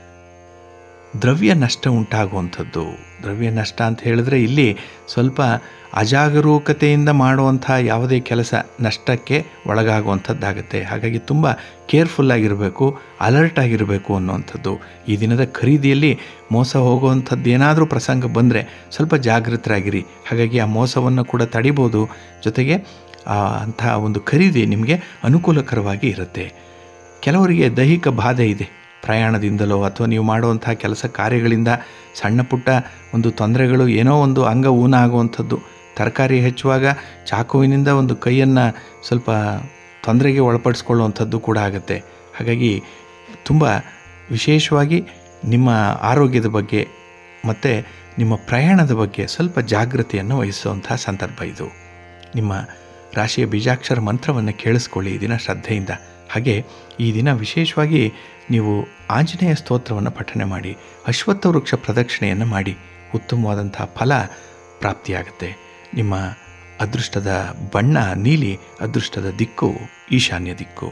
ದ್ರವ್ಯ ನಷ್ಟ ಉಂಟಾಗುವಂಥದ್ದು ದ್ರವ್ಯ ನಷ್ಟ ಅಂತ ಹೇಳಿದ್ರೆ ಇಲ್ಲಿ ಸ್ವಲ್ಪ ಅಜಾಗರೂಕತೆಯಿಂದ ಮಾಡುವಂಥ ಯಾವುದೇ ಕೆಲಸ ನಷ್ಟಕ್ಕೆ ಒಳಗಾಗುವಂಥದ್ದಾಗುತ್ತೆ ಹಾಗಾಗಿ ತುಂಬ ಕೇರ್ಫುಲ್ಲಾಗಿರಬೇಕು ಅಲರ್ಟ್ ಆಗಿರಬೇಕು ಅನ್ನುವಂಥದ್ದು ಈ ದಿನದ ಖರೀದಿಯಲ್ಲಿ ಮೋಸ ಹೋಗುವಂಥದ್ದು ಏನಾದರೂ ಪ್ರಸಂಗ ಬಂದರೆ ಸ್ವಲ್ಪ ಜಾಗೃತರಾಗಿರಿ ಹಾಗಾಗಿ ಆ ಮೋಸವನ್ನು ಕೂಡ ತಡಿಬೋದು ಜೊತೆಗೆ ಅಂಥ ಒಂದು ಖರೀದಿ ನಿಮಗೆ ಅನುಕೂಲಕರವಾಗಿ ಇರುತ್ತೆ ಕೆಲವರಿಗೆ ದೈಹಿಕ ಬಾಧೆ ಇದೆ ಪ್ರಯಾಣದಿಂದಲೋ ಅಥವಾ ನೀವು ಮಾಡುವಂಥ ಕೆಲಸ ಕಾರ್ಯಗಳಿಂದ ಸಣ್ಣ ಪುಟ್ಟ ಒಂದು ತೊಂದರೆಗಳು ಏನೋ ಒಂದು ಅಂಗ ಊನ ಆಗುವಂಥದ್ದು ತರಕಾರಿ ಹೆಚ್ಚುವಾಗ ಚಾಕುವಿನಿಂದ ಒಂದು ಕೈಯನ್ನು ಸ್ವಲ್ಪ ತೊಂದರೆಗೆ ಒಳಪಡಿಸ್ಕೊಳ್ಳುವಂಥದ್ದು ಕೂಡ ಆಗುತ್ತೆ ಹಾಗಾಗಿ ತುಂಬ ವಿಶೇಷವಾಗಿ ನಿಮ್ಮ ಆರೋಗ್ಯದ ಬಗ್ಗೆ ಮತ್ತು ನಿಮ್ಮ ಪ್ರಯಾಣದ ಬಗ್ಗೆ ಸ್ವಲ್ಪ ಜಾಗೃತಿಯನ್ನು ವಹಿಸುವಂಥ ಸಂದರ್ಭ ಇದು ನಿಮ್ಮ ರಾಶಿಯ ಬೀಜಾಕ್ಷರ ಮಂತ್ರವನ್ನು ಕೇಳಿಸ್ಕೊಳ್ಳಿ ಈ ದಿನ ಶ್ರದ್ಧೆಯಿಂದ ಹಾಗೆ ಈ ದಿನ ವಿಶೇಷವಾಗಿ ನೀವು ಆಂಜನೇಯ ಸ್ತೋತ್ರವನ್ನು ಪಠನೆ ಮಾಡಿ ಅಶ್ವತ್ಥ ವೃಕ್ಷ ಪ್ರದಕ್ಷಿಣೆಯನ್ನು ಮಾಡಿ ಉತ್ತಮವಾದಂಥ ಫಲ ಪ್ರಾಪ್ತಿಯಾಗುತ್ತೆ ನಿಮ್ಮ ಅದೃಷ್ಟದ ಬಣ್ಣ ನೀಲಿ ಅದೃಷ್ಟದ ದಿಕ್ಕು ಈಶಾನ್ಯ ದಿಕ್ಕು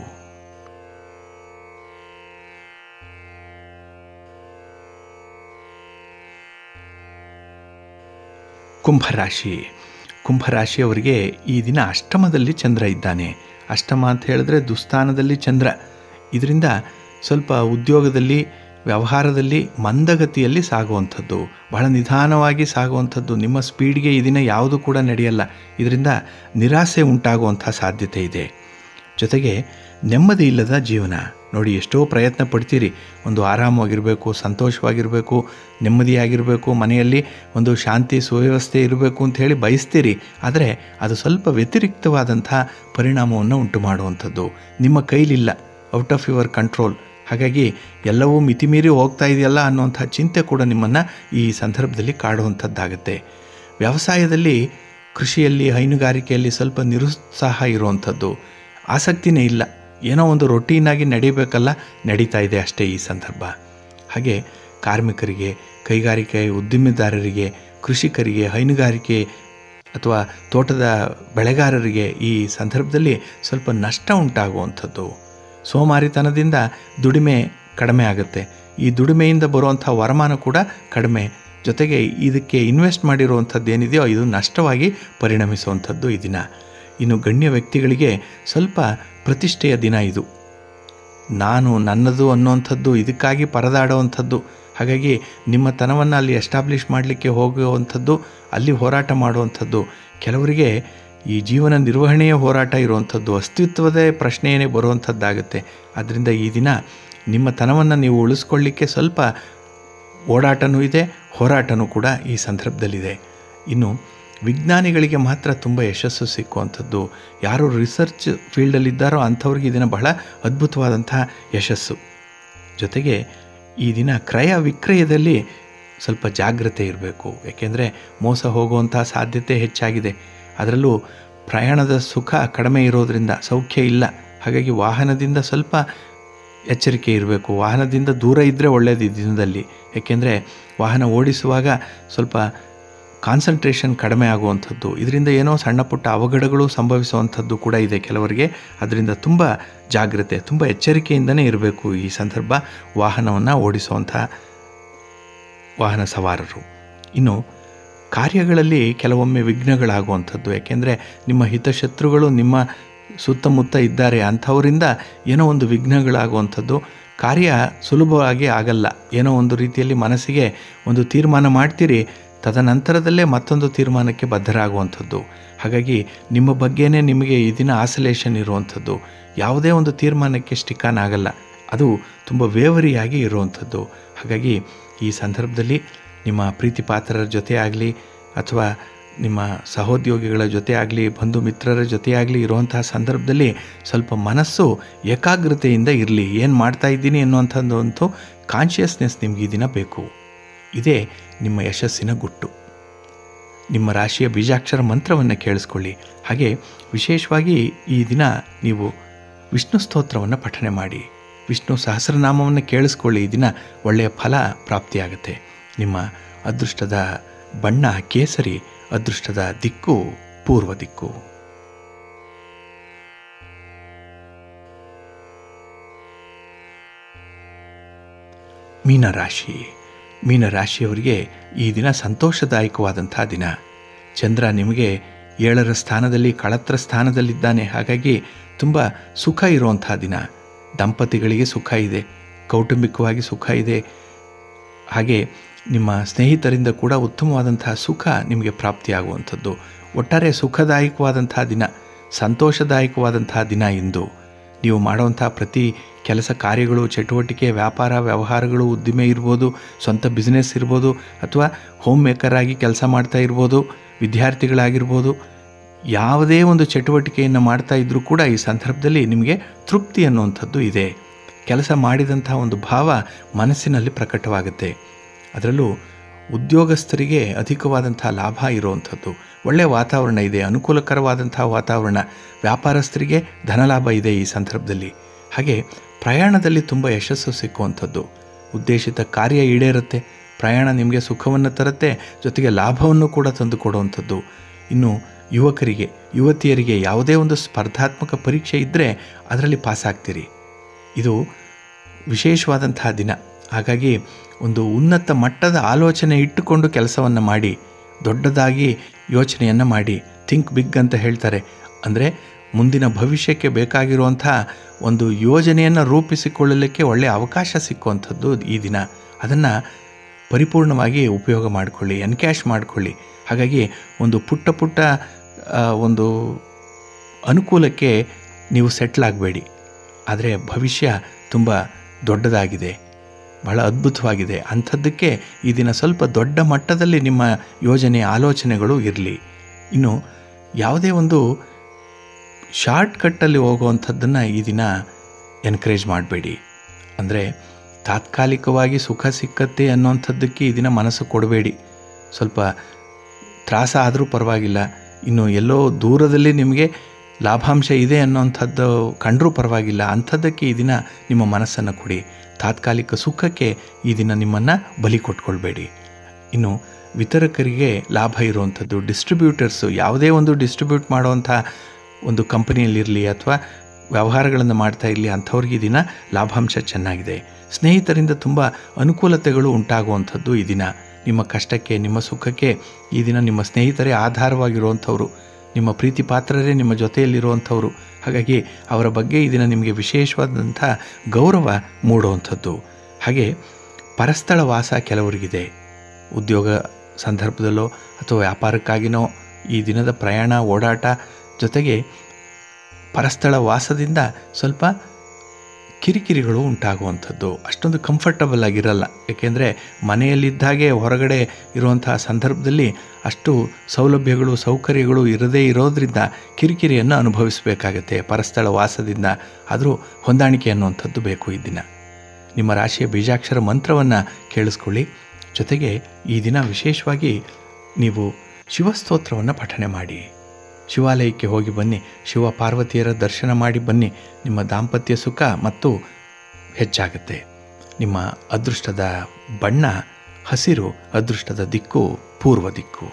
ಕುಂಭರಾಶಿ ಕುಂಭರಾಶಿಯವರಿಗೆ ಈ ದಿನ ಅಷ್ಟಮದಲ್ಲಿ ಚಂದ್ರ ಇದ್ದಾನೆ ಅಷ್ಟಮ ಅಂತ ಹೇಳಿದ್ರೆ ದುಸ್ಥಾನದಲ್ಲಿ ಚಂದ್ರ ಇದರಿಂದ ಸ್ವಲ್ಪ ಉದ್ಯೋಗದಲ್ಲಿ ವ್ಯವಹಾರದಲ್ಲಿ ಮಂದಗತಿಯಲ್ಲಿ ಸಾಗುವಂಥದ್ದು ಬಹಳ ನಿಧಾನವಾಗಿ ಸಾಗುವಂಥದ್ದು ನಿಮ್ಮ ಸ್ಪೀಡ್ಗೆ ಈ ದಿನ ಯಾವುದು ಕೂಡ ನಡೆಯಲ್ಲ ಇದರಿಂದ ನಿರಾಸೆ ಉಂಟಾಗುವಂಥ ಸಾಧ್ಯತೆ ಇದೆ ಜೊತೆಗೆ ನೆಮ್ಮದಿ ಇಲ್ಲದ ಜೀವನ ನೋಡಿ ಎಷ್ಟೋ ಪ್ರಯತ್ನ ಪಡ್ತೀರಿ ಒಂದು ಆರಾಮವಾಗಿರಬೇಕು ಸಂತೋಷವಾಗಿರಬೇಕು ನೆಮ್ಮದಿಯಾಗಿರಬೇಕು ಮನೆಯಲ್ಲಿ ಒಂದು ಶಾಂತಿ ಸುವ್ಯವಸ್ಥೆ ಇರಬೇಕು ಅಂತ ಹೇಳಿ ಬಯಸ್ತೀರಿ ಆದರೆ ಅದು ಸ್ವಲ್ಪ ವ್ಯತಿರಿಕ್ತವಾದಂಥ ಪರಿಣಾಮವನ್ನು ಉಂಟು ಮಾಡುವಂಥದ್ದು ನಿಮ್ಮ ಕೈಲಿಲ್ಲ ಔಟ್ ಆಫ್ ಯುವರ್ ಕಂಟ್ರೋಲ್ ಹಾಗಾಗಿ ಎಲ್ಲವೂ ಮಿತಿಮೀರಿ ಹೋಗ್ತಾ ಇದೆಯಲ್ಲ ಅನ್ನುವಂಥ ಚಿಂತೆ ಕೂಡ ನಿಮ್ಮನ್ನು ಈ ಸಂದರ್ಭದಲ್ಲಿ ಕಾಡುವಂಥದ್ದಾಗುತ್ತೆ ವ್ಯವಸಾಯದಲ್ಲಿ ಕೃಷಿಯಲ್ಲಿ ಹೈನುಗಾರಿಕೆಯಲ್ಲಿ ಸ್ವಲ್ಪ ನಿರುತ್ಸಾಹ ಇರುವಂಥದ್ದು ಆಸಕ್ತಿನೇ ಇಲ್ಲ ಏನೋ ಒಂದು ರೊಟೀನಾಗಿ ನಡೀಬೇಕಲ್ಲ ನಡೀತಾ ಇದೆ ಅಷ್ಟೇ ಈ ಸಂದರ್ಭ ಹಾಗೆ ಕಾರ್ಮಿಕರಿಗೆ ಕೈಗಾರಿಕೆ ಉದ್ದಿಮೆದಾರರಿಗೆ ಕೃಷಿಕರಿಗೆ ಹೈನುಗಾರಿಕೆ ಅಥವಾ ತೋಟದ ಬೆಳೆಗಾರರಿಗೆ ಈ ಸಂದರ್ಭದಲ್ಲಿ ಸ್ವಲ್ಪ ನಷ್ಟ ಉಂಟಾಗುವಂಥದ್ದು ಸೋಮಾರಿತನದಿಂದ ದುಡಿಮೆ ಕಡಿಮೆ ಆಗುತ್ತೆ ಈ ದುಡಿಮೆಯಿಂದ ಬರುವಂಥ ವರಮಾನ ಕೂಡ ಕಡಿಮೆ ಜೊತೆಗೆ ಇದಕ್ಕೆ ಇನ್ವೆಸ್ಟ್ ಮಾಡಿರುವಂಥದ್ದು ಏನಿದೆಯೋ ಇದು ನಷ್ಟವಾಗಿ ಪರಿಣಮಿಸುವಂಥದ್ದು ಈ ದಿನ ಇನ್ನು ಗಣ್ಯ ವ್ಯಕ್ತಿಗಳಿಗೆ ಸ್ವಲ್ಪ ಪ್ರತಿಷ್ಠೆಯ ದಿನ ಇದು ನಾನು ನನ್ನದು ಅನ್ನುವಂಥದ್ದು ಇದಕ್ಕಾಗಿ ಪರದಾಡುವಂಥದ್ದು ಹಾಗಾಗಿ ನಿಮ್ಮ ತನವನ್ನು ಅಲ್ಲಿ ಎಸ್ಟಾಬ್ಲಿಷ್ ಮಾಡಲಿಕ್ಕೆ ಹೋಗುವಂಥದ್ದು ಅಲ್ಲಿ ಹೋರಾಟ ಮಾಡುವಂಥದ್ದು ಕೆಲವರಿಗೆ ಈ ಜೀವನ ನಿರ್ವಹಣೆಯ ಹೋರಾಟ ಇರುವಂಥದ್ದು ಅಸ್ತಿತ್ವದೇ ಪ್ರಶ್ನೆಯೇ ಬರುವಂಥದ್ದಾಗುತ್ತೆ ಆದ್ದರಿಂದ ಈ ದಿನ ನಿಮ್ಮ ತನವನ್ನು ನೀವು ಉಳಿಸ್ಕೊಳ್ಳಿಕ್ಕೆ ಸ್ವಲ್ಪ ಓಡಾಟನೂ ಇದೆ ಹೋರಾಟನೂ ಕೂಡ ಈ ಸಂದರ್ಭದಲ್ಲಿದೆ ಇನ್ನು ವಿಜ್ಞಾನಿಗಳಿಗೆ ಮಾತ್ರ ತುಂಬ ಯಶಸ್ಸು ಸಿಕ್ಕುವಂಥದ್ದು ಯಾರು ರಿಸರ್ಚ್ ಫೀಲ್ಡಲ್ಲಿದ್ದಾರೋ ಅಂಥವ್ರಿಗೆ ಈ ದಿನ ಬಹಳ ಅದ್ಭುತವಾದಂಥ ಯಶಸ್ಸು ಜೊತೆಗೆ ಈ ದಿನ ಕ್ರಯ ವಿಕ್ರಯದಲ್ಲಿ ಸ್ವಲ್ಪ ಜಾಗ್ರತೆ ಇರಬೇಕು ಏಕೆಂದರೆ ಮೋಸ ಹೋಗುವಂಥ ಸಾಧ್ಯತೆ ಹೆಚ್ಚಾಗಿದೆ ಅದರಲ್ಲೂ ಪ್ರಯಾಣದ ಸುಖ ಕಡಿಮೆ ಇರೋದರಿಂದ ಸೌಖ್ಯ ಇಲ್ಲ ಹಾಗಾಗಿ ವಾಹನದಿಂದ ಸ್ವಲ್ಪ ಎಚ್ಚರಿಕೆ ಇರಬೇಕು ವಾಹನದಿಂದ ದೂರ ಇದ್ದರೆ ಒಳ್ಳೆಯದು ಈ ದಿನದಲ್ಲಿ ಏಕೆಂದರೆ ವಾಹನ ಓಡಿಸುವಾಗ ಸ್ವಲ್ಪ ಕಾನ್ಸಂಟ್ರೇಷನ್ ಕಡಿಮೆ ಆಗುವಂಥದ್ದು ಇದರಿಂದ ಏನೋ ಸಣ್ಣ ಪುಟ್ಟ ಅವಘಡಗಳು ಸಂಭವಿಸುವಂಥದ್ದು ಕೂಡ ಇದೆ ಕೆಲವರಿಗೆ ಅದರಿಂದ ತುಂಬ ಜಾಗ್ರತೆ ತುಂಬ ಎಚ್ಚರಿಕೆಯಿಂದನೇ ಇರಬೇಕು ಈ ಸಂದರ್ಭ ವಾಹನವನ್ನು ಓಡಿಸುವಂಥ ವಾಹನ ಸವಾರರು ಇನ್ನು ಕಾರ್ಯಗಳಲ್ಲಿ ಕೆಲವೊಮ್ಮೆ ವಿಘ್ನಗಳಾಗುವಂಥದ್ದು ಯಾಕೆಂದರೆ ನಿಮ್ಮ ಹಿತಶತ್ರುಗಳು ನಿಮ್ಮ ಸುತ್ತಮುತ್ತ ಇದ್ದಾರೆ ಅಂಥವರಿಂದ ಏನೋ ಒಂದು ವಿಘ್ನಗಳಾಗುವಂಥದ್ದು ಕಾರ್ಯ ಸುಲಭವಾಗಿ ಆಗಲ್ಲ ಏನೋ ಒಂದು ರೀತಿಯಲ್ಲಿ ಮನಸ್ಸಿಗೆ ಒಂದು ತೀರ್ಮಾನ ಮಾಡ್ತೀರಿ ತದನಂತರದಲ್ಲೇ ಮತ್ತೊಂದು ತೀರ್ಮಾನಕ್ಕೆ ಬದ್ಧರಾಗುವಂಥದ್ದು ಹಾಗಾಗಿ ನಿಮ್ಮ ಬಗ್ಗೆನೇ ನಿಮಗೆ ಈ ದಿನ ಆಸಲೇಷನ್ ಇರುವಂಥದ್ದು ಯಾವುದೇ ಒಂದು ತೀರ್ಮಾನಕ್ಕೆ ಸ್ಟಿಕಾನ್ ಆಗಲ್ಲ ಅದು ತುಂಬ ವೇವರಿಯಾಗಿ ಇರುವಂಥದ್ದು ಹಾಗಾಗಿ ಈ ಸಂದರ್ಭದಲ್ಲಿ ನಿಮ್ಮ ಪ್ರೀತಿ ಪಾತ್ರರ ಜೊತೆ ಆಗಲಿ ಅಥವಾ ನಿಮ್ಮ ಸಹೋದ್ಯೋಗಿಗಳ ಜೊತೆ ಆಗಲಿ ಬಂಧು ಮಿತ್ರರ ಜೊತೆ ಆಗಲಿ ಇರುವಂತಹ ಸಂದರ್ಭದಲ್ಲಿ ಸ್ವಲ್ಪ ಮನಸ್ಸು ಏಕಾಗ್ರತೆಯಿಂದ ಇರಲಿ ಏನು ಮಾಡ್ತಾ ಇದ್ದೀನಿ ಅನ್ನುವಂಥದ್ದು ಕಾನ್ಷಿಯಸ್ನೆಸ್ ನಿಮ್ಗೆ ಈ ದಿನ ಬೇಕು ಇದೇ ನಿಮ್ಮ ಯಶಸ್ಸಿನ ಗುಟ್ಟು ನಿಮ್ಮ ರಾಶಿಯ ಬೀಜಾಕ್ಷರ ಮಂತ್ರವನ್ನು ಕೇಳಿಸ್ಕೊಳ್ಳಿ ಹಾಗೆ ವಿಶೇಷವಾಗಿ ಈ ದಿನ ನೀವು ವಿಷ್ಣು ಸ್ತೋತ್ರವನ್ನು ಪಠನೆ ಮಾಡಿ ವಿಷ್ಣು ಸಹಸ್ರನಾಮವನ್ನು ಕೇಳಿಸ್ಕೊಳ್ಳಿ ಈ ದಿನ ಒಳ್ಳೆಯ ಫಲ ಪ್ರಾಪ್ತಿಯಾಗುತ್ತೆ ನಿಮ್ಮ ಅದೃಷ್ಟದ ಬಣ್ಣ ಕೇಸರಿ ಅದೃಷ್ಟದ ದಿಕ್ಕು ಪೂರ್ವ ದಿಕ್ಕು ಮೀನರಾಶಿ ಮೀನರಾಶಿಯವರಿಗೆ ಈ ದಿನ ಸಂತೋಷದಾಯಕವಾದಂಥ ದಿನ ಚಂದ್ರ ನಿಮಗೆ ಏಳರ ಸ್ಥಾನದಲ್ಲಿ ಕಳತ್ರ ಸ್ಥಾನದಲ್ಲಿದ್ದಾನೆ ಹಾಗಾಗಿ ತುಂಬ ಸುಖ ಇರುವಂಥ ದಿನ ದಂಪತಿಗಳಿಗೆ ಸುಖ ಇದೆ ಕೌಟುಂಬಿಕವಾಗಿ ಸುಖ ಇದೆ ಹಾಗೆ ನಿಮ್ಮ ಸ್ನೇಹಿತರಿಂದ ಕೂಡ ಉತ್ತಮವಾದಂತಹ ಸುಖ ನಿಮಗೆ ಪ್ರಾಪ್ತಿಯಾಗುವಂಥದ್ದು ಒಟ್ಟಾರೆ ಸುಖದಾಯಕವಾದಂಥ ದಿನ ಸಂತೋಷದಾಯಕವಾದಂತಹ ದಿನ ಇಂದು ನೀವು ಮಾಡುವಂಥ ಪ್ರತಿ ಕೆಲಸ ಕಾರ್ಯಗಳು ಚಟುವಟಿಕೆ ವ್ಯಾಪಾರ ವ್ಯವಹಾರಗಳು ಉದ್ದಿಮೆ ಇರ್ಬೋದು ಸ್ವಂತ ಬಿಸ್ನೆಸ್ ಇರ್ಬೋದು ಅಥವಾ ಹೋಮ್ ಮೇಕರ್ ಆಗಿ ಕೆಲಸ ಮಾಡ್ತಾ ಇರ್ಬೋದು ವಿದ್ಯಾರ್ಥಿಗಳಾಗಿರ್ಬೋದು ಯಾವುದೇ ಒಂದು ಚಟುವಟಿಕೆಯನ್ನು ಮಾಡ್ತಾ ಇದ್ದರೂ ಕೂಡ ಈ ಸಂದರ್ಭದಲ್ಲಿ ನಿಮಗೆ ತೃಪ್ತಿ ಅನ್ನುವಂಥದ್ದು ಇದೆ ಕೆಲಸ ಮಾಡಿದಂಥ ಒಂದು ಭಾವ ಮನಸ್ಸಿನಲ್ಲಿ ಪ್ರಕಟವಾಗುತ್ತೆ ಅದರಲ್ಲೂ ಉದ್ಯೋಗಸ್ಥರಿಗೆ ಅಧಿಕವಾದಂಥ ಲಾಭ ಇರುವಂಥದ್ದು ಒಳ್ಳೆಯ ವಾತಾವರಣ ಇದೆ ಅನುಕೂಲಕರವಾದಂಥ ವಾತಾವರಣ ವ್ಯಾಪಾರಸ್ಥರಿಗೆ ಧನಲಾಭ ಇದೆ ಈ ಸಂದರ್ಭದಲ್ಲಿ ಹಾಗೆ ಪ್ರಯಾಣದಲ್ಲಿ ತುಂಬ ಯಶಸ್ಸು ಸಿಕ್ಕುವಂಥದ್ದು ಉದ್ದೇಶಿತ ಕಾರ್ಯ ಈಡೇರುತ್ತೆ ಪ್ರಯಾಣ ನಿಮಗೆ ಸುಖವನ್ನು ತರುತ್ತೆ ಜೊತೆಗೆ ಲಾಭವನ್ನು ಕೂಡ ತಂದು ಕೊಡುವಂಥದ್ದು ಇನ್ನು ಯುವಕರಿಗೆ ಯುವತಿಯರಿಗೆ ಯಾವುದೇ ಒಂದು ಸ್ಪರ್ಧಾತ್ಮಕ ಪರೀಕ್ಷೆ ಇದ್ದರೆ ಅದರಲ್ಲಿ ಪಾಸಾಗ್ತೀರಿ ಇದು ವಿಶೇಷವಾದಂತಹ ದಿನ ಹಾಗಾಗಿ ಒಂದು ಉನ್ನತ ಮಟ್ಟದ ಆಲೋಚನೆ ಇಟ್ಟುಕೊಂಡು ಕೆಲಸವನ್ನು ಮಾಡಿ ದೊಡ್ಡದಾಗಿ ಯೋಚನೆಯನ್ನು ಮಾಡಿ ಥಿಂಕ್ ಬಿಗ್ ಅಂತ ಹೇಳ್ತಾರೆ ಅಂದರೆ ಮುಂದಿನ ಭವಿಷ್ಯಕ್ಕೆ ಬೇಕಾಗಿರುವಂಥ ಒಂದು ಯೋಜನೆಯನ್ನು ರೂಪಿಸಿಕೊಳ್ಳಲಿಕ್ಕೆ ಒಳ್ಳೆಯ ಅವಕಾಶ ಸಿಕ್ಕುವಂಥದ್ದು ಈ ದಿನ ಅದನ್ನು ಪರಿಪೂರ್ಣವಾಗಿ ಉಪಯೋಗ ಮಾಡಿಕೊಳ್ಳಿ ಎನ್ಕ್ಯಾಶ್ ಮಾಡಿಕೊಳ್ಳಿ ಹಾಗಾಗಿ ಒಂದು ಪುಟ್ಟ ಪುಟ್ಟ ಆ, ಒಂದು ಅನುಕೂಲಕ್ಕೆ ನೀವು ಸೆಟ್ಲ್ ಆಗಬೇಡಿ ಆದರೆ ಭವಿಷ್ಯ ತುಂಬ ದೊಡ್ಡದಾಗಿದೆ ಬಹಳ ಅದ್ಭುತವಾಗಿದೆ ಅಂಥದ್ದಕ್ಕೆ ಈ ದಿನ ಸ್ವಲ್ಪ ದೊಡ್ಡ ಮಟ್ಟದಲ್ಲಿ ನಿಮ್ಮ ಯೋಜನೆ ಆಲೋಚನೆಗಳು ಇರಲಿ ಇನ್ನು ಯಾವುದೇ ಒಂದು ಶಾರ್ಟ್ ಕಟ್ಟಲ್ಲಿ ಹೋಗುವಂಥದ್ದನ್ನು ಈ ದಿನ ಎನ್ಕರೇಜ್ ಮಾಡಬೇಡಿ ಅಂದರೆ ತಾತ್ಕಾಲಿಕವಾಗಿ ಸುಖ ಸಿಕ್ಕತ್ತೆ ಅನ್ನೋಂಥದ್ದಕ್ಕೆ ಈ ದಿನ ಮನಸ್ಸು ಕೊಡಬೇಡಿ ಸ್ವಲ್ಪ ತ್ರಾಸ ಆದರೂ ಪರವಾಗಿಲ್ಲ ಇನ್ನು ಎಲ್ಲೋ ದೂರದಲ್ಲಿ ನಿಮಗೆ ಲಾಭಾಂಶ ಇದೆ ಅನ್ನೋಂಥದ್ದು ಕಂಡರೂ ಪರವಾಗಿಲ್ಲ ಅಂಥದ್ದಕ್ಕೆ ಈ ದಿನ ನಿಮ್ಮ ಮನಸ್ಸನ್ನು ಕೊಡಿ ತಾತ್ಕಾಲಿಕ ಸುಖಕ್ಕೆ ಈ ದಿನ ನಿಮ್ಮನ್ನು ಬಲಿ ಕೊಟ್ಕೊಳ್ಬೇಡಿ ಇನ್ನು ವಿತರಕರಿಗೆ ಲಾಭ ಇರುವಂಥದ್ದು ಡಿಸ್ಟ್ರಿಬ್ಯೂಟರ್ಸು ಯಾವುದೇ ಒಂದು ಡಿಸ್ಟ್ರಿಬ್ಯೂಟ್ ಮಾಡುವಂಥ ಒಂದು ಕಂಪನಿಯಲ್ಲಿರಲಿ ಅಥವಾ ವ್ಯವಹಾರಗಳನ್ನು ಮಾಡ್ತಾ ಇರಲಿ ಅಂಥವ್ರಿಗೆ ಈ ದಿನ ಲಾಭಾಂಶ ಚೆನ್ನಾಗಿದೆ ಸ್ನೇಹಿತರಿಂದ ತುಂಬ ಅನುಕೂಲತೆಗಳು ಉಂಟಾಗುವಂಥದ್ದು ಈ ದಿನ ನಿಮ್ಮ ಕಷ್ಟಕ್ಕೆ ನಿಮ್ಮ ಸುಖಕ್ಕೆ ಈ ದಿನ ನಿಮ್ಮ ಸ್ನೇಹಿತರೇ ಆಧಾರವಾಗಿರುವಂಥವ್ರು ನಿಮ್ಮ ಪ್ರೀತಿ ಪಾತ್ರರೇ ನಿಮ್ಮ ಜೊತೆಯಲ್ಲಿರುವಂಥವ್ರು ಹಾಗಾಗಿ ಅವರ ಬಗ್ಗೆ ಈ ದಿನ ನಿಮಗೆ ವಿಶೇಷವಾದಂಥ ಗೌರವ ಮೂಡುವಂಥದ್ದು ಹಾಗೆ ಪರಸ್ಥಳ ವಾಸ ಕೆಲವರಿಗಿದೆ ಉದ್ಯೋಗ ಸಂದರ್ಭದಲ್ಲೋ ಅಥವಾ ವ್ಯಾಪಾರಕ್ಕಾಗಿನೋ ಈ ದಿನದ ಪ್ರಯಾಣ ಓಡಾಟ ಜೊತೆಗೆ ಪರಸ್ಥಳ ವಾಸದಿಂದ ಸ್ವಲ್ಪ ಕಿರಿಕಿರಿಗಳು ಉಂಟಾಗುವಂಥದ್ದು ಅಷ್ಟೊಂದು ಕಂಫರ್ಟಬಲ್ ಆಗಿರಲ್ಲ ಏಕೆಂದರೆ ಮನೆಯಲ್ಲಿದ್ದಾಗೆ ಹೊರಗಡೆ ಇರುವಂತಹ ಸಂದರ್ಭದಲ್ಲಿ ಅಷ್ಟು ಸೌಲಭ್ಯಗಳು ಸೌಕರ್ಯಗಳು ಇರದೇ ಇರೋದ್ರಿಂದ ಕಿರಿಕಿರಿಯನ್ನು ಅನುಭವಿಸಬೇಕಾಗತ್ತೆ ಪರಸ್ಥಳ ವಾಸದಿಂದ ಆದರೂ ಹೊಂದಾಣಿಕೆ ಅನ್ನುವಂಥದ್ದು ಬೇಕು ಈ ದಿನ ನಿಮ್ಮ ರಾಶಿಯ ಬೀಜಾಕ್ಷರ ಮಂತ್ರವನ್ನು ಕೇಳಿಸ್ಕೊಳ್ಳಿ ಜೊತೆಗೆ ಈ ದಿನ ವಿಶೇಷವಾಗಿ ನೀವು ಶಿವಸ್ತೋತ್ರವನ್ನು ಪಠನೆ ಮಾಡಿ ಶಿವಾಲಯಕ್ಕೆ ಹೋಗಿ ಬನ್ನಿ ಶಿವ ಪಾರ್ವತಿಯರ ದರ್ಶನ ಮಾಡಿ ಬನ್ನಿ ನಿಮ್ಮ ದಾಂಪತ್ಯ ಸುಖ ಮತ್ತು ಹೆಚ್ಚಾಗುತ್ತೆ ನಿಮ್ಮ ಅದೃಷ್ಟದ ಬಣ್ಣ ಹಸಿರು ಅದೃಷ್ಟದ ದಿಕ್ಕು ಪೂರ್ವ ದಿಕ್ಕು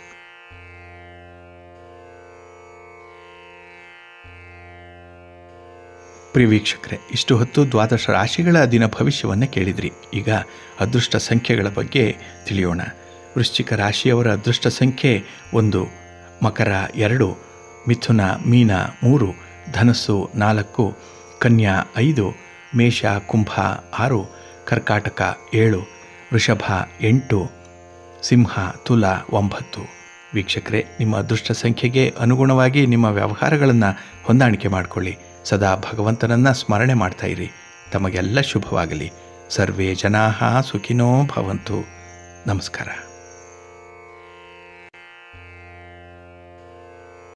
ಪ್ರಿಯ ವೀಕ್ಷಕರೇ ಇಷ್ಟು ಹೊತ್ತು ದ್ವಾದಶ ರಾಶಿಗಳ ದಿನ ಭವಿಷ್ಯವನ್ನು ಕೇಳಿದ್ರಿ ಈಗ ಅದೃಷ್ಟ ಸಂಖ್ಯೆಗಳ ಬಗ್ಗೆ ತಿಳಿಯೋಣ ವೃಶ್ಚಿಕ ರಾಶಿಯವರ ಅದೃಷ್ಟ ಸಂಖ್ಯೆ ಒಂದು ಮಕರ ಎರಡು ಮಿಥುನ ಮೀನ ಮೂರು ಧನಸ್ಸು ನಾಲ್ಕು ಕನ್ಯಾ ಐದು ಮೇಷ ಕುಂಭ ಆರು ಕರ್ಕಾಟಕ ಏಳು ವೃಷಭ ಎಂಟು ಸಿಂಹ ತುಲ ಒಂಬತ್ತು ವೀಕ್ಷಕರೇ ನಿಮ್ಮ ಅದೃಷ್ಟ ಸಂಖ್ಯೆಗೆ ಅನುಗುಣವಾಗಿ ನಿಮ್ಮ ವ್ಯವಹಾರಗಳನ್ನು ಹೊಂದಾಣಿಕೆ ಮಾಡಿಕೊಳ್ಳಿ ಸದಾ ಭಗವಂತನನ್ನು ಸ್ಮರಣೆ ಮಾಡ್ತಾ ಇರಿ ತಮಗೆಲ್ಲ ಶುಭವಾಗಲಿ ಸರ್ವೇ ಜನಾ ಸುಖಿನೋ ಭವಂತು ನಮಸ್ಕಾರ